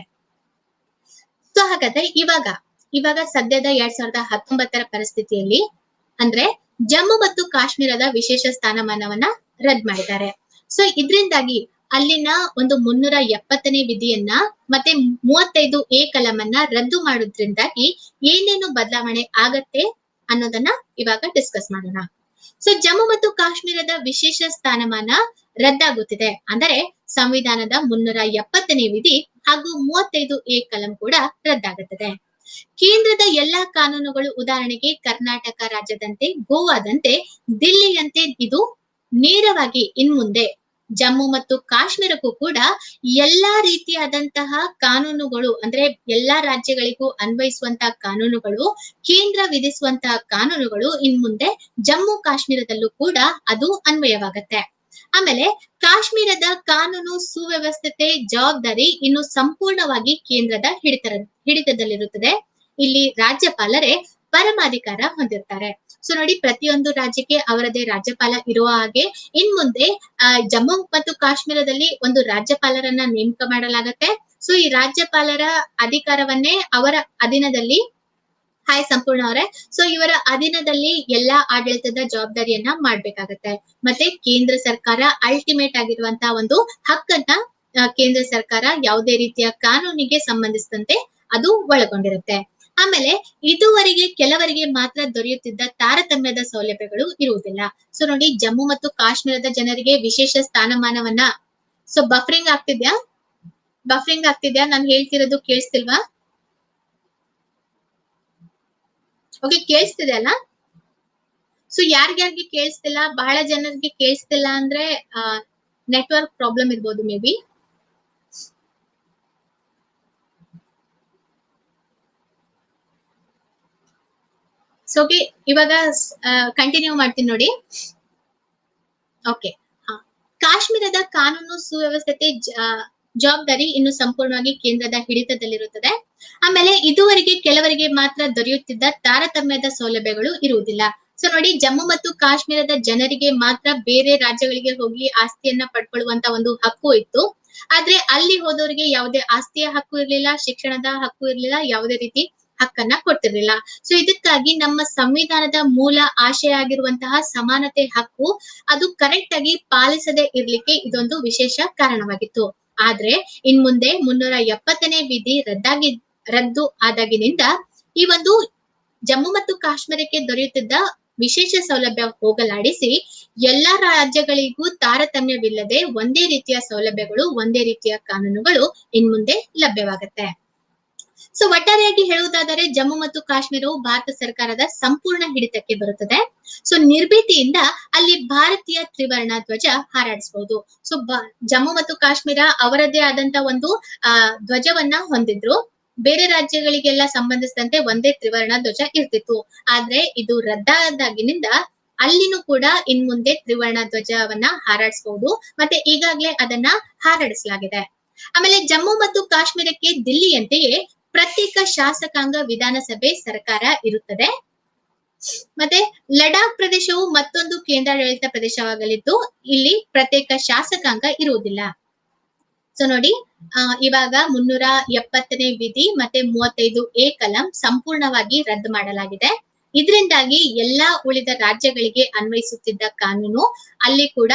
ಸೊ ಹಾಗಾದ್ರೆ ಇವಾಗ ಇವಾಗ ಸದ್ಯದ ಎರಡ್ ಸಾವಿರದ ಹತ್ತೊಂಬತ್ತರ ಪರಿಸ್ಥಿತಿಯಲ್ಲಿ ಅಂದ್ರೆ ಜಮ್ಮು ಮತ್ತು ಕಾಶ್ಮೀರದ ವಿಶೇಷ ಸ್ಥಾನಮಾನವನ್ನ ರದ್ದು ಮಾಡಿದ್ದಾರೆ ಸೊ ಇದರಿಂದಾಗಿ ಅಲ್ಲಿನ ಒಂದು ಮುನ್ನೂರ ಎಪ್ಪತ್ತನೇ ವಿಧಿಯನ್ನ ಮತ್ತೆ ಮೂವತ್ತೈದು ಎ ಕಲಮನ್ನ ರದ್ದು ಮಾಡೋದ್ರಿಂದಾಗಿ ಏನೇನು ಬದಲಾವಣೆ ಆಗತ್ತೆ ಅನ್ನೋದನ್ನ ಇವಾಗ ಡಿಸ್ಕಸ್ ಮಾಡೋಣ ಸೊ ಜಮ್ಮು ಮತ್ತು ಕಾಶ್ಮೀರದ ವಿಶೇಷ ಸ್ಥಾನಮಾನ ರದ್ದಾಗುತ್ತಿದೆ ಅಂದರೆ ಸಂವಿಧಾನದ ಮುನ್ನೂರ ಎಪ್ಪತ್ತನೇ ವಿಧಿ ಹಾಗೂ ಮೂವತ್ತೈದು ಎ ಕಲಂ ಕೂಡ ರದ್ದಾಗುತ್ತದೆ ಕೇಂದ್ರದ ಎಲ್ಲಾ ಕಾನೂನುಗಳು ಉದಾಹರಣೆಗೆ ಕರ್ನಾಟಕ ರಾಜ್ಯದಂತೆ ಗೋವಾದಂತೆ ದಿಲ್ಲಿಯಂತೆ ಇದು ನೇರವಾಗಿ ಇನ್ಮುಂದೆ ಜಮ್ಮು ಮತ್ತು ಕಾಶ್ಮೀರಕ್ಕೂ ಕೂಡ ಎಲ್ಲಾ ರೀತಿಯಾದಂತಹ ಕಾನೂನುಗಳು ಅಂದ್ರೆ ಎಲ್ಲಾ ರಾಜ್ಯಗಳಿಗೂ ಅನ್ವಯಿಸುವಂತಹ ಕಾನೂನುಗಳು ಕೇಂದ್ರ ವಿಧಿಸುವಂತಹ ಕಾನೂನುಗಳು ಇನ್ಮುಂದೆ ಜಮ್ಮು ಕಾಶ್ಮೀರದಲ್ಲೂ ಕೂಡ ಅದು ಅನ್ವಯವಾಗತ್ತೆ ಆಮೇಲೆ ಕಾಶ್ಮೀರದ ಕಾನೂನು ಸುವ್ಯವಸ್ಥತೆ ಜವಾಬ್ದಾರಿ ಇನ್ನು ಸಂಪೂರ್ಣವಾಗಿ ಕೇಂದ್ರದ ಹಿಡಿತ ಹಿಡಿತದಲ್ಲಿರುತ್ತದೆ ಇಲ್ಲಿ ರಾಜ್ಯಪಾಲರೇ ಪರಮಾಧಿಕಾರ ಹೊಂದಿರ್ತಾರೆ ಸೊ ನೋಡಿ ಪ್ರತಿಯೊಂದು ರಾಜ್ಯಕ್ಕೆ ಅವರದೇ ರಾಜ್ಯಪಾಲ ಇರುವ ಹಾಗೆ ಇನ್ ಮುಂದೆ ಆ, ಜಮ್ಮು ಮತ್ತು ಕಾಶ್ಮೀರದಲ್ಲಿ ಒಂದು ರಾಜ್ಯಪಾಲರನ್ನ ನೇಮಕ ಮಾಡಲಾಗತ್ತೆ ಸೊ ಈ ರಾಜ್ಯಪಾಲರ ಅಧಿಕಾರವನ್ನೇ ಅವರ ಅಧೀನದಲ್ಲಿ ಹಾಯ್ ಸಂಪೂರ್ಣ ಅವರೇ ಸೊ ಇವರ ಅಧೀನದಲ್ಲಿ ಎಲ್ಲಾ ಆಡಳಿತದ ಜವಾಬ್ದಾರಿಯನ್ನ ಮಾಡ್ಬೇಕಾಗತ್ತೆ ಮತ್ತೆ ಕೇಂದ್ರ ಸರ್ಕಾರ ಅಲ್ಟಿಮೇಟ್ ಆಗಿರುವಂತಹ ಒಂದು ಹಕ್ಕನ್ನ ಆ, ಕೇಂದ್ರ ಸರ್ಕಾರ ಯಾವುದೇ ರೀತಿಯ ಕಾನೂನಿಗೆ ಸಂಬಂಧಿಸಿದಂತೆ ಅದು ಒಳಗೊಂಡಿರುತ್ತೆ ಆಮೇಲೆ ಇದುವರೆಗೆ ಕೆಲವರಿಗೆ ಮಾತ್ರ ದೊರೆಯುತ್ತಿದ್ದ ತಾರತಮ್ಯದ ಸೌಲಭ್ಯಗಳು ಇರುವುದಿಲ್ಲ ಸೊ ನೋಡಿ ಜಮ್ಮು ಮತ್ತು ಕಾಶ್ಮೀರದ ಜನರಿಗೆ ವಿಶೇಷ ಸ್ಥಾನಮಾನವನ್ನ ಸೊ ಬಫರಿಂಗ್ ಆಗ್ತಿದ್ಯಾ ಬಫರಿಂಗ್ ಆಗ್ತಿದ್ಯಾ ನಾನು ಹೇಳ್ತಿರೋದು ಕೇಳಿಸ್ತಿಲ್ವಾ ಓಕೆ ಕೇಳಿಸ್ತಿದೆ ಅಲ್ಲ ಸೊ ಯಾರ್ಯಾರಿಗೆ ಕೇಳಿಸ್ತಿಲ್ಲ ಬಹಳ ಜನರಿಗೆ ಕೇಳಿಸ್ತಿಲ್ಲ ಅಂದ್ರೆ ನೆಟ್ವರ್ಕ್ ಪ್ರಾಬ್ಲಮ್ ಇರ್ಬೋದು ಮೇ ಬಿ ಸೊ ಓಕೆ ಇವಾಗ ಕಂಟಿನ್ಯೂ ಮಾಡ್ತೀನಿ ನೋಡಿ ಓಕೆ ಕಾಶ್ಮೀರದ ಕಾನೂನು ಸುವ್ಯವಸ್ಥತೆ ಜ- ಆ, ಜವಾಬ್ದಾರಿ ಇನ್ನು ಸಂಪೂರ್ಣವಾಗಿ ಕೇಂದ್ರದ ಹಿಡಿತದಲ್ಲಿರುತ್ತದೆ ಆಮೇಲೆ ಇದುವರೆಗೆ ಕೆಲವರಿಗೆ ಮಾತ್ರ ದೊರೆಯುತ್ತಿದ್ದ ತಾರತಮ್ಯದ ಸೌಲಭ್ಯಗಳು ಇರುವುದಿಲ್ಲ ಸೊ ನೋಡಿ ಜಮ್ಮು ಮತ್ತು ಕಾಶ್ಮೀರದ ಜನರಿಗೆ ಮಾತ್ರ ಬೇರೆ ರಾಜ್ಯಗಳಿಗೆ ಹೋಗಿ ಆಸ್ತಿಯನ್ನ ಪಡ್ಕೊಳ್ಳುವಂತ ಒಂದು ಹಕ್ಕು ಇತ್ತು ಆದ್ರೆ ಅಲ್ಲಿ ಹೋದವರಿಗೆ ಯಾವುದೇ ಆಸ್ತಿಯ ಹಕ್ಕು ಇರ್ಲಿಲ್ಲ ಶಿಕ್ಷಣದ ಹಕ್ಕು ಇರ್ಲಿಲ್ಲ ಯಾವುದೇ ರೀತಿ ಹಕ್ಕನ್ನ ಕೊಡ್ತಿರ್ಲಿಲ್ಲ ಸೊ ಇದಕ್ಕಾಗಿ ನಮ್ಮ ಸಂವಿಧಾನದ ಮೂಲ ಆಶಯ ಆಗಿರುವಂತಹ ಸಮಾನತೆ ಹಕ್ಕು ಅದು ಕರೆಕ್ಟ್ ಆಗಿ ಪಾಲಿಸದೆ ಇರ್ಲಿಕ್ಕೆ ಇದೊಂದು ವಿಶೇಷ ಕಾರಣವಾಗಿತ್ತು ಆದ್ರೆ ಇನ್ ಮುಂದೆ ಮುನ್ನೂರ ಎಪ್ಪತ್ತನೇ ವಿಧಿ ರದ್ದಾಗಿ ರದ್ದು ಆದಾಗಿನಿಂದ ಈ ಒಂದು ಜಮ್ಮು ಮತ್ತು ಕಾಶ್ಮೀರಕ್ಕೆ ದೊರೆಯುತ್ತಿದ್ದ ವಿಶೇಷ ಸೌಲಭ್ಯ ಹೋಗಲಾಡಿಸಿ ಎಲ್ಲಾ ರಾಜ್ಯಗಳಿಗೂ ತಾರತಮ್ಯವಿಲ್ಲದೆ ಒಂದೇ ರೀತಿಯ ಸೌಲಭ್ಯಗಳು ಒಂದೇ ರೀತಿಯ ಕಾನೂನುಗಳು ಇನ್ಮುಂದೆ ಲಭ್ಯವಾಗುತ್ತೆ ಸೊ ಒಟ್ಟಾರೆಯಾಗಿ ಹೇಳುವುದಾದರೆ ಜಮ್ಮು ಮತ್ತು ಕಾಶ್ಮೀರವು ಭಾರತ ಸರ್ಕಾರದ ಸಂಪೂರ್ಣ ಹಿಡಿತಕ್ಕೆ ಬರುತ್ತದೆ ಸೊ ನಿರ್ಭೀತಿಯಿಂದ ಅಲ್ಲಿ ಭಾರತೀಯ ತ್ರಿವರ್ಣ ಧ್ವಜ ಹಾರಾಡಿಸಬಹುದು ಸೊ ಜಮ್ಮು ಮತ್ತು ಕಾಶ್ಮೀರ ಅವರದೇ ಆದಂತ ಒಂದು ಆ ಧ್ವಜವನ್ನ ಹೊಂದಿದ್ರು ಬೇರೆ ರಾಜ್ಯಗಳಿಗೆಲ್ಲ ಸಂಬಂಧಿಸಿದಂತೆ ಒಂದೇ ತ್ರಿವರ್ಣ ಧ್ವಜ ಇರ್ತಿತ್ತು ಆದ್ರೆ ಇದು ರದ್ದಾದಾಗಿನಿಂದ ಅಲ್ಲಿನೂ ಕೂಡ ಇನ್ ಮುಂದೆ ತ್ರಿವರ್ಣ ಧ್ವಜವನ್ನ ಹಾರಾಡಿಸಬಹುದು ಮತ್ತೆ ಈಗಾಗಲೇ ಅದನ್ನ ಹಾರಾಡಿಸಲಾಗಿದೆ ಆಮೇಲೆ ಜಮ್ಮು ಮತ್ತು ಕಾಶ್ಮೀರಕ್ಕೆ ದಿಲ್ಲಿಯಂತೆಯೇ ಪ್ರತ್ಯೇಕ ಶಾಸಕಾಂಗ ವಿಧಾನಸಭೆ ಸರ್ಕಾರ ಇರುತ್ತದೆ ಮತ್ತೆ ಲಡಾಖ್ ಪ್ರದೇಶವು ಮತ್ತೊಂದು ಕೇಂದ್ರಾಡಳಿತ ಪ್ರದೇಶವಾಗಲಿದ್ದು ಇಲ್ಲಿ ಪ್ರತ್ಯೇಕ ಶಾಸಕಾಂಗ ಇರುವುದಿಲ್ಲ ಸೊ ನೋಡಿ ಆ, ಇವಾಗ ಮುನ್ನೂರ ಎಪ್ಪತ್ತನೇ ವಿಧಿ ಮತ್ತೆ ಮೂವತ್ತೈದು ಎ ಕಲಂ ಸಂಪೂರ್ಣವಾಗಿ ರದ್ದು ಮಾಡಲಾಗಿದೆ ಇದರಿಂದಾಗಿ ಎಲ್ಲಾ ಉಳಿದ ರಾಜ್ಯಗಳಿಗೆ ಅನ್ವಯಿಸುತ್ತಿದ್ದ ಕಾನೂನು ಅಲ್ಲಿ ಕೂಡ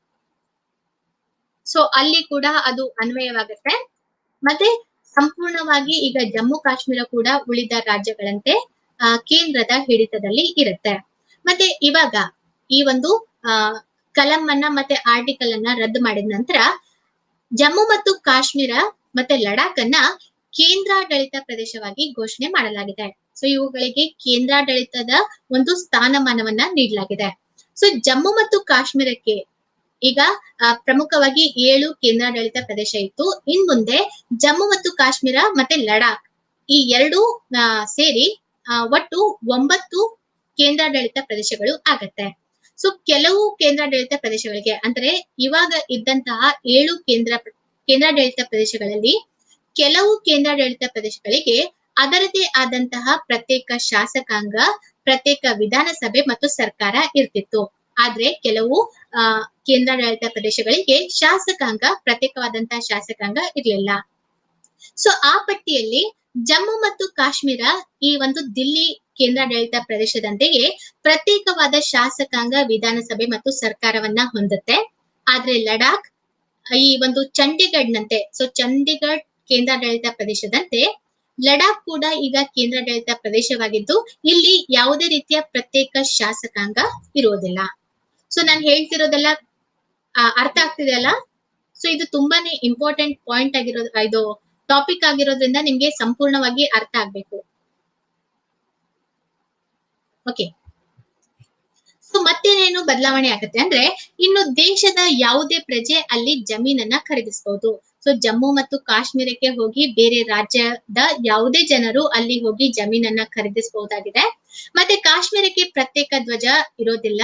ಸೊ ಅಲ್ಲಿ ಕೂಡ ಅದು ಅನ್ವಯವಾಗುತ್ತೆ ಮತ್ತೆ ಸಂಪೂರ್ಣವಾಗಿ ಈಗ ಜಮ್ಮು ಕಾಶ್ಮೀರ ಕೂಡ ಉಳಿದ ರಾಜ್ಯಗಳಂತೆ ಆ, ಕೇಂದ್ರದ ಹಿಡಿತದಲ್ಲಿ ಇರುತ್ತೆ ಮತ್ತೆ ಇವಾಗ ಈ ಒಂದು ಆ ಕಲಂ ಅನ್ನ ಮತ್ತೆ ಆರ್ಟಿಕಲ್ ಅನ್ನ ರದ್ದು ಮಾಡಿದ ನಂತರ ಜಮ್ಮು ಮತ್ತು ಕಾಶ್ಮೀರ ಮತ್ತೆ ಲಡಾಖ್ ಅನ್ನ ಕೇಂದ್ರಾಡಳಿತ ಪ್ರದೇಶವಾಗಿ ಘೋಷಣೆ ಮಾಡಲಾಗಿದೆ ಸೊ ಇವುಗಳಿಗೆ ಕೇಂದ್ರಾಡಳಿತದ ಒಂದು ಸ್ಥಾನಮಾನವನ್ನ ನೀಡಲಾಗಿದೆ ಸೊ ಜಮ್ಮು ಮತ್ತು ಕಾಶ್ಮೀರಕ್ಕೆ ಈಗ ಆ, ಪ್ರಮುಖವಾಗಿ ಏಳು ಕೇಂದ್ರಾಡಳಿತ ಪ್ರದೇಶ ಇತ್ತು ಇನ್ ಮುಂದೆ ಜಮ್ಮು ಮತ್ತು ಕಾಶ್ಮೀರ ಮತ್ತೆ ಲಡಾಖ್ ಈ ಎರಡು ಆ, ಸೇರಿ ಆ, ಒಟ್ಟು ಒಂಬತ್ತು ಕೇಂದ್ರಾಡಳಿತ ಪ್ರದೇಶಗಳು ಆಗತ್ತೆ ಸೊ ಕೆಲವು ಕೇಂದ್ರಾಡಳಿತ ಪ್ರದೇಶಗಳಿಗೆ ಅಂದ್ರೆ ಇವಾಗ ಇದ್ದಂತಹ ಏಳು ಕೇಂದ್ರ ಕೇಂದ್ರಾಡಳಿತ ಪ್ರದೇಶಗಳಲ್ಲಿ ಕೆಲವು ಕೇಂದ್ರಾಡಳಿತ ಪ್ರದೇಶಗಳಿಗೆ ಅದರದೇ ಆದಂತಹ ಪ್ರತ್ಯೇಕ ಶಾಸಕಾಂಗ ಪ್ರತ್ಯೇಕ ವಿಧಾನಸಭೆ ಮತ್ತು ಸರ್ಕಾರ ಇರ್ತಿತ್ತು ಆದ್ರೆ ಕೆಲವು ಆ ಕೇಂದ್ರಾಡಳಿತ ಪ್ರದೇಶಗಳಿಗೆ ಶಾಸಕಾಂಗ ಪ್ರತ್ಯೇಕವಾದಂತಹ ಶಾಸಕಾಂಗ ಇರಲಿಲ್ಲ ಸೊ ಆ ಪಟ್ಟಿಯಲ್ಲಿ ಜಮ್ಮು ಮತ್ತು ಕಾಶ್ಮೀರ ಈ ಒಂದು ದಿಲ್ಲಿ ಕೇಂದ್ರಾಡಳಿತ ಪ್ರದೇಶದಂತೆಯೇ ಪ್ರತ್ಯೇಕವಾದ ಶಾಸಕಾಂಗ ವಿಧಾನಸಭೆ ಮತ್ತು ಸರ್ಕಾರವನ್ನ ಹೊಂದುತ್ತೆ ಆದ್ರೆ ಲಡಾಖ್ ಈ ಒಂದು ಚಂಡೀಗಢ್ನಂತೆ ಸೊ ಚಂಡೀಗಢ್ ಕೇಂದ್ರಾಡಳಿತ ಪ್ರದೇಶದಂತೆ ಲಡಾಖ್ ಕೂಡ ಈಗ ಕೇಂದ್ರಾಡಳಿತ ಪ್ರದೇಶವಾಗಿದ್ದು ಇಲ್ಲಿ ಯಾವುದೇ ರೀತಿಯ ಪ್ರತ್ಯೇಕ ಶಾಸಕಾಂಗ ಇರುವುದಿಲ್ಲ ಸೊ ನಾನು ಹೇಳ್ತಿರೋದೆಲ್ಲ ಆ, ಅರ್ಥ ಆಗ್ತಿದೆ ಅಲ್ಲ ಸೊ ಇದು ತುಂಬಾನೇ ಇಂಪಾರ್ಟೆಂಟ್ ಪಾಯಿಂಟ್ ಆಗಿರೋದು ಇದು ಟಾಪಿಕ್ ಆಗಿರೋದ್ರಿಂದ ನಿಮ್ಗೆ ಸಂಪೂರ್ಣವಾಗಿ ಅರ್ಥ ಆಗ್ಬೇಕು ಓಕೆ ಸೊ ಮತ್ತೇನೇನು ಬದಲಾವಣೆ ಆಗುತ್ತೆ ಅಂದ್ರೆ ಇನ್ನು ದೇಶದ ಯಾವುದೇ ಪ್ರಜೆ ಅಲ್ಲಿ ಜಮೀನನ್ನ ಖರೀದಿಸಬಹುದು ಸೊ ಜಮ್ಮು ಮತ್ತು ಕಾಶ್ಮೀರಕ್ಕೆ ಹೋಗಿ ಬೇರೆ ರಾಜ್ಯದ ಯಾವುದೇ ಜನರು ಅಲ್ಲಿ ಹೋಗಿ ಜಮೀನನ್ನ ಖರೀದಿಸಬಹುದಾಗಿದೆ ಮತ್ತೆ ಕಾಶ್ಮೀರಕ್ಕೆ ಪ್ರತ್ಯೇಕ ಧ್ವಜ ಇರೋದಿಲ್ಲ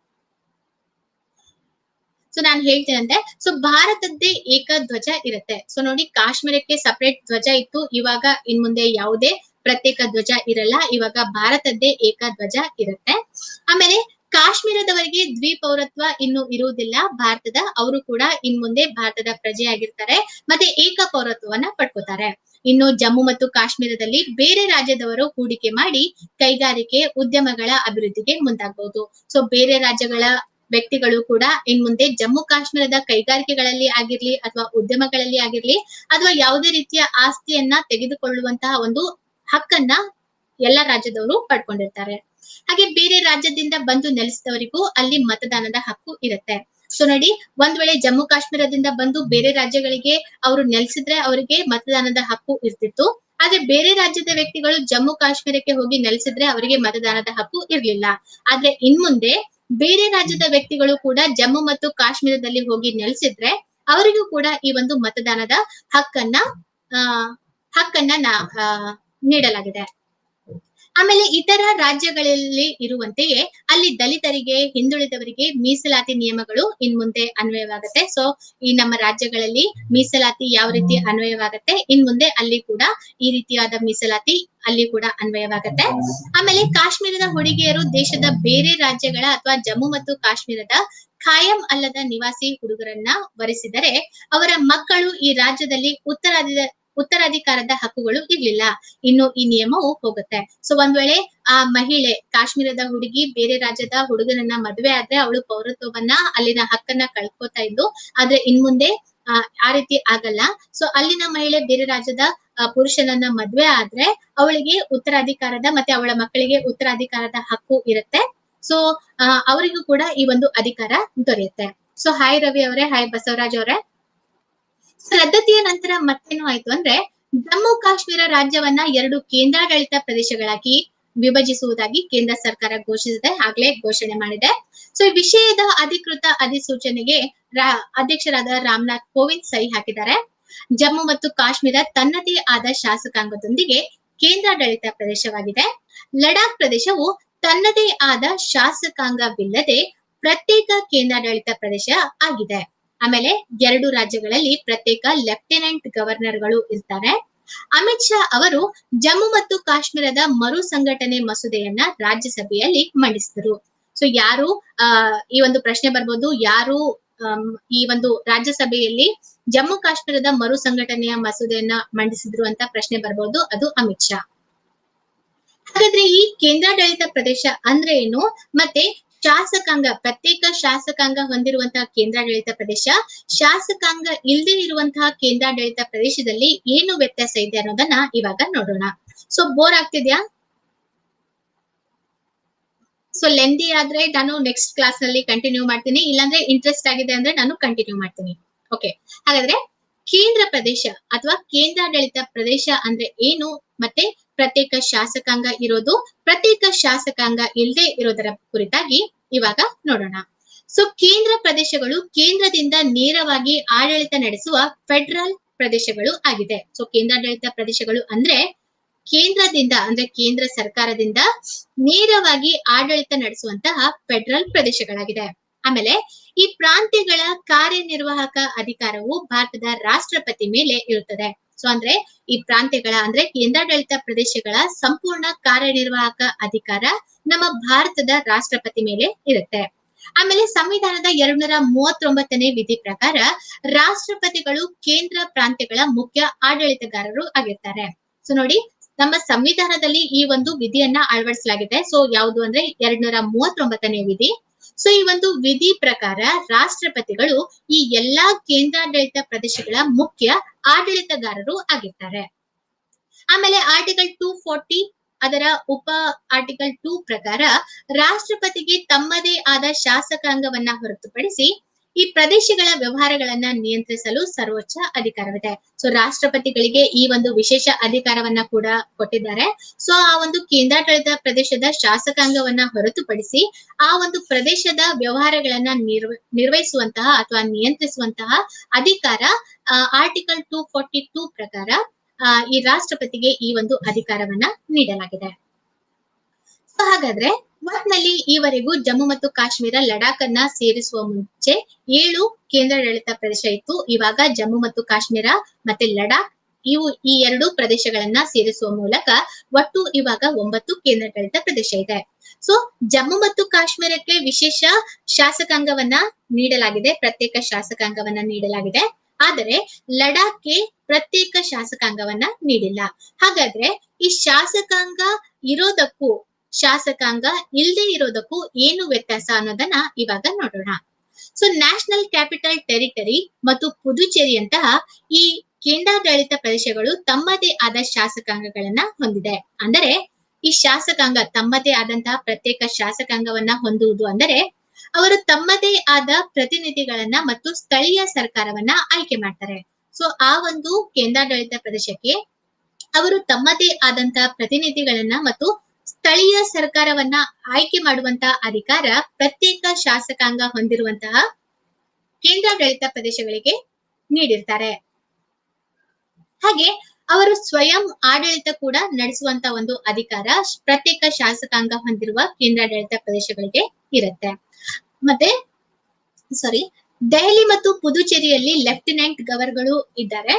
ಸೊ ನಾನು ಹೇಳ್ತೇನಂತೆ ಸೊ ಭಾರತದ್ದೇ ಏಕ ಧ್ವಜ ಇರುತ್ತೆ ಸೊ ನೋಡಿ ಕಾಶ್ಮೀರಕ್ಕೆ ಸಪರೇಟ್ ಧ್ವಜ ಇತ್ತು ಇವಾಗ ಇನ್ ಮುಂದೆ ಯಾವುದೇ ಪ್ರತ್ಯೇಕ ಧ್ವಜ ಇರಲ್ಲ ಇವಾಗ ಭಾರತದ್ದೇ ಏಕ ಧ್ವಜ ಇರುತ್ತೆ ಆಮೇಲೆ ಕಾಶ್ಮೀರದವರಿಗೆ ದ್ವಿಪೌರತ್ವ ಇನ್ನು ಇರುವುದಿಲ್ಲ ಭಾರತದ ಅವರು ಕೂಡ ಇನ್ ಮುಂದೆ ಭಾರತದ ಪ್ರಜೆಯಾಗಿರ್ತಾರೆ ಮತ್ತೆ ಏಕ ಪೌರತ್ವವನ್ನ ಪಡ್ಕೋತಾರೆ ಇನ್ನು ಜಮ್ಮು ಮತ್ತು ಕಾಶ್ಮೀರದಲ್ಲಿ ಬೇರೆ ರಾಜ್ಯದವರು ಹೂಡಿಕೆ ಮಾಡಿ ಕೈಗಾರಿಕೆ ಉದ್ಯಮಗಳ ಅಭಿವೃದ್ಧಿಗೆ ಮುಂದಾಗಬಹುದು ಸೊ ಬೇರೆ ರಾಜ್ಯಗಳ ವ್ಯಕ್ತಿಗಳು ಕೂಡ ಇನ್ ಮುಂದೆ ಜಮ್ಮು ಕಾಶ್ಮೀರದ ಕೈಗಾರಿಕೆಗಳಲ್ಲಿ ಆಗಿರ್ಲಿ ಅಥವಾ ಉದ್ಯಮಗಳಲ್ಲಿ ಆಗಿರ್ಲಿ ಅಥವಾ ಯಾವುದೇ ರೀತಿಯ ಆಸ್ತಿಯನ್ನ ತೆಗೆದುಕೊಳ್ಳುವಂತಹ ಒಂದು ಹಕ್ಕನ್ನ ಎಲ್ಲ ರಾಜ್ಯದವರು ಪಡ್ಕೊಂಡಿರ್ತಾರೆ ಹಾಗೆ ಬೇರೆ ರಾಜ್ಯದಿಂದ ಬಂದು ನೆಲೆಸಿದವರಿಗೂ ಅಲ್ಲಿ ಮತದಾನದ ಹಕ್ಕು ಇರುತ್ತೆ ಸೊ ನೋಡಿ ಒಂದ್ ವೇಳೆ ಜಮ್ಮು ಕಾಶ್ಮೀರದಿಂದ ಬಂದು ಬೇರೆ ರಾಜ್ಯಗಳಿಗೆ ಅವರು ನೆಲೆಸಿದ್ರೆ ಅವರಿಗೆ ಮತದಾನದ ಹಕ್ಕು ಇರ್ತಿತ್ತು ಆದ್ರೆ ಬೇರೆ ರಾಜ್ಯದ ವ್ಯಕ್ತಿಗಳು ಜಮ್ಮು ಕಾಶ್ಮೀರಕ್ಕೆ ಹೋಗಿ ನೆಲೆಸಿದ್ರೆ ಅವರಿಗೆ ಮತದಾನದ ಹಕ್ಕು ಇರ್ಲಿಲ್ಲ ಆದ್ರೆ ಇನ್ ಮುಂದೆ ಬೇರೆ ರಾಜ್ಯದ ವ್ಯಕ್ತಿಗಳು ಕೂಡ ಜಮ್ಮು ಮತ್ತು ಕಾಶ್ಮೀರದಲ್ಲಿ ಹೋಗಿ ನೆಲೆಸಿದ್ರೆ ಅವರಿಗೂ ಕೂಡ ಈ ಒಂದು ಮತದಾನದ ಹಕ್ಕನ್ನ ಆ ಹಕ್ಕನ್ನ ನಾ- ಆ, ನೀಡಲಾಗಿದೆ ಆಮೇಲೆ ಇತರ ರಾಜ್ಯಗಳಲ್ಲಿ ಇರುವಂತೆಯೇ ಅಲ್ಲಿ ದಲಿತರಿಗೆ ಹಿಂದುಳಿದವರಿಗೆ ಮೀಸಲಾತಿ ನಿಯಮಗಳು ಇನ್ ಮುಂದೆ ಅನ್ವಯವಾಗುತ್ತೆ ಸೊ ಈ ನಮ್ಮ ರಾಜ್ಯಗಳಲ್ಲಿ ಮೀಸಲಾತಿ ಯಾವ ರೀತಿ ಅನ್ವಯವಾಗುತ್ತೆ ಇನ್ ಮುಂದೆ ಅಲ್ಲಿ ಕೂಡ ಈ ರೀತಿಯಾದ ಮೀಸಲಾತಿ ಅಲ್ಲಿ ಕೂಡ ಅನ್ವಯವಾಗುತ್ತೆ ಆಮೇಲೆ ಕಾಶ್ಮೀರದ ಹುಡುಗಿಯರು ದೇಶದ ಬೇರೆ ರಾಜ್ಯಗಳ ಅಥವಾ ಜಮ್ಮು ಮತ್ತು ಕಾಶ್ಮೀರದ ಖಾಯಂ ಅಲ್ಲದ ನಿವಾಸಿ ಹುಡುಗರನ್ನ ವರಿಸಿದರೆ ಅವರ ಮಕ್ಕಳು ಈ ರಾಜ್ಯದಲ್ಲಿ ಉತ್ತರಾದಿ ಉತ್ತರಾಧಿಕಾರದ ಹಕ್ಕುಗಳು ಇರ್ಲಿಲ್ಲ ಇನ್ನು ಈ ನಿಯಮವು ಹೋಗುತ್ತೆ ಸೊ ಒಂದ್ ವೇಳೆ ಆ ಮಹಿಳೆ ಕಾಶ್ಮೀರದ ಹುಡುಗಿ ಬೇರೆ ರಾಜ್ಯದ ಹುಡುಗನನ್ನ ಮದುವೆ ಆದ್ರೆ ಅವಳು ಪೌರತ್ವವನ್ನ ಅಲ್ಲಿನ ಹಕ್ಕನ್ನ ಕಳ್ಕೊತಾ ಇದ್ದು ಆದ್ರೆ ಇನ್ ಮುಂದೆ ಆ, ಆ ರೀತಿ ಆಗಲ್ಲ ಸೊ ಅಲ್ಲಿನ ಮಹಿಳೆ ಬೇರೆ ರಾಜ್ಯದ ಆ, ಪುರುಷನನ್ನ ಮದ್ವೆ ಆದ್ರೆ ಅವಳಿಗೆ ಉತ್ತರಾಧಿಕಾರದ ಮತ್ತೆ ಅವಳ ಮಕ್ಕಳಿಗೆ ಉತ್ತರಾಧಿಕಾರದ ಹಕ್ಕು ಇರುತ್ತೆ ಸೊ ಅವರಿಗೂ ಕೂಡ ಈ ಒಂದು ಅಧಿಕಾರ ದೊರೆಯುತ್ತೆ ಸೊ ಹಾಯ್ ರವಿ ಅವರೇ ಹಾಯ್ ಬಸವರಾಜ್ ಅವರೇ ಸೊ ರದ್ದತಿಯ ನಂತರ ಮತ್ತೇನು ಆಯ್ತು ಅಂದ್ರೆ ಜಮ್ಮು ಕಾಶ್ಮೀರ ರಾಜ್ಯವನ್ನ ಎರಡು ಕೇಂದ್ರಾಡಳಿತ ಪ್ರದೇಶಗಳಾಗಿ ವಿಭಜಿಸುವುದಾಗಿ ಕೇಂದ್ರ ಸರ್ಕಾರ ಘೋಷಿಸಿದೆ ಆಗ್ಲೇ ಘೋಷಣೆ ಮಾಡಿದೆ ಸೊ ಈ ವಿಷಯದ ಅಧಿಕೃತ ಅಧಿಸೂಚನೆಗೆ ರಾ- ಅಧ್ಯಕ್ಷರಾದ ರಾಮನಾಥ್ ಕೋವಿಂದ್ ಸಹಿ ಹಾಕಿದ್ದಾರೆ ಜಮ್ಮು ಮತ್ತು ಕಾಶ್ಮೀರ ತನ್ನದೇ ಆದ ಶಾಸಕಾಂಗದೊಂದಿಗೆ ಕೇಂದ್ರಾಡಳಿತ ಪ್ರದೇಶವಾಗಿದೆ ಲಡಾಖ್ ಪ್ರದೇಶವು ತನ್ನದೇ ಆದ ಶಾಸಕಾಂಗವಿಲ್ಲದೆ ಪ್ರತ್ಯೇಕ ಕೇಂದ್ರಾಡಳಿತ ಪ್ರದೇಶ ಆಗಿದೆ ಆಮೇಲೆ ಎರಡು ರಾಜ್ಯಗಳಲ್ಲಿ ಪ್ರತ್ಯೇಕ ಲೆಫ್ಟಿನೆಂಟ್ ಗವರ್ನರ್ಗಳು ಇರ್ತಾರೆ ಅಮಿತ್ ಶಾ ಅವರು ಜಮ್ಮು ಮತ್ತು ಕಾಶ್ಮೀರದ ಮರು ಸಂಘಟನೆ ಮಸೂದೆಯನ್ನ ರಾಜ್ಯಸಭೆಯಲ್ಲಿ ಮಂಡಿಸಿದರು ಸೊ ಯಾರು ಆ ಈ ಒಂದು ಪ್ರಶ್ನೆ ಬರ್ಬೋದು ಯಾರು ಆಮ್, ಈ ಒಂದು ರಾಜ್ಯಸಭೆಯಲ್ಲಿ ಜಮ್ಮು ಕಾಶ್ಮೀರದ ಮರು ಸಂಘಟನೆಯ ಮಸೂದೆಯನ್ನ ಮಂಡಿಸಿದ್ರು ಅಂತ ಪ್ರಶ್ನೆ ಬರ್ಬೋದು ಅದು ಅಮಿತ್ ಶಾ ಹಾಗಾದ್ರೆ ಈ ಕೇಂದ್ರಾಡಳಿತ ಪ್ರದೇಶ ಅಂದ್ರೆ ಏನು ಮತ್ತೆ ಶಾಸಕಾಂಗ ಪ್ರತ್ಯೇಕ ಶಾಸಕಾಂಗ ಹೊಂದಿರುವಂತಹ ಕೇಂದ್ರಾಡಳಿತ ಪ್ರದೇಶ ಶಾಸಕಾಂಗ ಇಲ್ಲದೆ ಇರುವಂತಹ ಕೇಂದ್ರಾಡಳಿತ ಪ್ರದೇಶದಲ್ಲಿ ಏನು ವ್ಯತ್ಯಾಸ ಇದೆ ಅನ್ನೋದನ್ನ ಇವಾಗ ನೋಡೋಣ ಸೊ ಬೋರ್ ಆಗ್ತಿದ್ಯಾ ಸೊ ಲೆಂದಿ ಆದ್ರೆ ನಾನು ನೆಕ್ಸ್ಟ್ ಕ್ಲಾಸ್ ನಲ್ಲಿ ಕಂಟಿನ್ಯೂ ಮಾಡ್ತೀನಿ ಇಲ್ಲಾಂದ್ರೆ ಇಂಟ್ರೆಸ್ಟ್ ಆಗಿದೆ ಅಂದ್ರೆ ನಾನು ಕಂಟಿನ್ಯೂ ಮಾಡ್ತೀನಿ ಓಕೆ ಹಾಗಾದ್ರೆ ಕೇಂದ್ರ ಪ್ರದೇಶ ಅಥವಾ ಕೇಂದ್ರಾಡಳಿತ ಪ್ರದೇಶ ಅಂದ್ರೆ ಏನು ಮತ್ತೆ ಪ್ರತ್ಯೇಕ ಶಾಸಕಾಂಗ ಇರೋದು ಪ್ರತ್ಯೇಕ ಶಾಸಕಾಂಗ ಇಲ್ಲದೆ ಇರೋದರ ಕುರಿತಾಗಿ ಇವಾಗ ನೋಡೋಣ ಸೊ ಕೇಂದ್ರ ಪ್ರದೇಶಗಳು ಕೇಂದ್ರದಿಂದ ನೇರವಾಗಿ ಆಡಳಿತ ನಡೆಸುವ ಫೆಡರಲ್ ಪ್ರದೇಶಗಳು ಆಗಿದೆ ಸೊ ಕೇಂದ್ರಾಡಳಿತ ಪ್ರದೇಶಗಳು ಅಂದ್ರೆ ಕೇಂದ್ರದಿಂದ ಅಂದ್ರೆ ಕೇಂದ್ರ ಸರ್ಕಾರದಿಂದ ನೇರವಾಗಿ ಆಡಳಿತ ನಡೆಸುವಂತಹ ಫೆಡರಲ್ ಪ್ರದೇಶಗಳಾಗಿದೆ ಆಮೇಲೆ ಈ ಪ್ರಾಂತ್ಯಗಳ ಕಾರ್ಯನಿರ್ವಾಹಕ ಅಧಿಕಾರವು ಭಾರತದ ರಾಷ್ಟ್ರಪತಿ ಮೇಲೆ ಇರುತ್ತದೆ ಸೊ ಅಂದ್ರೆ ಈ ಪ್ರಾಂತ್ಯಗಳ ಅಂದ್ರೆ ಕೇಂದ್ರಾಡಳಿತ ಪ್ರದೇಶಗಳ ಸಂಪೂರ್ಣ ಕಾರ್ಯನಿರ್ವಾಹಕ ಅಧಿಕಾರ ನಮ್ಮ ಭಾರತದ ರಾಷ್ಟ್ರಪತಿ ಮೇಲೆ ಇರುತ್ತೆ ಆಮೇಲೆ ಸಂವಿಧಾನದ ಎರಡ್ನೂರ ಮೂವತ್ತೊಂಬತ್ತನೇ ವಿಧಿ ಪ್ರಕಾರ ರಾಷ್ಟ್ರಪತಿಗಳು ಕೇಂದ್ರ ಪ್ರಾಂತ್ಯಗಳ ಮುಖ್ಯ ಆಡಳಿತಗಾರರು ಆಗಿರ್ತಾರೆ ಸೊ ನೋಡಿ ನಮ್ಮ ಸಂವಿಧಾನದಲ್ಲಿ ಈ ಒಂದು ವಿಧಿಯನ್ನ ಅಳವಡಿಸಲಾಗಿದೆ ಸೊ ಯಾವುದು ಅಂದ್ರೆ ಎರಡ್ನೂರ ಮೂವತ್ತೊಂಬತ್ತನೇ ವಿಧಿ ಸೊ ಈ ಒಂದು ವಿಧಿ ಪ್ರಕಾರ ರಾಷ್ಟ್ರಪತಿಗಳು ಈ ಎಲ್ಲಾ ಕೇಂದ್ರಾಡಳಿತ ಪ್ರದೇಶಗಳ ಮುಖ್ಯ ಆಡಳಿತಗಾರರು ಆಗಿರ್ತಾರೆ ಆಮೇಲೆ ಆರ್ಟಿಕಲ್ ಟೂ ಫೋರ್ಟಿ ಅದರ ಉಪ ಆರ್ಟಿಕಲ್ ಟೂ ಪ್ರಕಾರ ರಾಷ್ಟ್ರಪತಿಗೆ ತಮ್ಮದೇ ಆದ ಶಾಸಕಾಂಗವನ್ನ ಹೊರತುಪಡಿಸಿ ಈ ಪ್ರದೇಶಗಳ ವ್ಯವಹಾರಗಳನ್ನ ನಿಯಂತ್ರಿಸಲು ಸರ್ವೋಚ್ಚ ಅಧಿಕಾರವಿದೆ ಸೊ ರಾಷ್ಟ್ರಪತಿಗಳಿಗೆ ಈ ಒಂದು ವಿಶೇಷ ಅಧಿಕಾರವನ್ನ ಕೂಡ ಕೊಟ್ಟಿದ್ದಾರೆ ಸೊ ಆ ಒಂದು ಕೇಂದ್ರಾಡಳಿತ ಪ್ರದೇಶದ ಶಾಸಕಾಂಗವನ್ನ ಹೊರತುಪಡಿಸಿ ಆ ಒಂದು ಪ್ರದೇಶದ ವ್ಯವಹಾರಗಳನ್ನ ನಿರ್ವ ನಿರ್ವಹಿಸುವಂತಹ ಅಥವಾ ನಿಯಂತ್ರಿಸುವಂತಹ ಅಧಿಕಾರ ಆರ್ಟಿಕಲ್ ಟೂ ಫೋರ್ಟಿ ಟೂ ಪ್ರಕಾರ ಆ, ಈ ರಾಷ್ಟ್ರಪತಿಗೆ ಈ ಒಂದು ಅಧಿಕಾರವನ್ನ ನೀಡಲಾಗಿದೆ ಸೊ ಹಾಗಾದ್ರೆ ಒಟ್ನಲ್ಲಿ ಈವರೆಗೂ ಜಮ್ಮು ಮತ್ತು ಕಾಶ್ಮೀರ ಲಡಾಖ್ ಅನ್ನ ಸೇರಿಸುವ ಮುಂಚೆ ಏಳು ಕೇಂದ್ರಾಡಳಿತ ಪ್ರದೇಶ ಇತ್ತು ಇವಾಗ ಜಮ್ಮು ಮತ್ತು ಕಾಶ್ಮೀರ ಮತ್ತೆ ಲಡಾಖ್ ಇವು ಈ ಎರಡು ಪ್ರದೇಶಗಳನ್ನ ಸೇರಿಸುವ ಮೂಲಕ ಒಟ್ಟು ಇವಾಗ ಒಂಬತ್ತು ಕೇಂದ್ರಾಡಳಿತ ಪ್ರದೇಶ ಇದೆ ಸೊ ಜಮ್ಮು ಮತ್ತು ಕಾಶ್ಮೀರಕ್ಕೆ ವಿಶೇಷ ಶಾಸಕಾಂಗವನ್ನ ನೀಡಲಾಗಿದೆ ಪ್ರತ್ಯೇಕ ಶಾಸಕಾಂಗವನ್ನ ನೀಡಲಾಗಿದೆ ಆದರೆ ಲಡಾಖ್ಗೆ ಪ್ರತ್ಯೇಕ ಶಾಸಕಾಂಗವನ್ನ ನೀಡಿಲ್ಲ ಹಾಗಾದ್ರೆ ಈ ಶಾಸಕಾಂಗ ಇರೋದಕ್ಕೂ ಶಾಸಕಾಂಗ ಇಲ್ಲದೆ ಇರೋದಕ್ಕೂ ಏನು ವ್ಯತ್ಯಾಸ ಅನ್ನೋದನ್ನ ಇವಾಗ ನೋಡೋಣ ಸೊ ನ್ಯಾಷನಲ್ ಕ್ಯಾಪಿಟಲ್ ಟೆರಿಟರಿ ಮತ್ತು ಪುದುಚೇರಿಯಂತಹ ಈ ಕೇಂದ್ರಾಡಳಿತ ಪ್ರದೇಶಗಳು ತಮ್ಮದೇ ಆದ ಶಾಸಕಾಂಗಗಳನ್ನ ಹೊಂದಿದೆ ಅಂದರೆ ಈ ಶಾಸಕಾಂಗ ತಮ್ಮದೇ ಆದಂತಹ ಪ್ರತ್ಯೇಕ ಶಾಸಕಾಂಗವನ್ನ ಹೊಂದುವುದು ಅಂದರೆ ಅವರು ತಮ್ಮದೇ ಆದ ಪ್ರತಿನಿಧಿಗಳನ್ನ ಮತ್ತು ಸ್ಥಳೀಯ ಸರ್ಕಾರವನ್ನ ಆಯ್ಕೆ ಮಾಡ್ತಾರೆ ಸೊ ಆ ಒಂದು ಕೇಂದ್ರಾಡಳಿತ ಪ್ರದೇಶಕ್ಕೆ ಅವರು ತಮ್ಮದೇ ಆದಂತಹ ಪ್ರತಿನಿಧಿಗಳನ್ನ ಮತ್ತು ಸ್ಥಳೀಯ ಸರ್ಕಾರವನ್ನ ಆಯ್ಕೆ ಮಾಡುವಂತಹ ಅಧಿಕಾರ ಪ್ರತ್ಯೇಕ ಶಾಸಕಾಂಗ ಹೊಂದಿರುವಂತಹ ಕೇಂದ್ರಾಡಳಿತ ಪ್ರದೇಶಗಳಿಗೆ ನೀಡಿರ್ತಾರೆ ಹಾಗೆ ಅವರು ಸ್ವಯಂ ಆಡಳಿತ ಕೂಡ ನಡೆಸುವಂತ ಒಂದು ಅಧಿಕಾರ ಪ್ರತ್ಯೇಕ ಶಾಸಕಾಂಗ ಹೊಂದಿರುವ ಕೇಂದ್ರಾಡಳಿತ ಪ್ರದೇಶಗಳಿಗೆ ಇರುತ್ತೆ ಮತ್ತೆ ಸಾರಿ ದೆಹಲಿ ಮತ್ತು ಪುದುಚೇರಿಯಲ್ಲಿ ಲೆಫ್ಟಿನೆಂಟ್ ಗವರ್ಗಳು ಇದ್ದಾರೆ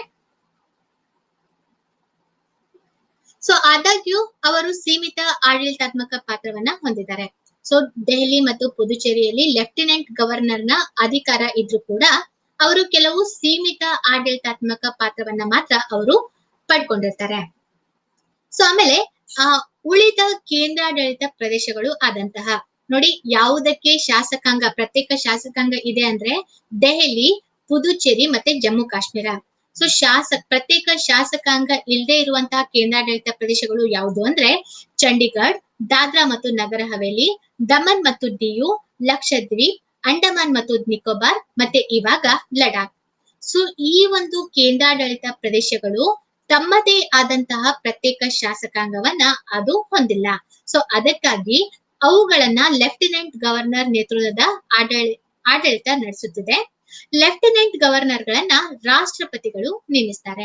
ಸೊ ಆದಾಗ್ಯೂ ಅವರು ಸೀಮಿತ ಆಡಳಿತಾತ್ಮಕ ಪಾತ್ರವನ್ನ ಹೊಂದಿದ್ದಾರೆ ಸೊ ದೆಹಲಿ ಮತ್ತು ಪುದುಚೇರಿಯಲ್ಲಿ ಲೆಫ್ಟಿನೆಂಟ್ ಗವರ್ನರ್ನ ಅಧಿಕಾರ ಇದ್ರೂ ಕೂಡ ಅವರು ಕೆಲವು ಸೀಮಿತ ಆಡಳಿತಾತ್ಮಕ ಪಾತ್ರವನ್ನ ಮಾತ್ರ ಅವರು ಪಡ್ಕೊಂಡಿರ್ತಾರೆ ಸೊ ಆಮೇಲೆ ಆ ಉಳಿದ ಕೇಂದ್ರಾಡಳಿತ ಪ್ರದೇಶಗಳು ಆದಂತಹ ನೋಡಿ ಯಾವುದಕ್ಕೆ ಶಾಸಕಾಂಗ ಪ್ರತ್ಯೇಕ ಶಾಸಕಾಂಗ ಇದೆ ಅಂದ್ರೆ ದೆಹಲಿ ಪುದುಚೇರಿ ಮತ್ತೆ ಜಮ್ಮು ಕಾಶ್ಮೀರ ಸೊ ಶಾಸಕ ಪ್ರತ್ಯೇಕ ಶಾಸಕಾಂಗ ಇಲ್ಲದೆ ಇರುವಂತಹ ಕೇಂದ್ರಾಡಳಿತ ಪ್ರದೇಶಗಳು ಯಾವುದು ಅಂದ್ರೆ ಚಂಡೀಗಢ ದಾದ್ರಾ ಮತ್ತು ನಗರ ಹವೇಲಿ ದಮನ್ ಮತ್ತು ದಿಯು ಲಕ್ಷದ್ವೀಪ್ ಅಂಡಮಾನ್ ಮತ್ತು ನಿಕೋಬಾರ್ ಮತ್ತೆ ಇವಾಗ ಲಡಾಖ್ ಸೊ ಈ ಒಂದು ಕೇಂದ್ರಾಡಳಿತ ಪ್ರದೇಶಗಳು ತಮ್ಮದೇ ಆದಂತಹ ಪ್ರತ್ಯೇಕ ಶಾಸಕಾಂಗವನ್ನ ಅದು ಹೊಂದಿಲ್ಲ ಸೊ ಅದಕ್ಕಾಗಿ ಅವುಗಳನ್ನ ಲೆಫ್ಟಿನೆಂಟ್ ಗವರ್ನರ್ ನೇತೃತ್ವದ ಆಡಳಿ ಆಡಳಿತ ನಡೆಸುತ್ತಿದೆ ಲೆಫ್ಟಿನೆಂಟ್ ಗವರ್ನರ್ ಗಳನ್ನ ರಾಷ್ಟ್ರಪತಿಗಳು ನೇಮಿಸ್ತಾರೆ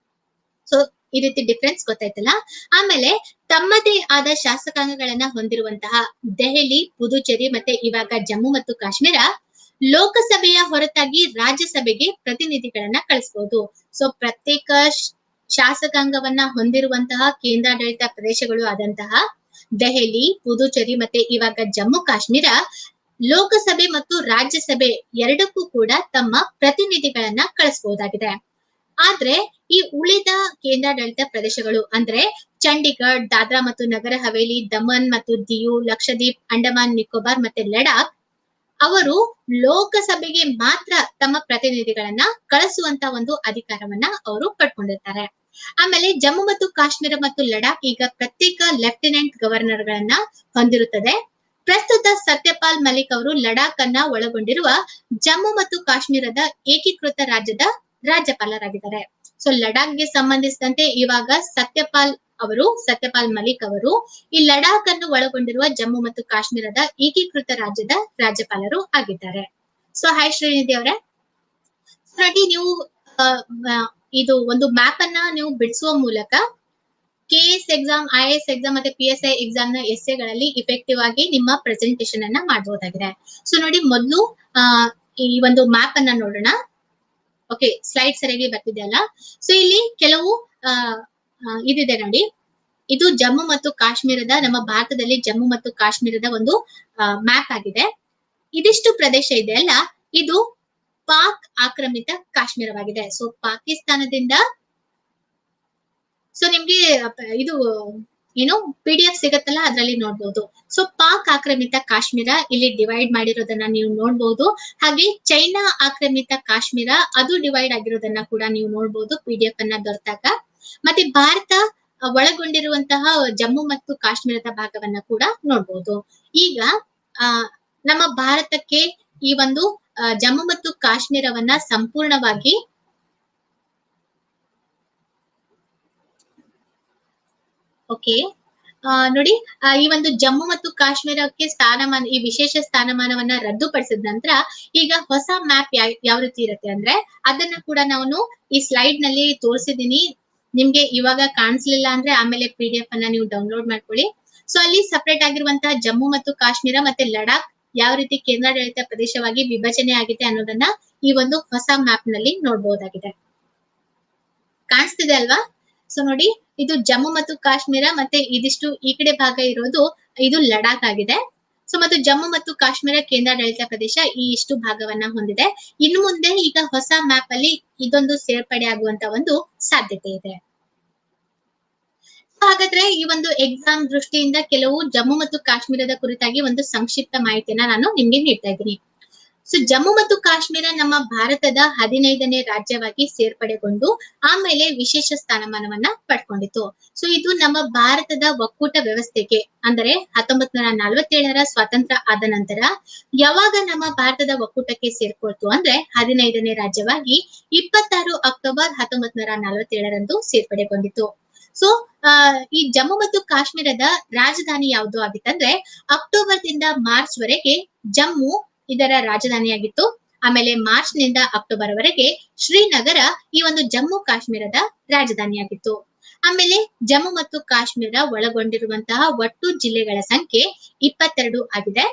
ಸೊ ಈ ರೀತಿ ಡಿಫ್ರೆನ್ಸ್ ಗೊತ್ತಾಯ್ತಲ್ಲ ಆಮೇಲೆ ತಮ್ಮದೇ ಆದ ಶಾಸಕಾಂಗಗಳನ್ನ ಹೊಂದಿರುವಂತಹ ದೆಹಲಿ ಪುದುಚೇರಿ ಮತ್ತೆ ಇವಾಗ ಜಮ್ಮು ಮತ್ತು ಕಾಶ್ಮೀರ ಲೋಕಸಭೆಯ ಹೊರತಾಗಿ ರಾಜ್ಯಸಭೆಗೆ ಪ್ರತಿನಿಧಿಗಳನ್ನ ಕಳಿಸಬಹುದು ಸೊ ಪ್ರತ್ಯೇಕ ಶ್- ಶಾಸಕಾಂಗವನ್ನ ಹೊಂದಿರುವಂತಹ ಕೇಂದ್ರಾಡಳಿತ ಪ್ರದೇಶಗಳು ಆದಂತಹ ದೆಹಲಿ ಪುದುಚೇರಿ ಮತ್ತೆ ಇವಾಗ ಜಮ್ಮು ಕಾಶ್ಮೀರ ಲೋಕಸಭೆ ಮತ್ತು ರಾಜ್ಯಸಭೆ ಎರಡಕ್ಕೂ ಕೂಡ ತಮ್ಮ ಪ್ರತಿನಿಧಿಗಳನ್ನ ಕಳಿಸಬಹುದಾಗಿದೆ ಆದ್ರೆ ಈ ಉಳಿದ ಕೇಂದ್ರಾಡಳಿತ ಪ್ರದೇಶಗಳು ಅಂದ್ರೆ ಚಂಡೀಗಢ ದಾದ್ರಾ ಮತ್ತು ನಗರ ಹವೇಲಿ ದಮನ್ ಮತ್ತು ದಿಯು ಲಕ್ಷದ್ವೀಪ್ ಅಂಡಮಾನ್ ನಿಕೋಬಾರ್ ಮತ್ತೆ ಲಡಾಖ್ ಅವರು ಲೋಕಸಭೆಗೆ ಮಾತ್ರ ತಮ್ಮ ಪ್ರತಿನಿಧಿಗಳನ್ನ ಕಳಿಸುವಂತ ಒಂದು ಅಧಿಕಾರವನ್ನ ಅವರು ಪಡ್ಕೊಂಡಿರ್ತಾರೆ ಆಮೇಲೆ ಜಮ್ಮು ಮತ್ತು ಕಾಶ್ಮೀರ ಮತ್ತು ಲಡಾಖ್ ಈಗ ಪ್ರತ್ಯೇಕ ಲೆಫ್ಟಿನೆಂಟ್ ಗವರ್ನರ್ ಗಳನ್ನ ಹೊಂದಿರುತ್ತದೆ ಪ್ರಸ್ತುತ ಸತ್ಯಪಾಲ್ ಮಲಿಕ್ ಅವರು ಲಡಾಖ್ ಅನ್ನ ಒಳಗೊಂಡಿರುವ ಜಮ್ಮು ಮತ್ತು ಕಾಶ್ಮೀರದ ಏಕೀಕೃತ ರಾಜ್ಯದ ರಾಜ್ಯಪಾಲರಾಗಿದ್ದಾರೆ ಸೊ ಲಡಾಖ್ಗೆ ಸಂಬಂಧಿಸಿದಂತೆ ಇವಾಗ ಸತ್ಯಪಾಲ್ ಅವರು ಸತ್ಯಪಾಲ್ ಮಲಿಕ್ ಅವರು ಈ ಲಡಾಖ್ ಅನ್ನು ಒಳಗೊಂಡಿರುವ ಜಮ್ಮು ಮತ್ತು ಕಾಶ್ಮೀರದ ಏಕೀಕೃತ ರಾಜ್ಯದ ರಾಜ್ಯಪಾಲರು ಆಗಿದ್ದಾರೆ ಸೊ ಹಾಯ್ ಶ್ರೀನಿಧಿ ಅವರೇ ನೋಡಿ ನೀವು ಆ, ಆ, ಇದು ಒಂದು ಮ್ಯಾಪ್ ಅನ್ನ ನೀವು ಬಿಡಿಸುವ ಮೂಲಕ K S exam I S exam ಮತ್ತೆ ಪಿ ಎಸ್ ಐ ಎಕ್ಸಾಮ್ ನ ಎಸ್ಎಗಳಲ್ಲಿ ಇಫೆಕ್ಟಿವ್ ಆಗಿ ನಿಮ್ಮ ಪ್ರೆಸೆಂಟೇಶನ್ ಅನ್ನ ಮಾಡಬಹುದಾಗಿದೆ ಸೊ ನೋಡಿ ಮೊದಲು ಈ ಒಂದು ಮ್ಯಾಪ್ ಅನ್ನ ನೋಡೋಣ ಓಕೆ ಸ್ಲೈಡ್ ಸರಿಯಾಗಿ ಬರ್ತಿದೆಯಲ್ಲ ಸೊ ಇಲ್ಲಿ ಕೆಲವು ಆ, ಆ, ಇದಿದೆ ನೋಡಿ ಇದು ಜಮ್ಮು ಮತ್ತು ಕಾಶ್ಮೀರದ ನಮ್ಮ ಭಾರತದಲ್ಲಿ ಜಮ್ಮು ಮತ್ತು ಕಾಶ್ಮೀರದ ಒಂದು ಮ್ಯಾಪ್ ಆಗಿದೆ ಇದಿಷ್ಟು ಪ್ರದೇಶ ಇದೆ ಅಲ್ಲ ಇದು ಪಾಕ್ ಆಕ್ರಮಿತ ಕಾಶ್ಮೀರವಾಗಿದೆ ಸೊ ಪಾಕಿಸ್ತಾನದಿಂದ ಸೊ ನಿಮ್ಗೆ ಅಪ- ಇದು ಏನು ಪಿ ಡಿ ಎಫ್ ಸಿಗತ್ತಲ್ಲ ಅದ್ರಲ್ಲಿ ನೋಡ್ಬೋದು ಸೊ ಪಾಕ್ ಆಕ್ರಮಿತ ಕಾಶ್ಮೀರ ಇಲ್ಲಿ ಡಿವೈಡ್ ಮಾಡಿರೋದನ್ನ ನೀವು ನೋಡ್ಬೋದು ಹಾಗೆ ಚೈನಾ ಆಕ್ರಮಿತ ಕಾಶ್ಮೀರ ಅದು ಡಿವೈಡ್ ಆಗಿರೋದನ್ನ ಕೂಡ ನೀವು ನೋಡ್ಬೋದು ಪಿ ಡಿ ಎಫ್ ಅನ್ನ ದೊರೆತಾಗ ಮತ್ತೆ ಭಾರತ ಅ, ಒಳಗೊಂಡಿರುವಂತಹ ಜಮ್ಮು ಮತ್ತು ಕಾಶ್ಮೀರದ ಭಾಗವನ್ನ ಕೂಡ ನೋಡ್ಬೋದು ಈಗ ಆ ನಮ್ಮ ಭಾರತಕ್ಕೆ ಈ ಒಂದು ಆ, ಜಮ್ಮು ಮತ್ತು ಕಾಶ್ಮೀರವನ್ನ ಸಂಪೂರ್ಣವಾಗಿ ಓಕೆ ನೋಡಿ ಆ, ಈ ಒಂದು ಜಮ್ಮು ಮತ್ತು ಕಾಶ್ಮೀರಕ್ಕೆ ಸ್ಥಾನಮಾನ ಈ ವಿಶೇಷ ಸ್ಥಾನಮಾನವನ್ನ ರದ್ದುಪಡಿಸಿದ ನಂತರ ಈಗ ಹೊಸ ಮ್ಯಾಪ್ ಯಾವ ರೀತಿ ಇರುತ್ತೆ ಅಂದ್ರೆ ಅದನ್ನ ಕೂಡ ನಾನು ಈ ಸ್ಲೈಡ್ ನಲ್ಲಿ ತೋರಿಸಿದೀನಿ ನಿಮ್ಗೆ ಇವಾಗ ಕಾಣಿಸ್ಲಿಲ್ಲ ಅಂದ್ರೆ ಆಮೇಲೆ ಪಿ ಡಿ ಎಫ್ ಅನ್ನ ನೀವು ಡೌನ್ಲೋಡ್ ಮಾಡ್ಕೊಳ್ಳಿ ಸೊ ಅಲ್ಲಿ ಸಪರೇಟ್ ಆಗಿರುವಂತಹ ಜಮ್ಮು ಮತ್ತು ಕಾಶ್ಮೀರ ಮತ್ತೆ ಲಡಾಖ್ ಯಾವ ರೀತಿ ಕೇಂದ್ರಾಡಳಿತ ಪ್ರದೇಶವಾಗಿ ವಿಭಜನೆ ಆಗಿದೆ ಅನ್ನೋದನ್ನ ಈ ಒಂದು ಹೊಸ ಮ್ಯಾಪ್ ನಲ್ಲಿ ನೋಡಬಹುದಾಗಿದೆ ಕಾಣಿಸ್ತಿದೆ ಅಲ್ವಾ ಸೊ ನೋಡಿ ಇದು ಜಮ್ಮು ಮತ್ತು ಕಾಶ್ಮೀರ ಮತ್ತೆ ಇದಿಷ್ಟು ಈ ಕಡೆ ಭಾಗ ಇರೋದು ಇದು ಲಡಾಖ್ ಆಗಿದೆ ಸೊ ಮತ್ತು ಜಮ್ಮು ಮತ್ತು ಕಾಶ್ಮೀರ ಕೇಂದ್ರಾಡಳಿತ ಪ್ರದೇಶ ಈ ಇಷ್ಟು ಭಾಗವನ್ನ ಹೊಂದಿದೆ ಇನ್ನು ಮುಂದೆ ಈಗ ಹೊಸ ಮ್ಯಾಪ್ ಅಲ್ಲಿ ಇದೊಂದು ಸೇರ್ಪಡೆ ಆಗುವಂತ ಒಂದು ಸಾಧ್ಯತೆ ಇದೆ So, ಹಾಗಾದ್ರೆ ಈ ಒಂದು ಎಕ್ಸಾಮ್ ದೃಷ್ಟಿಯಿಂದ ಕೆಲವು ಜಮ್ಮು ಮತ್ತು ಕಾಶ್ಮೀರದ ಕುರಿತಾಗಿ ಒಂದು ಸಂಕ್ಷಿಪ್ತ ಮಾಹಿತಿಯನ್ನ ನಾನು ನಿಮ್ಗೆ ನೀಡ್ತಾ ಇದ್ದೀನಿ ಸೊ ಜಮ್ಮು ಮತ್ತು ಕಾಶ್ಮೀರ ನಮ್ಮ ಭಾರತದ ಹದಿನೈದನೇ ರಾಜ್ಯವಾಗಿ ಸೇರ್ಪಡೆಗೊಂಡು ಆಮೇಲೆ ವಿಶೇಷ ಸ್ಥಾನಮಾನವನ್ನ ಪಡ್ಕೊಂಡಿತ್ತು ಸೊ ಇದು ನಮ್ಮ ಭಾರತದ ಒಕ್ಕೂಟ ವ್ಯವಸ್ಥೆಗೆ ಅಂದರೆ ಹತ್ತೊಂಬತ್ ನೂರ ನಲವತ್ತೇಳರ ಸ್ವಾತಂತ್ರ್ಯ ಆದ ನಂತರ ಯಾವಾಗ ನಮ್ಮ ಭಾರತದ ಒಕ್ಕೂಟಕ್ಕೆ ಸೇರ್ಕೊಳ್ತು ಅಂದ್ರೆ ಹದಿನೈದನೇ ರಾಜ್ಯವಾಗಿ ಇಪ್ಪತ್ತಾರು ಅಕ್ಟೋಬರ್ ಹತ್ತೊಂಬತ್ ನೂರ ನಲವತ್ತೇಳರಂದು ಸೇರ್ಪಡೆಗೊಂಡಿತು ಸೊ ಈ ಜಮ್ಮು ಮತ್ತು ಕಾಶ್ಮೀರದ ರಾಜಧಾನಿ ಯಾವುದು ಆಗಿತ್ತಂದ್ರೆ ಅಕ್ಟೋಬರ್ ದಿಂದ ಮಾರ್ಚ್ ವರೆಗೆ ಜಮ್ಮು ಇದರ ರಾಜಧಾನಿಯಾಗಿತ್ತು ಆಮೇಲೆ ಮಾರ್ಚ್ ನಿಂದ ಅಕ್ಟೋಬರ್ ವರೆಗೆ ಶ್ರೀನಗರ ಈ ಒಂದು ಜಮ್ಮು ಕಾಶ್ಮೀರದ ರಾಜಧಾನಿಯಾಗಿತ್ತು ಆಮೇಲೆ ಜಮ್ಮು ಮತ್ತು ಕಾಶ್ಮೀರ ಒಳಗೊಂಡಿರುವಂತಹ ಒಟ್ಟು ಜಿಲ್ಲೆಗಳ ಸಂಖ್ಯೆ ಇಪ್ಪತ್ತೆರಡು ಆಗಿದೆ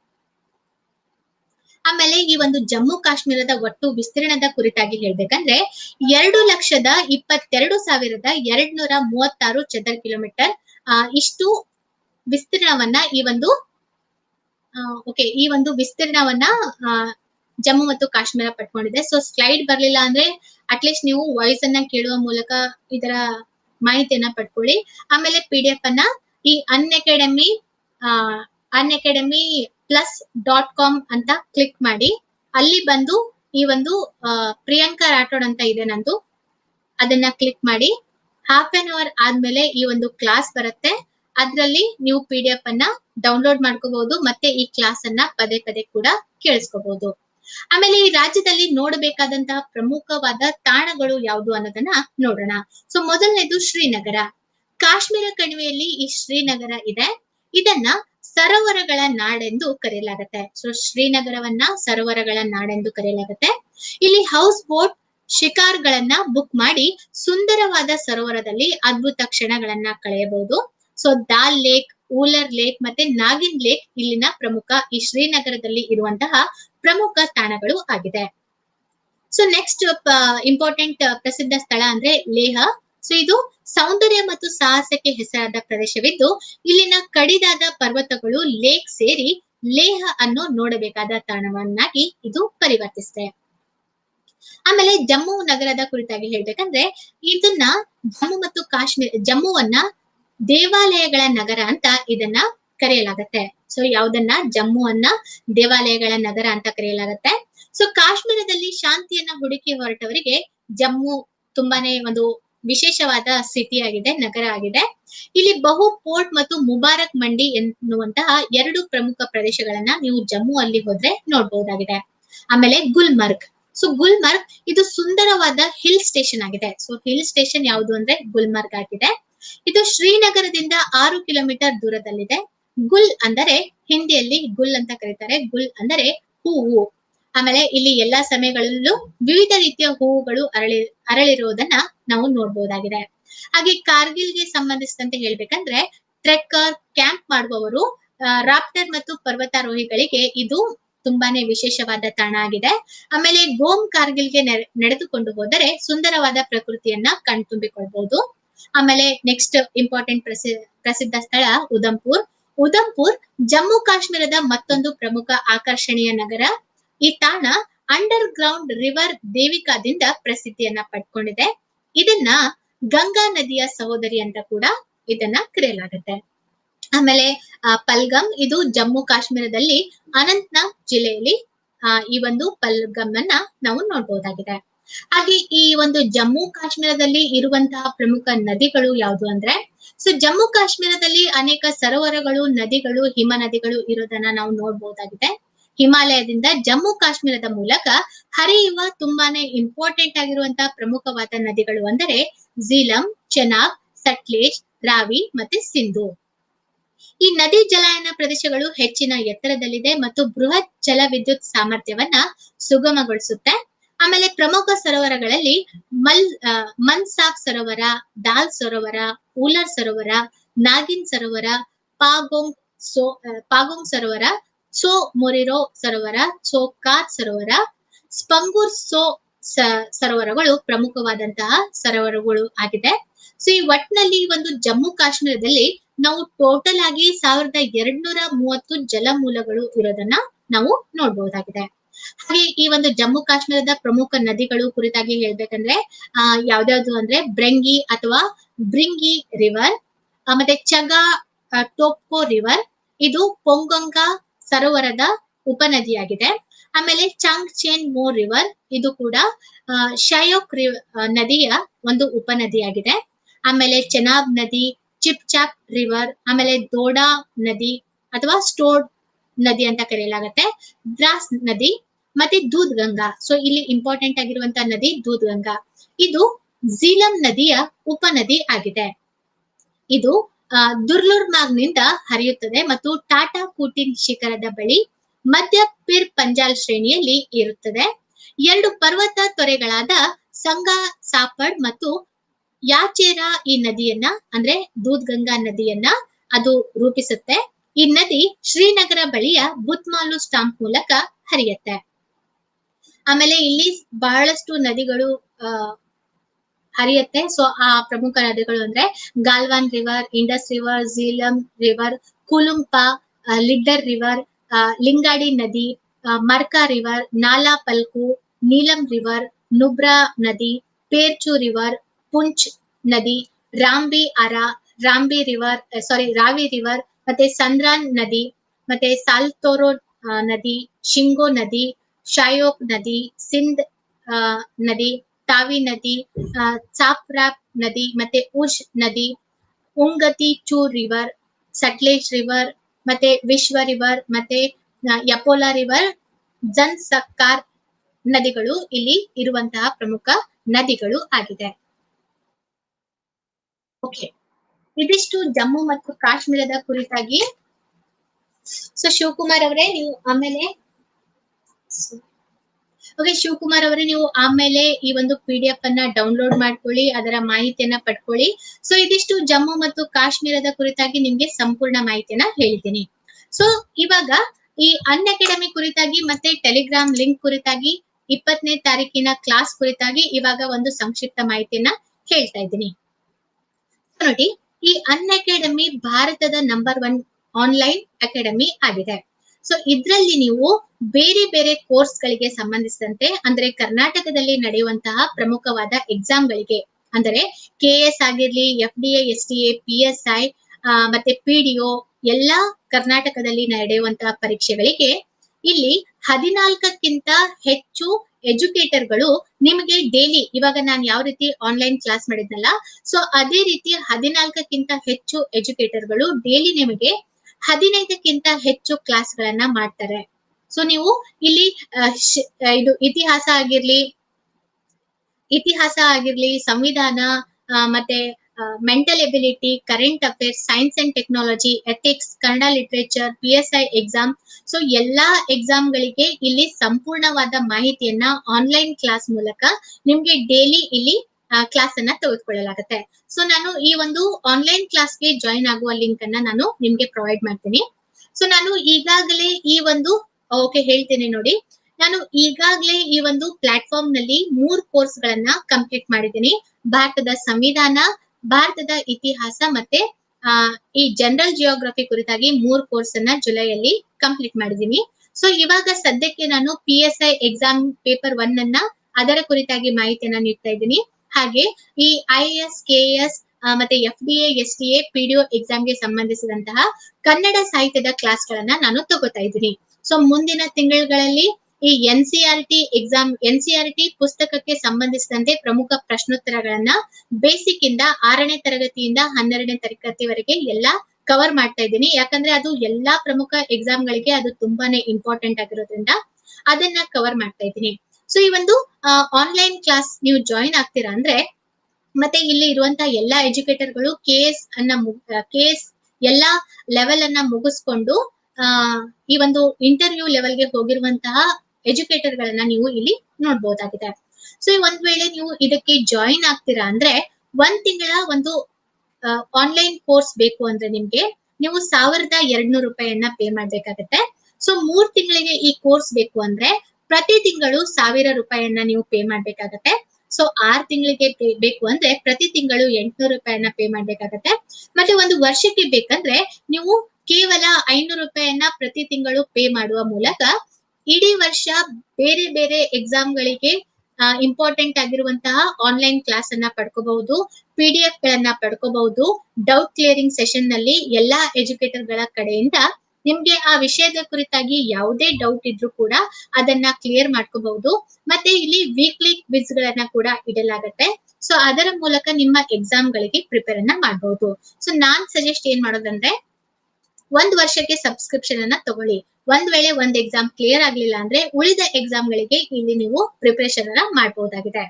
ಆಮೇಲೆ ಈ ಒಂದು ಜಮ್ಮು ಕಾಶ್ಮೀರದ ಒಟ್ಟು ವಿಸ್ತೀರ್ಣದ ಕುರಿತಾಗಿ ಹೇಳ್ಬೇಕಂದ್ರೆ ಎರಡು ಲಕ್ಷದ ಇಪ್ಪತ್ತೆರಡು ಸಾವಿರದ ಎರಡ್ ನೂರ ಮೂವತ್ತಾರು ಚದರ ಕಿಲೋಮೀಟರ್ ಆ, ಇಷ್ಟು ವಿಸ್ತೀರ್ಣವನ್ನ ಈ ಒಂದು ಓಕೆ ಈ ಒಂದು ವಿಸ್ತೀರ್ಣವನ್ನ ಆ, ಜಮ್ಮು ಮತ್ತು ಕಾಶ್ಮೀರ ಪಟ್ಕೊಂಡಿದೆ ಸೊ ಸ್ಲೈಡ್ ಬರ್ಲಿಲ್ಲ ಅಂದ್ರೆ ಅಟ್ಲೀಸ್ಟ್ ನೀವು ವಾಯ್ಸ್ ಅನ್ನ ಕೇಳುವ ಮೂಲಕ ಇದರ ಮಾಹಿತಿಯನ್ನ ಪಡ್ಕೊಳ್ಳಿ ಆಮೇಲೆ ಪಿ ಡಿ ಎಫ್ ಅನ್ನ ಈ Unacademy Unacademy plus dot com ಅಂತ ಕ್ಲಿಕ್ ಮಾಡಿ ಅಲ್ಲಿ ಬಂದು ಈ ಒಂದು ಆ, ಪ್ರಿಯಾಂಕಾ ರಾಠೋಡ್ ಅಂತ ಇದೆ ನಂದು ಅದನ್ನ ಕ್ಲಿಕ್ ಮಾಡಿ ಹಾಫ್ ಅನ್ ಅವರ್ ಆದ್ಮೇಲೆ ಈ ಒಂದು ಕ್ಲಾಸ್ ಬರುತ್ತೆ ಅದ್ರಲ್ಲಿ ನೀವು ಪಿ ಡಿ ಎಫ್ ಅನ್ನ ಡೌನ್ಲೋಡ್ ಮಾಡ್ಕೋಬಹುದು ಮತ್ತೆ ಈ ಕ್ಲಾಸ್ ಅನ್ನ ಪದೇ ಪದೇ ಕೂಡ ಕೇಳಿಸ್ಕೋಬಹುದು ಆಮೇಲೆ ಈ ರಾಜ್ಯದಲ್ಲಿ ನೋಡಬೇಕಾದಂತಹ ಪ್ರಮುಖವಾದ ತಾಣಗಳು ಯಾವುದು ಅನ್ನೋದನ್ನ ನೋಡೋಣ ಸೊ ಮೊದಲನೇದು ಶ್ರೀನಗರ ಕಾಶ್ಮೀರ ಕಣಿವೆಯಲ್ಲಿ ಈ ಶ್ರೀನಗರ ಇದೆ ಇದನ್ನ ಸರೋವರಗಳ ನಾಡೆಂದು ಕರೆಯಲಾಗುತ್ತೆ ಸೊ ಶ್ರೀನಗರವನ್ನ ಸರೋವರಗಳ ನಾಡೆಂದು ಕರೆಯಲಾಗುತ್ತೆ ಇಲ್ಲಿ ಹೌಸ್ ಬೋಟ್ ಶಿಕಾರ್ಗಳನ್ನ ಬುಕ್ ಮಾಡಿ ಸುಂದರವಾದ ಸರೋವರದಲ್ಲಿ ಅದ್ಭುತ ಕ್ಷಣಗಳನ್ನ ಕಳೆಯಬಹುದು so Dal lake Wular lake ಮತ್ತೆ ನಾಗಿನ್ ಲೇಕ್ ಇಲ್ಲಿನ ಪ್ರಮುಖ ಈ ಶ್ರೀನಗರದಲ್ಲಿ ಇರುವಂತಹ ಪ್ರಮುಖ ತಾಣಗಳು ಆಗಿದೆ ಸೊ ನೆಕ್ಸ್ಟ್ ಇಂಪಾರ್ಟೆಂಟ್ ಪ್ರಸಿದ್ಧ ಸ್ಥಳ ಅಂದ್ರೆ ಲೇಹ ಸೊ ಇದು ಸೌಂದರ್ಯ ಮತ್ತು ಸಾಹಸಕ್ಕೆ ಹೆಸರಾದ ಪ್ರದೇಶವಿದ್ದು ಇಲ್ಲಿನ ಕಡಿದಾದ ಪರ್ವತಗಳು ಲೇಕ್ ಸೇರಿ ಲೇಹ ಅನ್ನು ನೋಡಬೇಕಾದ ತಾಣವನ್ನಾಗಿ ಇದು ಪರಿವರ್ತಿಸಿದೆ ಆಮೇಲೆ ಜಮ್ಮು ನಗರದ ಕುರಿತಾಗಿ ಹೇಳ್ಬೇಕಂದ್ರೆ ಇದನ್ನ ಜಮ್ಮು ಮತ್ತು ಕಾಶ್ಮೀರ ಜಮ್ಮುವನ್ನ ದೇವಾಲಯಗಳ ನಗರ ಅಂತ ಇದನ್ನ ಕರೆಯಲಾಗತ್ತೆ ಸೊ ಯಾವ್ದನ್ನ ಜಮ್ಮುವನ್ನ ದೇವಾಲಯಗಳ ನಗರ ಅಂತ ಕರೆಯಲಾಗತ್ತೆ ಸೊ ಕಾಶ್ಮೀರದಲ್ಲಿ ಶಾಂತಿಯನ್ನ ಹುಡುಕಿ ಹೊರಟವರಿಗೆ ಜಮ್ಮು ತುಂಬಾನೇ ಒಂದು ವಿಶೇಷವಾದ ಸಿಟಿ ಆಗಿದೆ ನಗರ ಆಗಿದೆ ಇಲ್ಲಿ ಬಹು ಪೋರ್ಟ್ ಮತ್ತು ಮುಬಾರಕ್ ಮಂಡಿ ಎನ್ನುವಂತಹ ಎರಡು ಪ್ರಮುಖ ಪ್ರದೇಶಗಳನ್ನ ನೀವು ಜಮ್ಮು ಅಲ್ಲಿ ಹೋದ್ರೆ ನೋಡ್ಬಹುದಾಗಿದೆ ಆಮೇಲೆ ಗುಲ್ಮರ್ಗ್ ಸೊ ಗುಲ್ಮರ್ಗ್ ಇದು ಸುಂದರವಾದ ಹಿಲ್ ಸ್ಟೇಷನ್ ಆಗಿದೆ ಸೊ ಹಿಲ್ ಸ್ಟೇಷನ್ ಯಾವುದು ಅಂದ್ರೆ ಗುಲ್ಮರ್ಗ್ ಆಗಿದೆ ಇದು ಶ್ರೀನಗರದಿಂದ ಆರು ಕಿಲೋಮೀಟರ್ ದೂರದಲ್ಲಿದೆ ಗುಲ್ ಅಂದರೆ ಹಿಂದಿಯಲ್ಲಿ ಗುಲ್ ಅಂತ ಕರೀತಾರೆ ಗುಲ್ ಅಂದರೆ ಹೂವು ಆಮೇಲೆ ಇಲ್ಲಿ ಎಲ್ಲಾ ಸಮಯಗಳಲ್ಲೂ ವಿವಿಧ ರೀತಿಯ ಹೂವುಗಳು ಅರಳಿ ಅರಳಿರುವುದನ್ನ ನಾವು ನೋಡಬಹುದಾಗಿದೆ ಹಾಗೆ ಕಾರ್ಗಿಲ್ಗೆ ಸಂಬಂಧಿಸಿದಂತೆ ಹೇಳ್ಬೇಕಂದ್ರೆ ಟ್ರೆಕ್ಕರ್ ಕ್ಯಾಂಪ್ ಮಾಡುವವರು ರಾಪ್ಟರ್ ಮತ್ತು ಪರ್ವತಾರೋಹಿಗಳಿಗೆ ಇದು ತುಂಬಾನೇ ವಿಶೇಷವಾದ ತಾಣ ಆಗಿದೆ ಆಮೇಲೆ ಗೋಮ್ ಕಾರ್ಗಿಲ್ಗೆ ನಡೆದುಕೊಂಡು ಹೋದರೆ ಸುಂದರವಾದ ಪ್ರಕೃತಿಯನ್ನ ಕಣ್ತುಂಬಿಕೊಳ್ಬಹುದು ಆಮೇಲೆ ನೆಕ್ಸ್ಟ್ ಇಂಪಾರ್ಟೆಂಟ್ ಪ್ರಸಿದ್ಧ ಸ್ಥಳ ಉದಂಪುರ್ ಉದಂಪುರ್ ಜಮ್ಮು ಕಾಶ್ಮೀರದ ಮತ್ತೊಂದು ಪ್ರಮುಖ ಆಕರ್ಷಣೀಯ ನಗರ ಈ ತಾಣ ಅಂಡರ್ ಗ್ರೌಂಡ್ ರಿವರ್ ದೇವಿಕಾದಿಂದ ಪ್ರಸಿದ್ಧಿಯನ್ನ ಪಡ್ಕೊಂಡಿದೆ ಇದನ್ನ ಗಂಗಾ ನದಿಯ ಸಹೋದರಿ ಅಂತ ಕೂಡ ಇದನ್ನ ಕರೆಯಲಾಗುತ್ತೆ ಆಮೇಲೆ ಪಲ್ಗಮ್ ಇದು ಜಮ್ಮು ಕಾಶ್ಮೀರದಲ್ಲಿ ಅನಂತ್ನಾಗ್ ಜಿಲ್ಲೆಯಲ್ಲಿ ಆ ಈ ಒಂದು ಪಲ್ಗಮ್ ಅನ್ನ ನಾವು ನೋಡಬಹುದಾಗಿದೆ ಹಾಗೆ ಈ ಒಂದು ಜಮ್ಮು ಕಾಶ್ಮೀರದಲ್ಲಿ ಇರುವಂತಹ ಪ್ರಮುಖ ನದಿಗಳು ಯಾವುದು ಅಂದ್ರೆ ಸೊ ಜಮ್ಮು ಕಾಶ್ಮೀರದಲ್ಲಿ ಅನೇಕ ಸರೋವರಗಳು ನದಿಗಳು ಹಿಮ ನದಿಗಳು ಇರೋದನ್ನ ನಾವು ನೋಡಬಹುದಾಗಿದೆ ಹಿಮಾಲಯದಿಂದ ಜಮ್ಮು ಕಾಶ್ಮೀರದ ಮೂಲಕ ಹರಿಯುವ ತುಂಬಾನೇ ಇಂಪಾರ್ಟೆಂಟ್ ಆಗಿರುವಂತಹ ಪ್ರಮುಖವಾದ ನದಿಗಳು ಅಂದರೆ ಝೀಲಂ ಚೆನಾಬ್ ಸಟ್ಲೇಜ್ ರಾವಿ ಮತ್ತೆ ಸಿಂಧು ಈ ನದಿ ಜಲಾಯನ ಪ್ರದೇಶಗಳು ಹೆಚ್ಚಿನ ಎತ್ತರದಲ್ಲಿದೆ ಮತ್ತು ಬೃಹತ್ ಜಲ ವಿದ್ಯುತ್ ಸಾಮರ್ಥ್ಯವನ್ನ ಸುಗಮಗೊಳಿಸುತ್ತೆ ಆಮೇಲೆ ಪ್ರಮುಖ ಸರೋವರಗಳಲ್ಲಿ ಮಲ್ ಮನ್ಸಾಫ್ ಸರೋವರ ದಾಲ್ ಸರೋವರ ಊಲರ್ ಸರೋವರ ನಾಗಿನ್ ಸರೋವರ ಪಾಗೋಂಗ್ ಸೋ ಪಾಗೋಂಗ್ ಸರೋವರ ಸೋ ಮೊರಿರೋ ಸರೋವರ ಸೋ ಕಾತ್ ಸರೋವರ ಸ್ಪಂಗೂರ್ ಸೋ ಸರೋವರಗಳು ಪ್ರಮುಖವಾದಂತಹ ಸರೋವರಗಳು ಆಗಿದೆ ಸೊ ಈ ಒಟ್ನಲ್ಲಿ ಒಂದು ಜಮ್ಮು ಕಾಶ್ಮೀರದಲ್ಲಿ ನಾವು ಟೋಟಲ್ ಆಗಿ ಸಾವಿರದ ಎರಡ್ನೂರ ಮೂವತ್ತು ಜಲಮೂಲಗಳು ಇರೋದನ್ನ ನಾವು ನೋಡಬಹುದಾಗಿದೆ ಹಾಗೆ ಈ ಒಂದು ಜಮ್ಮು ಕಾಶ್ಮೀರದ ಪ್ರಮುಖ ನದಿಗಳು ಕುರಿತಾಗಿ ಹೇಳ್ಬೇಕಂದ್ರೆ ಆ ಯಾವ್ದಾವ್ದು ಅಂದ್ರೆ ಬ್ರೆಂಗಿ ಅಥವಾ ಬ್ರಿಂಗಿ ರಿವರ್ ಮತ್ತೆ ಚಗಾ ಟೋಪ್ಕೋ ರಿವರ್ ಇದು ಪೊಂಗೊಂಗಾ ಸರೋವರದ ಉಪನದಿಯಾಗಿದೆ ಆಮೇಲೆ ಚಾಂಗ್ ಚೇನ್ ಮೋ ರಿವರ್ ಇದು ಕೂಡ ಶಯೋಕ್ ನದಿಯ ಒಂದು ಉಪನದಿಯಾಗಿದೆ ಆಮೇಲೆ ಚೆನಾಬ್ ನದಿ ಚಿಪ್ ಚಾಪ್ ರಿವರ್ ಆಮೇಲೆ ದೋಡಾ ನದಿ ಅಥವಾ ಸ್ಟೋಡ್ ನದಿ ಅಂತ ಕರೆಯಲಾಗತ್ತೆ ದ್ರಾಸ್ ನದಿ ಮತ್ತೆ ದೂದ್ ಗಂಗಾ ಸೊ ಇಲ್ಲಿ ಇಂಪಾರ್ಟೆಂಟ್ ಆಗಿರುವಂತಹ ನದಿ ದೂದ್ ಗಂಗಾ ಇದು ಝೀಲಂ ನದಿಯ ಉಪನದಿ ಆಗಿದೆ ಇದು ದುರ್ಲುರ್ಮಾಗ್ನಿಂದ ಹರಿಯುತ್ತದೆ ಮತ್ತು ಟಾಟಾ ಕೂಟಿನ್ ಶಿಖರದ ಬಳಿ ಮಧ್ಯ ಪಿರ್ ಪಂಜಾಲ್ ಶ್ರೇಣಿಯಲ್ಲಿ ಇರುತ್ತದೆ ಎರಡು ಪರ್ವತ ತೊರೆಗಳಾದ ಸಂಗಾ ಸಾಪಡ್ ಮತ್ತು ಯಾಚೇರಾ ಈ ನದಿಯನ್ನ ಅಂದ್ರೆ ದೂದ್ ಗಂಗಾ ನದಿಯನ್ನ ಅದು ರೂಪಿಸುತ್ತೆ ಈ ನದಿ ಶ್ರೀನಗರ ಬಳಿಯ ಬುತ್ಮಾಲು ಸ್ಟಾಂಪ್ ಮೂಲಕ ಹರಿಯುತ್ತೆ ಆಮೇಲೆ ಇಲ್ಲಿ ಬಹಳಷ್ಟು ನದಿಗಳು ಅಹ್ ಹರಿಯುತ್ತೆ ಸೊ ಆ ಪ್ರಮುಖ ನದಿಗಳು ಅಂದ್ರೆ Galwan river Indus river Jhelum river ಕುಲುಂಪಾ ಲಿಡ್ಡರ್ ರಿವರ್ ಲಿಂಗಾಡಿ ನದಿ ಮರ್ಕಾ ರಿವರ್ ನಾಲಾ ಪಲ್ಕು ನೀಲಂ ರಿವರ್ ನುಬ್ರಾ ನದಿ ಪೇರ್ಚು ರಿವರ್ ಪುಂಚ್ ನದಿ ರಾಂಬಿ ಅರ ರಾಂಬಿ ರಿವರ್ ಸಾರಿ ರಾವಿ ರಿವರ್ ಮತ್ತೆ ಸಂದ್ರಾನ್ ನದಿ ಮತ್ತೆ ಸಾಲ್ತೋರೋ ನದಿ ಶಿಂಗೋ ನದಿ ಶಾಯೋಕ್ ನದಿ ಸಿಂಧ್ ನದಿ ತಾವಿ ನದಿ ಆ, ಚಾಪ್ರಾಪ್ ನದಿ ಮತ್ತೆ ಉಷ್ ನದಿ ಉಂಗತಿ ಚೂರ್ ರಿವರ್ ಸಟ್ಲೇಜ್ ರಿವರ್ ಮತ್ತೆ ವಿಶ್ವ ರಿವರ್ ಮತ್ತೆ ಆ, ಯಪೋಲಾ ರಿವರ್ ಜನ್ ಸಕ್ಕಾರ್ ನದಿಗಳು ಇಲ್ಲಿ ಇರುವಂತಹ ಪ್ರಮುಖ ನದಿಗಳು ಆಗಿದೆ ಓಕೆ ಇದಿಷ್ಟು ಜಮ್ಮು ಮತ್ತು ಕಾಶ್ಮೀರದ ಕುರಿತಾಗಿ ಸೊ ಶಿವಕುಮಾರ್ ಅವರೇ ನೀವು ಆಮೇಲೆ ಓಕೆ ಶಿವಕುಮಾರ್ ಅವರೇ ನೀವು ಆಮೇಲೆ ಈ ಒಂದು ಪಿ ಡಿ ಎಫ್ ಅನ್ನ ಡೌನ್ಲೋಡ್ ಮಾಡ್ಕೊಳ್ಳಿ ಅದರ ಮಾಹಿತಿಯನ್ನ ಪಡ್ಕೊಳ್ಳಿ ಸೊ ಇದಿಷ್ಟು ಜಮ್ಮು ಮತ್ತು ಕಾಶ್ಮೀರದ ಕುರಿತಾಗಿ ನಿಮ್ಗೆ ಸಂಪೂರ್ಣ ಮಾಹಿತಿಯನ್ನ ಹೇಳ್ತೀನಿ ಸೊ ಇವಾಗ ಈ ಅನ್ ಅಕಾಡೆಮಿ ಕುರಿತಾಗಿ ಮತ್ತೆ ಟೆಲಿಗ್ರಾಮ್ ಲಿಂಕ್ ಕುರಿತಾಗಿ ಇಪ್ಪತ್ತನೇ ತಾರೀಕಿನ ಕ್ಲಾಸ್ ಕುರಿತಾಗಿ ಇವಾಗ ಒಂದು ಸಂಕ್ಷಿಪ್ತ ಮಾಹಿತಿಯನ್ನ ಹೇಳ್ತಾ ಇದ್ದೀನಿ ನೋಡಿ ಈ ಅನ್ ಅಕಾಡೆಮಿ ಭಾರತದ ನಂಬರ್ ಒನ್ ಆನ್ಲೈನ್ ಅಕಾಡೆಮಿ ಆಗಿದೆ ಸೊ ಇದ್ರಲ್ಲಿ ನೀವು ಬೇರೆ ಬೇರೆ ಕೋರ್ಸ್ ಗಳಿಗೆ ಸಂಬಂಧಿಸಿದಂತೆ ಅಂದ್ರೆ ಕರ್ನಾಟಕದಲ್ಲಿ ನಡೆಯುವಂತಹ ಪ್ರಮುಖವಾದ ಎಕ್ಸಾಮ್ ಗಳಿಗೆ ಅಂದರೆ ಕೆ ಎಸ್ ಆಗಿರ್ಲಿ F D A S T A P S I ಮತ್ತೆ ಪಿ ಡಿ ಒ ಎಲ್ಲಾ ಕರ್ನಾಟಕದಲ್ಲಿ ನಡೆಯುವಂತಹ ಪರೀಕ್ಷೆಗಳಿಗೆ ಇಲ್ಲಿ ಹದಿನಾಲ್ಕಕ್ಕಿಂತ ಹೆಚ್ಚು ಎಜುಕೇಟರ್ಗಳು ನಿಮಗೆ ಡೈಲಿ ಇವಾಗ ನಾನು ಯಾವ ರೀತಿ ಆನ್ಲೈನ್ ಕ್ಲಾಸ್ ಮಾಡಿದ್ನಲ್ಲ ಸೊ ಅದೇ ರೀತಿ ಹದಿನಾಲ್ಕಕ್ಕಿಂತ ಹೆಚ್ಚು ಎಜುಕೇಟರ್ಗಳು ಡೈಲಿ ನಿಮಗೆ ಹದಿನೈದಕ್ಕಿಂತ ಹೆಚ್ಚು ಕ್ಲಾಸ್ ಗಳನ್ನ ಮಾಡ್ತಾರೆ ಸೊ ನೀವು ಇಲ್ಲಿ ಆ, ಶ್- ಆ, ಇದು ಇತಿಹಾಸ ಆಗಿರ್ಲಿ ಇತಿಹಾಸ ಆಗಿರ್ಲಿ ಸಂವಿಧಾನ ಆ, ಮತ್ತೆ mental ability current affairs science and technology ethics Kannada literature P S I exam so ಎಲ್ಲಾ ಎಕ್ಸಾಮ್ ಗಳಿಗೆ ಇಲ್ಲಿ ಸಂಪೂರ್ಣವಾದ ಮಾಹಿತಿಯನ್ನ ಆನ್ಲೈನ್ ಕ್ಲಾಸ್ ಮೂಲಕ ನಿಮ್ಗೆ ಡೈಲಿ ಇಲ್ಲಿ ಕ್ಲಾಸ್ ಅನ್ನ ತೆಗೆದುಕೊಳ್ಳಲಾಗುತ್ತೆ ಸೊ ನಾನು ಈ ಒಂದು ಆನ್ಲೈನ್ ಕ್ಲಾಸ್ಗೆ ಜಾಯಿನ್ ಆಗುವ ಲಿಂಕ್ ಅನ್ನ ನಾನು ನಿಮ್ಗೆ ಪ್ರೊವೈಡ್ ಮಾಡ್ತೀನಿ ಸೊ ನಾನು ಈಗಾಗಲೇ ಈ ಒಂದು ಓಕೆ ಹೇಳ್ತೇನೆ ನೋಡಿ ನಾನು ಈಗಾಗಲೇ ಈ ಒಂದು ಪ್ಲಾಟ್ಫಾರ್ಮ್ ನಲ್ಲಿ ಮೂರ್ ಕೋರ್ಸ್ ಗಳನ್ನ ಕಂಪ್ಲೀಟ್ ಮಾಡಿದ್ದೀನಿ ಭಾರತದ ಸಂವಿಧಾನ ಭಾರತದ ಇತಿಹಾಸ ಮತ್ತೆ ಆ, ಈ ಜನರಲ್ ಜಿಯೋಗ್ರಫಿ ಕುರಿತಾಗಿ ಮೂರ್ ಕೋರ್ಸ್ ಅನ್ನ ಜುಲೈಯಲ್ಲಿ ಕಂಪ್ಲೀಟ್ ಮಾಡಿದ್ದೀನಿ ಸೊ ಇವಾಗ ಸದ್ಯಕ್ಕೆ ನಾನು P S I exam paper one ಅನ್ನ ಅದರ ಕುರಿತಾಗಿ ಮಾಹಿತಿಯನ್ನ ನೀಡ್ತಾ ಇದ್ದೀನಿ ಹಾಗೆ ಈ ಐ ಎಸ್ ಕೆ ಎಸ್ ಮತ್ತೆ F D A S T A P D ಎಕ್ಸಾಮ್ಗೆ ಸಂಬಂಧಿಸಿದಂತಹ ಕನ್ನಡ ಸಾಹಿತ್ಯದ ಕ್ಲಾಸ್ ಗಳನ್ನ ನಾನು ತಗೋತಾ ಇದ್ದೀನಿ ಸೊ ಮುಂದಿನ ತಿಂಗಳುಗಳಲ್ಲಿ ಈ N C R T exam N C R T ಪುಸ್ತಕಕ್ಕೆ ಸಂಬಂಧಿಸಿದಂತೆ ಪ್ರಮುಖ ಪ್ರಶ್ನೋತ್ತರಗಳನ್ನ ಬೇಸಿಕ್ ಇಂದ ಆರನೇ ತರಗತಿಯಿಂದ ಹನ್ನೆರಡನೇ ತರಗತಿವರೆಗೆ ಎಲ್ಲಾ ಕವರ್ ಮಾಡ್ತಾ ಇದ್ದೀನಿ ಯಾಕಂದ್ರೆ ಅದು ಎಲ್ಲಾ ಪ್ರಮುಖ ಎಕ್ಸಾಮ್ ಗಳಿಗೆ ಅದು ತುಂಬಾನೇ ಇಂಪಾರ್ಟೆಂಟ್ ಆಗಿರೋದ್ರಿಂದ ಅದನ್ನ ಕವರ್ ಮಾಡ್ತಾ ಇದ್ದೀನಿ ಸೊ ಈ ಒಂದು ಆನ್ಲೈನ್ ಕ್ಲಾಸ್ ನೀವು ಜಾಯಿನ್ ಆಗ್ತೀರಾ ಅಂದ್ರೆ ಮತ್ತೆ ಇಲ್ಲಿ ಇರುವಂತಹ ಎಲ್ಲಾ ಎಜುಕೇಟರ್ಗಳು ಕೆ ಎಸ್ ಅನ್ನ ಕೆ ಎಸ್ ಎಲ್ಲಾ ಲೆವೆಲ್ ಅನ್ನ ಮುಗಿಸ್ಕೊಂಡು ಆ ಈ ಒಂದು ಇಂಟರ್ವ್ಯೂ ಲೆವೆಲ್ಗೆ ಹೋಗಿರುವಂತಹ ಎಜುಕೇಟರ್ ಗಳನ್ನ ನೀವು ಇಲ್ಲಿ ನೋಡ್ಬೋದಾಗಿದೆ ಸೊ ಒಂದ್ ವೇಳೆ ನೀವು ಇದಕ್ಕೆ ಜಾಯಿನ್ ಆಗ್ತೀರಾ ಅಂದ್ರೆ ಒಂದ್ ತಿಂಗಳ ಒಂದು ಆನ್ಲೈನ್ ಕೋರ್ಸ್ ಬೇಕು ಅಂದ್ರೆ ನಿಮ್ಗೆ ನೀವು ಸಾವಿರದ ಎರಡ್ನೂರು ರೂಪಾಯಿಯನ್ನ ಪೇ ಮಾಡ್ಬೇಕಾಗತ್ತೆ ಸೊ ಮೂರ್ ತಿಂಗಳಿಗೆ ಈ ಕೋರ್ಸ್ ಬೇಕು ಅಂದ್ರೆ ಪ್ರತಿ ತಿಂಗಳು ಸಾವಿರ ರೂಪಾಯಿಯನ್ನ ನೀವು ಪೇ ಮಾಡ್ಬೇಕಾಗತ್ತೆ ಸೊ ಆರ್ ತಿಂಗಳಿಗೆ ಬೇಕು ಅಂದ್ರೆ ಪ್ರತಿ ತಿಂಗಳು ಎಂಟ್ನೂರು ರೂಪಾಯಿಯನ್ನ ಪೇ ಮಾಡ್ಬೇಕಾಗತ್ತೆ ಮತ್ತೆ ಒಂದು ವರ್ಷಕ್ಕೆ ಬೇಕಂದ್ರೆ ನೀವು ಕೇವಲ ಐನೂರು ರೂಪಾಯಿಯನ್ನ ಪ್ರತಿ ತಿಂಗಳು ಪೇ ಮಾಡುವ ಮೂಲಕ ಇಡೀ ವರ್ಷ ಬೇರೆ ಬೇರೆ ಎಕ್ಸಾಮ್ಗಳಿಗೆ ಇಂಪಾರ್ಟೆಂಟ್ ಆಗಿರುವಂತಹ ಆನ್ಲೈನ್ ಕ್ಲಾಸ್ ಅನ್ನ ಪಡ್ಕೋಬಹುದು ಪಿ ಡಿ ಎಫ್ ಗಳನ್ನ ಪಡ್ಕೋಬಹುದು ಡೌಟ್ ಕ್ಲಿಯರಿಂಗ್ ಸೆಷನ್ ನಲ್ಲಿ ಎಲ್ಲಾ ಎಜುಕೇಟರ್ ಗಳ ಕಡೆಯಿಂದ ನಿಮ್ಗೆ ಆ ವಿಷಯದ ಕುರಿತಾಗಿ ಯಾವುದೇ ಡೌಟ್ ಇದ್ರೂ ಕೂಡ ಅದನ್ನ ಕ್ಲಿಯರ್ ಮಾಡ್ಕೋಬಹುದು ಮತ್ತೆ ಇಲ್ಲಿ ವೀಕ್ಲಿ ಕ್ವಿಜ್ ಗಳನ್ನ ಕೂಡ ಇಡಲಾಗತ್ತೆ ಸೊ ಅದರ ಮೂಲಕ ನಿಮ್ಮ ಎಕ್ಸಾಮ್ ಗಳಿಗೆ ಪ್ರಿಪೇರ್ ಅನ್ನ ಮಾಡಬಹುದು ಸೊ ನಾನ್ ಸಜೆಸ್ಟ್ ಏನ್ ಮಾಡೋದಂದ್ರೆ ಒಂದ್ ವರ್ಷಕ್ಕೆ ಸಬ್ಸ್ಕ್ರಿಪ್ಷನ್ ಅನ್ನ ತಗೊಳ್ಳಿ ಒಂದ್ ವೇಳೆ ಒಂದ್ ಎಕ್ಸಾಮ್ ಕ್ಲಿಯರ್ ಆಗ್ಲಿಲ್ಲ ಅಂದ್ರೆ ಉಳಿದ ಎಕ್ಸಾಮ್ ಗಳಿಗೆ ಇಲ್ಲಿ ನೀವು ಪ್ರಿಪರೇಷನ್ ಅನ್ನ ಮಾಡಬಹುದಾಗಿದೆ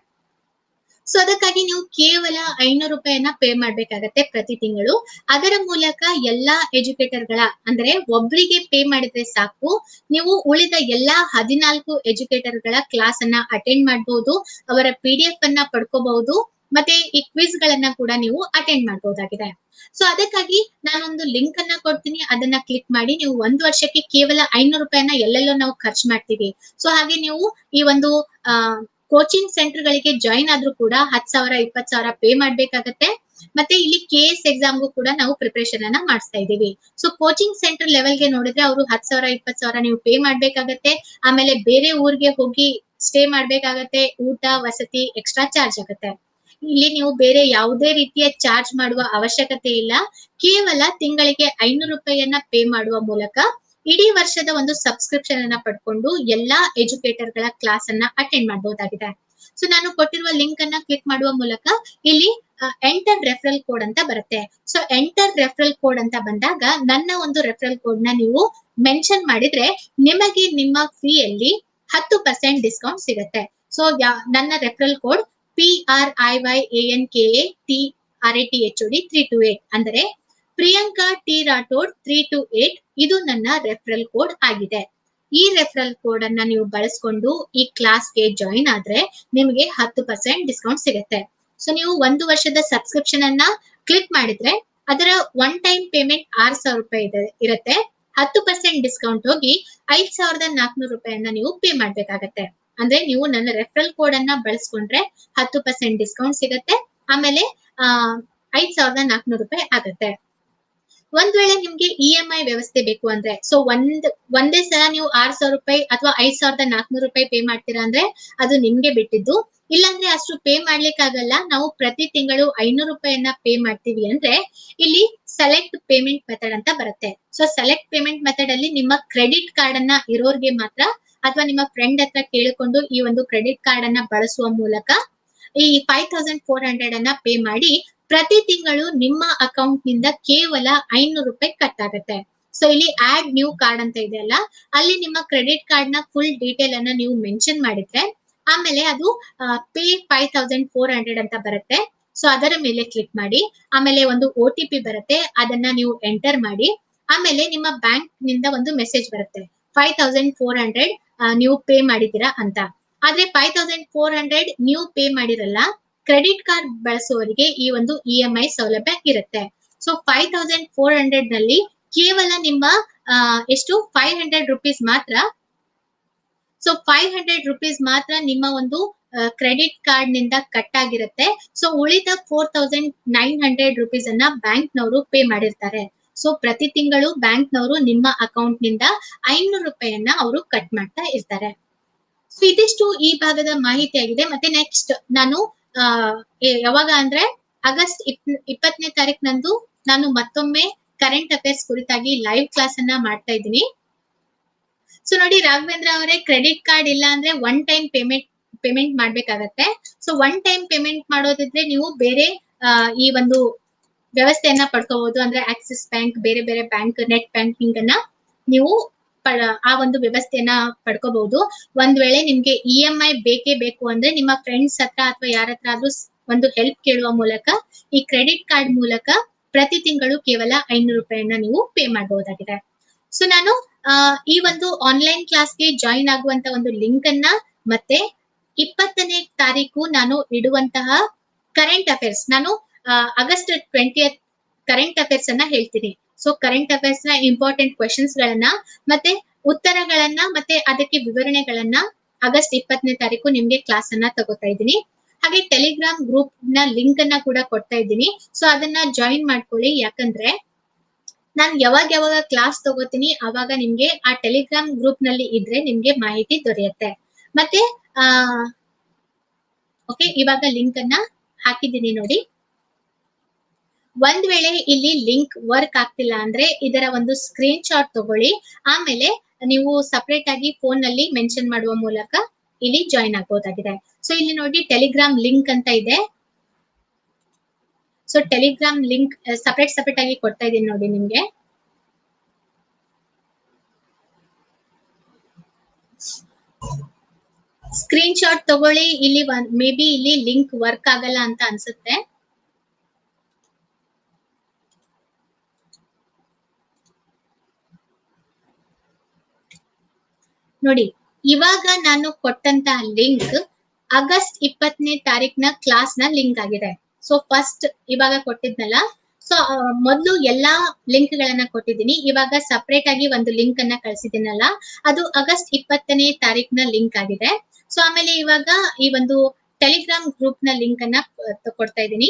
ಸೊ ಅದಕ್ಕಾಗಿ ನೀವು ಕೇವಲ ಐನೂರು ರೂಪಾಯಿಯನ್ನ ಪೇ ಮಾಡ್ಬೇಕಾಗತ್ತೆ ಪ್ರತಿ ತಿಂಗಳು ಅದರ ಮೂಲಕ ಎಲ್ಲಾ ಎಜುಕೇಟರ್ ಗಳ ಅಂದ್ರೆ ಒಬ್ರಿಗೆ ಪೇ ಮಾಡಿದ್ರೆ ಸಾಕು ನೀವು ಉಳಿದ ಎಲ್ಲಾ ಹದಿನಾಲ್ಕು ಎಜುಕೇಟರ್ ಗಳ ಕ್ಲಾಸ್ ಅನ್ನ ಅಟೆಂಡ್ ಮಾಡಬಹುದು ಅವರ ಪಿ ಡಿ ಎಫ್ ಅನ್ನ ಪಡ್ಕೋಬಹುದು ಮತ್ತೆ ಈ ಕ್ವಿಜ್ ಗಳನ್ನ ಕೂಡ ನೀವು ಅಟೆಂಡ್ ಮಾಡಬಹುದಾಗಿದೆ ಸೊ ಅದಕ್ಕಾಗಿ ನಾನೊಂದು ಲಿಂಕ್ ಅನ್ನ ಕೊಡ್ತೀನಿ ಅದನ್ನ ಕ್ಲಿಕ್ ಮಾಡಿ ನೀವು ಒಂದು ವರ್ಷಕ್ಕೆ ಕೇವಲ ಐನೂರು ರೂಪಾಯಿನ ಎಲ್ಲೆಲ್ಲೋ ನಾವು ಖರ್ಚು ಮಾಡ್ತೀವಿ ಸೊ ಹಾಗೆ ನೀವು ಈ ಒಂದು ಕೋಚಿಂಗ್ ಸೆಂಟರ್ ಗಳಿಗೆ ಜಾಯಿನ್ ಆದ್ರೂ ಕೂಡ ಹತ್ ಸಾವಿರ ಇಪ್ಪತ್ ಸಾವಿರ ಪೇ ಮಾಡ್ಬೇಕಾಗತ್ತೆ ಮತ್ತೆ ಇಲ್ಲಿ ಕೆ ಎಸ್ ಎಕ್ಸಾಮ್ಗೂ ಕೂಡ ನಾವು ಪ್ರಿಪರೇಷನ್ ಅನ್ನ ಮಾಡಿಸ್ತಾ ಇದೀವಿ ಸೊ ಕೋಚಿಂಗ್ ಸೆಂಟರ್ ಲೆವೆಲ್ಗೆ ನೋಡಿದ್ರೆ ಅವರು ಹತ್ ಸಾವಿರ ಇಪ್ಪತ್ ಸಾವಿರ ನೀವು ಪೇ ಮಾಡ್ಬೇಕಾಗತ್ತೆ ಆಮೇಲೆ ಬೇರೆ ಊರಿಗೆ ಹೋಗಿ ಸ್ಟೇ ಮಾಡ್ಬೇಕಾಗತ್ತೆ ಊಟ ವಸತಿ ಎಕ್ಸ್ಟ್ರಾ ಚಾರ್ಜ್ ಆಗುತ್ತೆ ಇಲ್ಲಿ ನೀವು ಬೇರೆ ಯಾವುದೇ ರೀತಿಯ ಚಾರ್ಜ್ ಮಾಡುವ ಅವಶ್ಯಕತೆ ಇಲ್ಲ ಕೇವಲ ತಿಂಗಳಿಗೆ ಐನೂರು ರೂಪಾಯಿಯನ್ನ ಪೇ ಮಾಡುವ ಮೂಲಕ ಇಡೀ ವರ್ಷದ ಒಂದು ಸಬ್ಸ್ಕ್ರಿಪ್ಷನ್ ಅನ್ನ ಪಡ್ಕೊಂಡು ಎಲ್ಲಾ ಎಜುಕೇಟರ್ ಗಳ ಕ್ಲಾಸ್ ಅನ್ನ ಅಟೆಂಡ್ ಮಾಡಬಹುದಾಗಿದೆ ಸೊ ನಾನು ಕೊಟ್ಟಿರುವ ಲಿಂಕ್ ಅನ್ನ ಕ್ಲಿಕ್ ಮಾಡುವ ಮೂಲಕ ಇಲ್ಲಿ ಎಂಟರ್ ರೆಫರಲ್ ಕೋಡ್ ಅಂತ ಬರುತ್ತೆ ಸೊ ಎಂಟರ್ ರೆಫರಲ್ ಕೋಡ್ ಅಂತ ಬಂದಾಗ ನನ್ನ ಒಂದು ರೆಫರಲ್ ಕೋಡ್ ನ ನೀವು ಮೆನ್ಷನ್ ಮಾಡಿದ್ರೆ ನಿಮಗೆ ನಿಮ್ಮ ಫೀಯಲ್ಲಿ ಹತ್ತು ಪರ್ಸೆಂಟ್ ಡಿಸ್ಕೌಂಟ್ ಸಿಗುತ್ತೆ ಸೊ ನನ್ನ referral code P R I Y A N K A T R A T H D three two eight ಅಂದರೆ Priyanka T Rathod three two eight ಇದು ನನ್ನ ರೆಫರಲ್ ಕೋಡ್ ಆಗಿದೆ ಈ ರೆಫರಲ್ ಕೋಡ್ ಅನ್ನ ನೀವು ಬಳಸ್ಕೊಂಡು ಈ ಕ್ಲಾಸ್ಗೆ ಜಾಯಿನ್ ಆದ್ರೆ ನಿಮಗೆ ಹತ್ತು ಪರ್ಸೆಂಟ್ ಡಿಸ್ಕೌಂಟ್ ಸಿಗುತ್ತೆ ಸೊ ನೀವು ಒಂದು ವರ್ಷದ ಸಬ್ಸ್ಕ್ರಿಪ್ಷನ್ ಅನ್ನ ಕ್ಲಿಕ್ ಮಾಡಿದ್ರೆ ಅದರ ಒನ್ ಟೈಮ್ ಪೇಮೆಂಟ್ ಆರ್ ಸಾವಿರ ರೂಪಾಯಿ ಇದೆ ಇರುತ್ತೆ ಹತ್ತು ಪರ್ಸೆಂಟ್ ಡಿಸ್ಕೌಂಟ್ ಹೋಗಿ ಐದ್ ಸಾವಿರದ ನಾಲ್ಕುನೂರು ರೂಪಾಯಿಯನ್ನ ನೀವು ಪೇ ಮಾಡ್ಬೇಕಾಗತ್ತೆ ಅಂದ್ರೆ ನೀವು ನನ್ನ ರೆಫರಲ್ ಕೋಡ್ ಅನ್ನ ಬಳಸ್ಕೊಂಡ್ರೆ ಹತ್ತು ಪರ್ಸೆಂಟ್ ಡಿಸ್ಕೌಂಟ್ ಸಿಗತ್ತೆ ಆಮೇಲೆ ಆ ಐದ್ ಸಾವಿರದ ನಾಲ್ಕುನೂರು ರೂಪಾಯಿ ಆಗತ್ತೆ ಒಂದ್ ವೇಳೆ ನಿಮ್ಗೆ ಇ ಎಂ ಐ ವ್ಯವಸ್ಥೆ ಬೇಕು ಅಂದ್ರೆ ಸೊ ಒಂದ್ ಒಂದೇ ಸಲ ನೀವು ಆರ್ ಸಾವಿರ ರೂಪಾಯಿ ಅಥವಾ ಐದ್ ಸಾವಿರದ ನಾಲ್ಕುನೂರು ರೂಪಾಯಿ ಪೇ ಮಾಡ್ತೀರಾ ಅಂದ್ರೆ ಅದು ನಿಮ್ಗೆ ಬಿಟ್ಟಿದ್ದು ಇಲ್ಲಾಂದ್ರೆ ಅಷ್ಟು ಪೇ ಮಾಡ್ಲಿಕ್ಕಾಗಲ್ಲ ನಾವು ಪ್ರತಿ ತಿಂಗಳು ಐನೂರು ರೂಪಾಯಿಯನ್ನ ಪೇ ಮಾಡ್ತೀವಿ ಅಂದ್ರೆ ಇಲ್ಲಿ ಸೆಲೆಕ್ಟ್ ಪೇಮೆಂಟ್ ಮೆಥಡ್ ಅಂತ ಬರುತ್ತೆ ಸೊ ಸೆಲೆಕ್ಟ್ ಪೇಮೆಂಟ್ ಮೆಥಡ್ ಅಲ್ಲಿ ನಿಮ್ಮ ಕ್ರೆಡಿಟ್ ಕಾರ್ಡ್ ಅನ್ನ ಇರೋರ್ಗೆ ಮಾತ್ರ ಅಥವಾ ನಿಮ್ಮ ಫ್ರೆಂಡ್ ಹತ್ರ ಕೇಳಿಕೊಂಡು ಈ ಒಂದು ಕ್ರೆಡಿಟ್ ಕಾರ್ಡ್ ಅನ್ನ ಬಳಸುವ ಮೂಲಕ ಈ ಫೈವ್ ತೌಸಂಡ್ ಫೋರ್ ಹಂಡ್ರೆಡ್ ಅನ್ನ ಪೇ ಮಾಡಿ ಪ್ರತಿ ತಿಂಗಳು ನಿಮ್ಮ ಅಕೌಂಟ್ ನಿಂದ ಕೇವಲ ಐನೂರು ರೂಪಾಯಿ ಕಟ್ ಆಗುತ್ತೆ ಸೊ ಇಲ್ಲಿ ಆಡ್ ನ್ಯೂ ಕಾರ್ಡ್ ಅಂತ ಇದೆ ಅಲ್ಲ ಅಲ್ಲಿ ನಿಮ್ಮ ಕ್ರೆಡಿಟ್ ಕಾರ್ಡ್ ನ ಫುಲ್ ಡೀಟೇಲ್ ಅನ್ನ ನೀವು ಮೆನ್ಷನ್ ಮಾಡಿದ್ರೆ ಆಮೇಲೆ ಅದು pay five thousand four hundred ಅಂತ ಬರುತ್ತೆ ಸೊ ಅದರ ಮೇಲೆ ಕ್ಲಿಕ್ ಮಾಡಿ ಆಮೇಲೆ ಒಂದು ಒ ಟಿ ಪಿ ಬರುತ್ತೆ ಅದನ್ನ ನೀವು ಎಂಟರ್ ಮಾಡಿ ಆಮೇಲೆ ನಿಮ್ಮ ಬ್ಯಾಂಕ್ ನಿಂದ ಒಂದು ಮೆಸೇಜ್ ಬರುತ್ತೆ ಫೈವ್ ತೌಸಂಡ್ ಫೋರ್ ಹಂಡ್ರೆಡ್ ನೀವು ಪೇ ಮಾಡಿದ್ದೀರಾ ಅಂತ ಆದ್ರೆ ಫೈವ್ ತೌಸಂಡ್ ಫೋರ್ ಹಂಡ್ರೆಡ್ ನೀವು ಪೇ ಮಾಡಿರಲ್ಲ ಕ್ರೆಡಿಟ್ ಕಾರ್ಡ್ ಬಳಸುವವರಿಗೆ ಈ ಒಂದು ಇ ಎಂ ಐ ಸೌಲಭ್ಯ ಇರುತ್ತೆ so five thousand four hundred ನಲ್ಲಿ ಕೇವಲ ನಿಮ್ಮ ಆ, ಎಷ್ಟು ಫೈವ್ ಹಂಡ್ರೆಡ್ ರುಪೀಸ್ ಮಾತ್ರ ಸೊ ಫೈವ್ ಹಂಡ್ರೆಡ್ ರುಪೀಸ್ ಮಾತ್ರ ನಿಮ್ಮ ಒಂದು ಕ್ರೆಡಿಟ್ ಕಾರ್ಡ್ ನಿಂದ ಕಟ್ ಆಗಿರುತ್ತೆ ಸೊ ಉಳಿದ four thousand nine hundred rupees ಅನ್ನ ಬ್ಯಾಂಕ್ ನವರು ಪೇ ಮಾಡಿರ್ತಾರೆ ಸೊ ಪ್ರತಿ ತಿಂಗಳು ಬ್ಯಾಂಕ್ ನವರು ನಿಮ್ಮ ಅಕೌಂಟ್ ನಿಂದ ಐನೂರು ರೂಪಾಯಿಯನ್ನ ಅವರು ಕಟ್ ಮಾಡ್ತಾ ಇರ್ತಾರೆ ಸೊ ಇದಿಷ್ಟು ಈ ಭಾಗದ ಮಾಹಿತಿ ಆಗಿದೆ ಮತ್ತೆ ನೆಕ್ಸ್ಟ್ ನಾನು ಆ, ಎ- ಯಾವಾಗ ಅಂದ್ರೆ ಆಗಸ್ಟ್ ಇಪ್- ಇಪ್ಪತ್ತನೇ ತಾರೀಕಿನಂದು ನಾನು ಮತ್ತೊಮ್ಮೆ ಕರೆಂಟ್ ಅಫೇರ್ಸ್ ಕುರಿತಾಗಿ ಲೈವ್ ಕ್ಲಾಸ್ ಅನ್ನ ಮಾಡ್ತಾ ಇದ್ದೀನಿ ಸೊ ನೋಡಿ ರಾಘವೇಂದ್ರ ಅವರೇ ಕ್ರೆಡಿಟ್ ಕಾರ್ಡ್ ಇಲ್ಲ ಅಂದ್ರೆ ಒನ್ ಟೈಮ್ ಪೇಮೆಂಟ್ ಪೇಮೆಂಟ್ ಮಾಡ್ಬೇಕಾಗತ್ತೆ ಸೊ ಒನ್ ಟೈಮ್ ಪೇಮೆಂಟ್ ಮಾಡೋದಿದ್ರೆ ನೀವು ಬೇರೆ ಆ, ಈ ಒಂದು ವ್ಯವಸ್ಥೆಯನ್ನ ಪಡ್ಕೋಬಹುದು ಅಂದ್ರೆ ಆಕ್ಸಿಸ್ ಬ್ಯಾಂಕ್ ಬೇರೆ ಬೇರೆ ಬ್ಯಾಂಕ್ ನೆಟ್ ಬ್ಯಾಂಕಿಂಗ್ ಅನ್ನ ನೀವು ಪ- ಆ ಒಂದು ವ್ಯವಸ್ಥೆಯನ್ನ ಪಡ್ಕೋಬಹುದು ಒಂದ್ ವೇಳೆ ನಿಮ್ಗೆ ಇ ಎಂ ಐ ಬೇಕೇ ಬೇಕು ಅಂದ್ರೆ ನಿಮ್ಮ ಫ್ರೆಂಡ್ಸ್ ಹತ್ರ ಅಥವಾ ಯಾರ ಹತ್ರ ಆದ್ರೂ ಸ್- ಒಂದು ಹೆಲ್ಪ್ ಕೇಳುವ ಮೂಲಕ ಈ ಕ್ರೆಡಿಟ್ ಕಾರ್ಡ್ ಮೂಲಕ ಪ್ರತಿ ತಿಂಗಳು ಕೇವಲ ಐನೂರು ರೂಪಾಯಿಯನ್ನ ನೀವು ಪೇ ಮಾಡಬಹುದಾಗಿದೆ ಸೊ ನಾನು ಆ, ಈ ಒಂದು ಆನ್ಲೈನ್ ಕ್ಲಾಸ್ಗೆ ಜಾಯಿನ್ ಆಗುವಂತ ಒಂದು ಲಿಂಕ್ ಅನ್ನ ಮತ್ತೆ ಇಪ್ಪತ್ತನೇ ತಾರೀಕು ನಾನು ಇಡುವಂತಹ ಕರೆಂಟ್ ಅಫೇರ್ಸ್ ನಾನು ಆ, ಆಗಸ್ಟ್ ಟ್ವೆಂಟಿ ಕರೆಂಟ್ ಅಫೇರ್ಸ್ ಅನ್ನ ಹೇಳ್ತೀನಿ ಸೊ ಕರೆಂಟ್ ಅಫೇರ್ಸ್ ನ ಇಂಪಾರ್ಟೆಂಟ್ ಕ್ವೆಶನ್ಸ್ ಗಳನ್ನ ಮತ್ತೆ ಉತ್ತರಗಳನ್ನ ಮತ್ತೆ ಅದಕ್ಕೆ ವಿವರಣೆಗಳನ್ನ ಆಗಸ್ಟ್ ಇಪ್ಪತ್ತನೇ ತಾರೀಕು ನಿಮ್ಗೆ ಕ್ಲಾಸ್ ಅನ್ನ ತಗೋತಾ ಇದ್ದೀನಿ ಹಾಗೆ ಟೆಲಿಗ್ರಾಮ್ ಗ್ರೂಪ್ ನ ಲಿಂಕ್ ಅನ್ನ ಕೂಡ ಕೊಡ್ತಾ ಇದ್ದೀನಿ ಸೊ ಅದನ್ನ ಜಾಯಿನ್ ಮಾಡ್ಕೊಳ್ಳಿ ಯಾಕಂದ್ರೆ ನಾನು ಯಾವಾಗ ಯಾವಾಗ ಕ್ಲಾಸ್ ತಗೋತೀನಿ ಅವಾಗ ನಿಮ್ಗೆ ಆ ಟೆಲಿಗ್ರಾಮ್ ಗ್ರೂಪ್ ನಲ್ಲಿ ಇದ್ರೆ ನಿಮ್ಗೆ ಮಾಹಿತಿ ದೊರೆಯುತ್ತೆ ಮತ್ತೆ ಆ ಓಕೆ ಇವಾಗ ಲಿಂಕ್ ಅನ್ನ ಹಾಕಿದ್ದೀನಿ ನೋಡಿ ಒಂದ್ ವೇಳೆ ಇಲ್ಲಿ ಲಿಂಕ್ ವರ್ಕ್ ಆಗ್ತಿಲ್ಲ ಅಂದ್ರೆ ಇದರ ಒಂದು ಸ್ಕ್ರೀನ್ ಶಾಟ್ ತಗೊಳ್ಳಿ ಆಮೇಲೆ ನೀವು ಸಪರೇಟ್ ಆಗಿ ಫೋನ್ ನಲ್ಲಿ ಮೆನ್ಷನ್ ಮಾಡುವ ಮೂಲಕ ಇಲ್ಲಿ ಜಾಯಿನ್ ಆಗಬಹುದಾಗಿದೆ ಸೊ ಇಲ್ಲಿ ನೋಡಿ ಟೆಲಿಗ್ರಾಮ್ ಲಿಂಕ್ ಅಂತ ಇದೆ so Telegram link separate separate ಆಗಿ ಕೊಡ್ತಾ ಇದೀನಿ ನೋಡಿ ನಿಮ್ಗೆ ಸ್ಕ್ರೀನ್ ಶಾಟ್ ತಗೊಳ್ಳಿ ಇಲ್ಲಿ ಮೇ ಬಿ ಇಲ್ಲಿ ಲಿಂಕ್ ವರ್ಕ್ ಆಗಲ್ಲ ಅಂತ ಅನ್ಸುತ್ತೆ ನೋಡಿ ಇವಾಗ ನಾನು ಕೊಟ್ಟಂತಹ ಲಿಂಕ್ ಆಗಸ್ಟ್ ಇಪ್ಪತ್ತನೇ ತಾರೀಕಿನ ಕ್ಲಾಸ್ ನ ಲಿಂಕ್ ಆಗಿದೆ ಸೊ ಫಸ್ಟ್ ಇವಾಗ ಕೊಟ್ಟಿದ್ನಲ್ಲ ಸೊ ಮೊದಲು ಎಲ್ಲಾ ಲಿಂಕ್ ಗಳನ್ನ ಕೊಟ್ಟಿದ್ದೀನಿ ಇವಾಗ ಸಪರೇಟ್ ಆಗಿ ಒಂದು ಲಿಂಕ್ ಅನ್ನ ಕಳ್ಸಿದ್ದೀನಲ್ಲ ಅದು ಆಗಸ್ಟ್ ಇಪ್ಪತ್ತನೇ ತಾರೀಕಿನ ಲಿಂಕ್ ಆಗಿದೆ ಸೊ ಆಮೇಲೆ ಇವಾಗ ಈ ಒಂದು ಟೆಲಿಗ್ರಾಮ್ ಗ್ರೂಪ್ ನ ಲಿಂಕ್ ಅನ್ನ ಕ- ಕೊಡ್ತಾ ಇದ್ದೀನಿ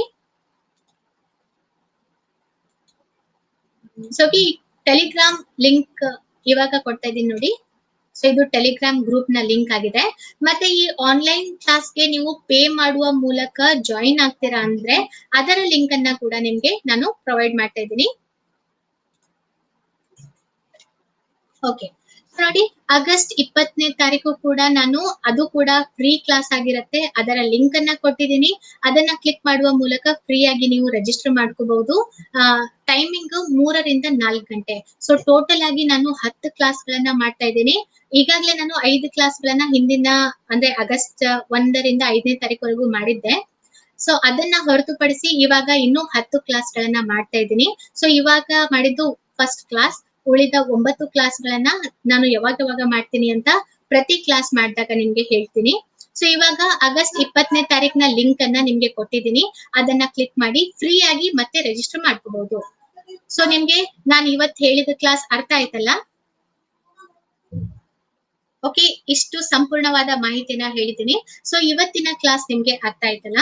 ಸೊ ಈ ಟೆಲಿಗ್ರಾಮ್ ಲಿಂಕ್ ಇವಾಗ ಕೊಡ್ತಾ ಇದ್ದೀನಿ ನೋಡಿ ಸೊ ಇದು ಟೆಲಿಗ್ರಾಮ್ ಗ್ರೂಪ್ ನ ಲಿಂಕ್ ಆಗಿದೆ ಮತ್ತೆ ಈ ಆನ್ಲೈನ್ ಕ್ಲಾಸ್ಗೆ ನೀವು ಪೇ ಮಾಡುವ ಮೂಲಕ ಜಾಯಿನ್ ಆಗ್ತೀರಾ ಅಂದ್ರೆ ಅದರ ಲಿಂಕ್ ಅನ್ನ ಕೂಡ ನಿಮ್ಗೆ ನಾನು ಪ್ರೊವೈಡ್ ಮಾಡ್ತಾ ಇದ್ದೀನಿ ಓಕೆ ನೋಡಿ ಆಗಸ್ಟ್ ಇಪ್ಪತ್ತನೇ ತಾರೀಕು ಕೂಡ ನಾನು ಅದು ಕೂಡ ಫ್ರೀ ಕ್ಲಾಸ್ ಆಗಿರುತ್ತೆ ಅದರ ಲಿಂಕ್ ಅನ್ನ ಕೊಟ್ಟಿದ್ದೀನಿ ಅದನ್ನ ಕ್ಲಿಕ್ ಮಾಡುವ ಮೂಲಕ ಫ್ರೀ ಆಗಿ ನೀವು ರಿಜಿಸ್ಟರ್ ಮಾಡ್ಕೋಬಹುದು ಟೈಮಿಂಗ್ ಮೂರರಿಂದ ನಾಲ್ಕು ಗಂಟೆ ಸೊ ಟೋಟಲ್ ಆಗಿ ನಾನು ಹತ್ತು ಕ್ಲಾಸ್ ಗಳನ್ನ ಮಾಡ್ತಾ ಇದ್ದೀನಿ ಈಗಾಗಲೇ ನಾನು ಐದು ಕ್ಲಾಸ್ ಗಳನ್ನ ಹಿಂದಿನ ಅಂದ್ರೆ ಆಗಸ್ಟ್ ಒಂದರಿಂದ ಐದನೇ ತಾರೀಕುವರೆಗೂ ಮಾಡಿದ್ದೆ ಸೊ ಅದನ್ನ ಹೊರತುಪಡಿಸಿ ಇವಾಗ ಇನ್ನೂ ಹತ್ತು ಕ್ಲಾಸ್ ಗಳನ್ನ ಮಾಡ್ತಾ ಇದ್ದೀನಿ ಸೊ ಇವಾಗ ಮಾಡಿದ್ದು ಫಸ್ಟ್ ಕ್ಲಾಸ್ ಉಳಿದ ಒಂಬತ್ತು ಕ್ಲಾಸ್ ಗಳನ್ನ ನಾನು ಯಾವಾಗ ಯಾವಾಗ ಮಾಡ್ತೀನಿ ಅಂತ ಪ್ರತಿ ಕ್ಲಾಸ್ ಮಾಡಿದಾಗ ನಿಮ್ಗೆ ಹೇಳ್ತೀನಿ ಸೊ ಇವಾಗ ಆಗಸ್ಟ್ ಇಪ್ಪತ್ತನೇ ತಾರೀಕಿನ ಲಿಂಕ್ ಅನ್ನ ನಿಮ್ಗೆ ಕೊಟ್ಟಿದ್ದೀನಿ ಅದನ್ನ ಕ್ಲಿಕ್ ಮಾಡಿ ಫ್ರೀ ಆಗಿ ಮತ್ತೆ ರಿಜಿಸ್ಟರ್ ಮಾಡ್ಕೋಬಹುದು ಸೊ ನಿಮ್ಗೆ ನಾನು ಇವತ್ತು ಹೇಳಿದ ಕ್ಲಾಸ್ ಅರ್ಥ ಆಯ್ತಲ್ಲ ಓಕೆ ಇಷ್ಟು ಸಂಪೂರ್ಣವಾದ ಮಾಹಿತಿನ ಹೇಳಿದ್ದೀನಿ ಸೊ ಇವತ್ತಿನ ಕ್ಲಾಸ್ ನಿಮ್ಗೆ ಅರ್ಥ ಆಯ್ತಲ್ಲ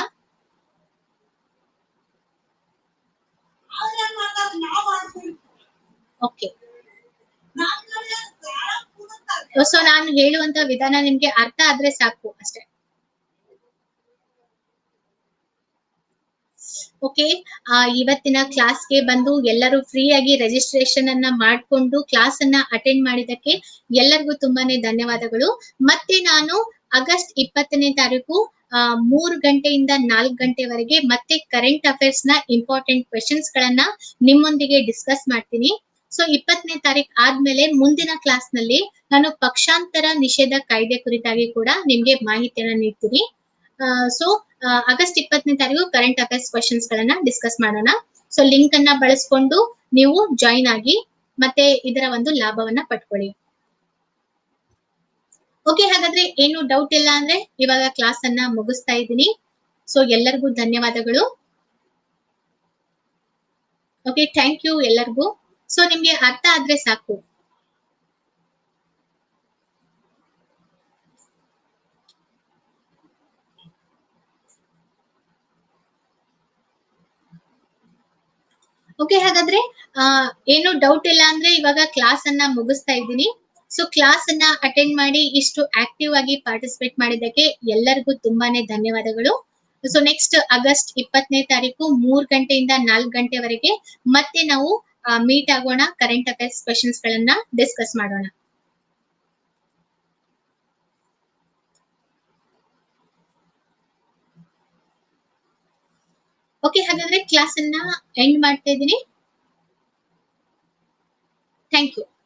ಓಕೆ ಸೊ ನಾನು ಹೇಳುವಂತ ವಿಧಾನ ನಿಮ್ಗೆ ಅರ್ಥ ಆದ್ರೆ ಸಾಕು ಅಷ್ಟೇ ಓಕೆ ಇವತ್ತಿನ ಕ್ಲಾಸ್ಗೆ ಬಂದು ಎಲ್ಲರೂ ಫ್ರೀ ಆಗಿ ರಿಜಿಸ್ಟ್ರೇಷನ್ ಅನ್ನ ಮಾಡ್ಕೊಂಡು ಕ್ಲಾಸ್ ಅನ್ನ ಅಟೆಂಡ್ ಮಾಡಿದಕ್ಕೆ ಎಲ್ಲರಿಗೂ ತುಂಬಾನೇ ಧನ್ಯವಾದಗಳು ಮತ್ತೆ ನಾನು ಆಗಸ್ಟ್ ಇಪ್ಪತ್ತನೇ ತಾರೀಕು ಆ, ಮೂರು ಗಂಟೆಯಿಂದ ನಾಲ್ಕು ಗಂಟೆವರೆಗೆ ಮತ್ತೆ ಕರೆಂಟ್ ಅಫೇರ್ಸ್ ನ ಇಂಪಾರ್ಟೆಂಟ್ ಕ್ವೆಶನ್ಸ್ ಗಳನ್ನ ನಿಮ್ಮೊಂದಿಗೆ ಡಿಸ್ಕಸ್ ಮಾಡ್ತೀನಿ ಸೊ ಇಪ್ಪತ್ತನೇ ತಾರೀಕು ಆದ್ಮೇಲೆ ಮುಂದಿನ ಕ್ಲಾಸ್ ನಲ್ಲಿ ನಾನು ಪಕ್ಷಾಂತರ ನಿಷೇಧ ಕಾಯ್ದೆ ಕುರಿತಾಗಿ ಕೂಡ ನಿಮ್ಗೆ ಮಾಹಿತಿಯನ್ನ ನೀಡ್ತೀನಿ ಸೊ ಆಗಸ್ಟ್ ಇಪ್ಪತ್ತನೇ ತಾರೀಕು ಕರೆಂಟ್ ಅಫೇರ್ಸ್ ಕ್ವೆಶನ್ಸ್ ಗಳನ್ನ ಡಿಸ್ಕಸ್ ಮಾಡೋಣ ಸೊ ಲಿಂಕ್ ಅನ್ನ ಬಳಸ್ಕೊಂಡು ನೀವು ಜಾಯಿನ್ ಆಗಿ ಮತ್ತೆ ಇದರ ಒಂದು ಲಾಭವನ್ನ ಪಡ್ಕೊಳ್ಳಿ ಓಕೆ ಹಾಗಾದ್ರೆ ಏನು ಡೌಟ್ ಇಲ್ಲ ಅಂದ್ರೆ ಇವಾಗ ಕ್ಲಾಸ್ ಅನ್ನ ಮುಗಿಸ್ತಾ ಇದ್ದೀನಿ ಸೊ ಎಲ್ಲರಿಗೂ ಧನ್ಯವಾದಗಳು ಓಕೆ ಥ್ಯಾಂಕ್ ಯು ಎಲ್ಲರಿಗೂ ಸೊ ನಿಮ್ಗೆ ಅರ್ಥ ಆದ್ರೆ ಸಾಕು ಓಕೆ ಹಾಗಾದ್ರೆ ಆ, ಏನು ಡೌಟ್ ಇಲ್ಲ ಅಂದ್ರೆ ಇವಾಗ ಕ್ಲಾಸ್ ಅನ್ನ ಮುಗಿಸ್ತಾ ಇದ್ದೀನಿ ಸೊ ಕ್ಲಾಸ್ ಅನ್ನ ಅಟೆಂಡ್ ಮಾಡಿ ಇಷ್ಟು ಆಕ್ಟಿವ್ ಆಗಿ ಪಾರ್ಟಿಸಿಪೇಟ್ ಮಾಡಿದ್ದಕ್ಕೆ ಎಲ್ಲರಿಗೂ ತುಂಬಾನೇ ಧನ್ಯವಾದಗಳು ಸೊ ನೆಕ್ಸ್ಟ್ ಆಗಸ್ಟ್ ಇಪ್ಪತ್ತನೇ ತಾರೀಕು ಮೂರ್ ಗಂಟೆಯಿಂದ ನಾಲ್ಕು ಗಂಟೆವರೆಗೆ ಮತ್ತೆ ನಾವು ಮೀಟ್ ಆಗೋಣ ಕರೆಂಟ್ ಅಫೇರ್ಸ್ ಕ್ವೆಶನ್ಸ್ ಗಳನ್ನ ಡಿಸ್ಕಸ್ ಮಾಡೋಣ ಓಕೆ ಹಾಗಾದ್ರೆ ಕ್ಲಾಸ್ ಅನ್ನ ಎಂಡ್ ಮಾಡ್ತಾ ಇದ್ದೀನಿ ಥ್ಯಾಂಕ್ ಯು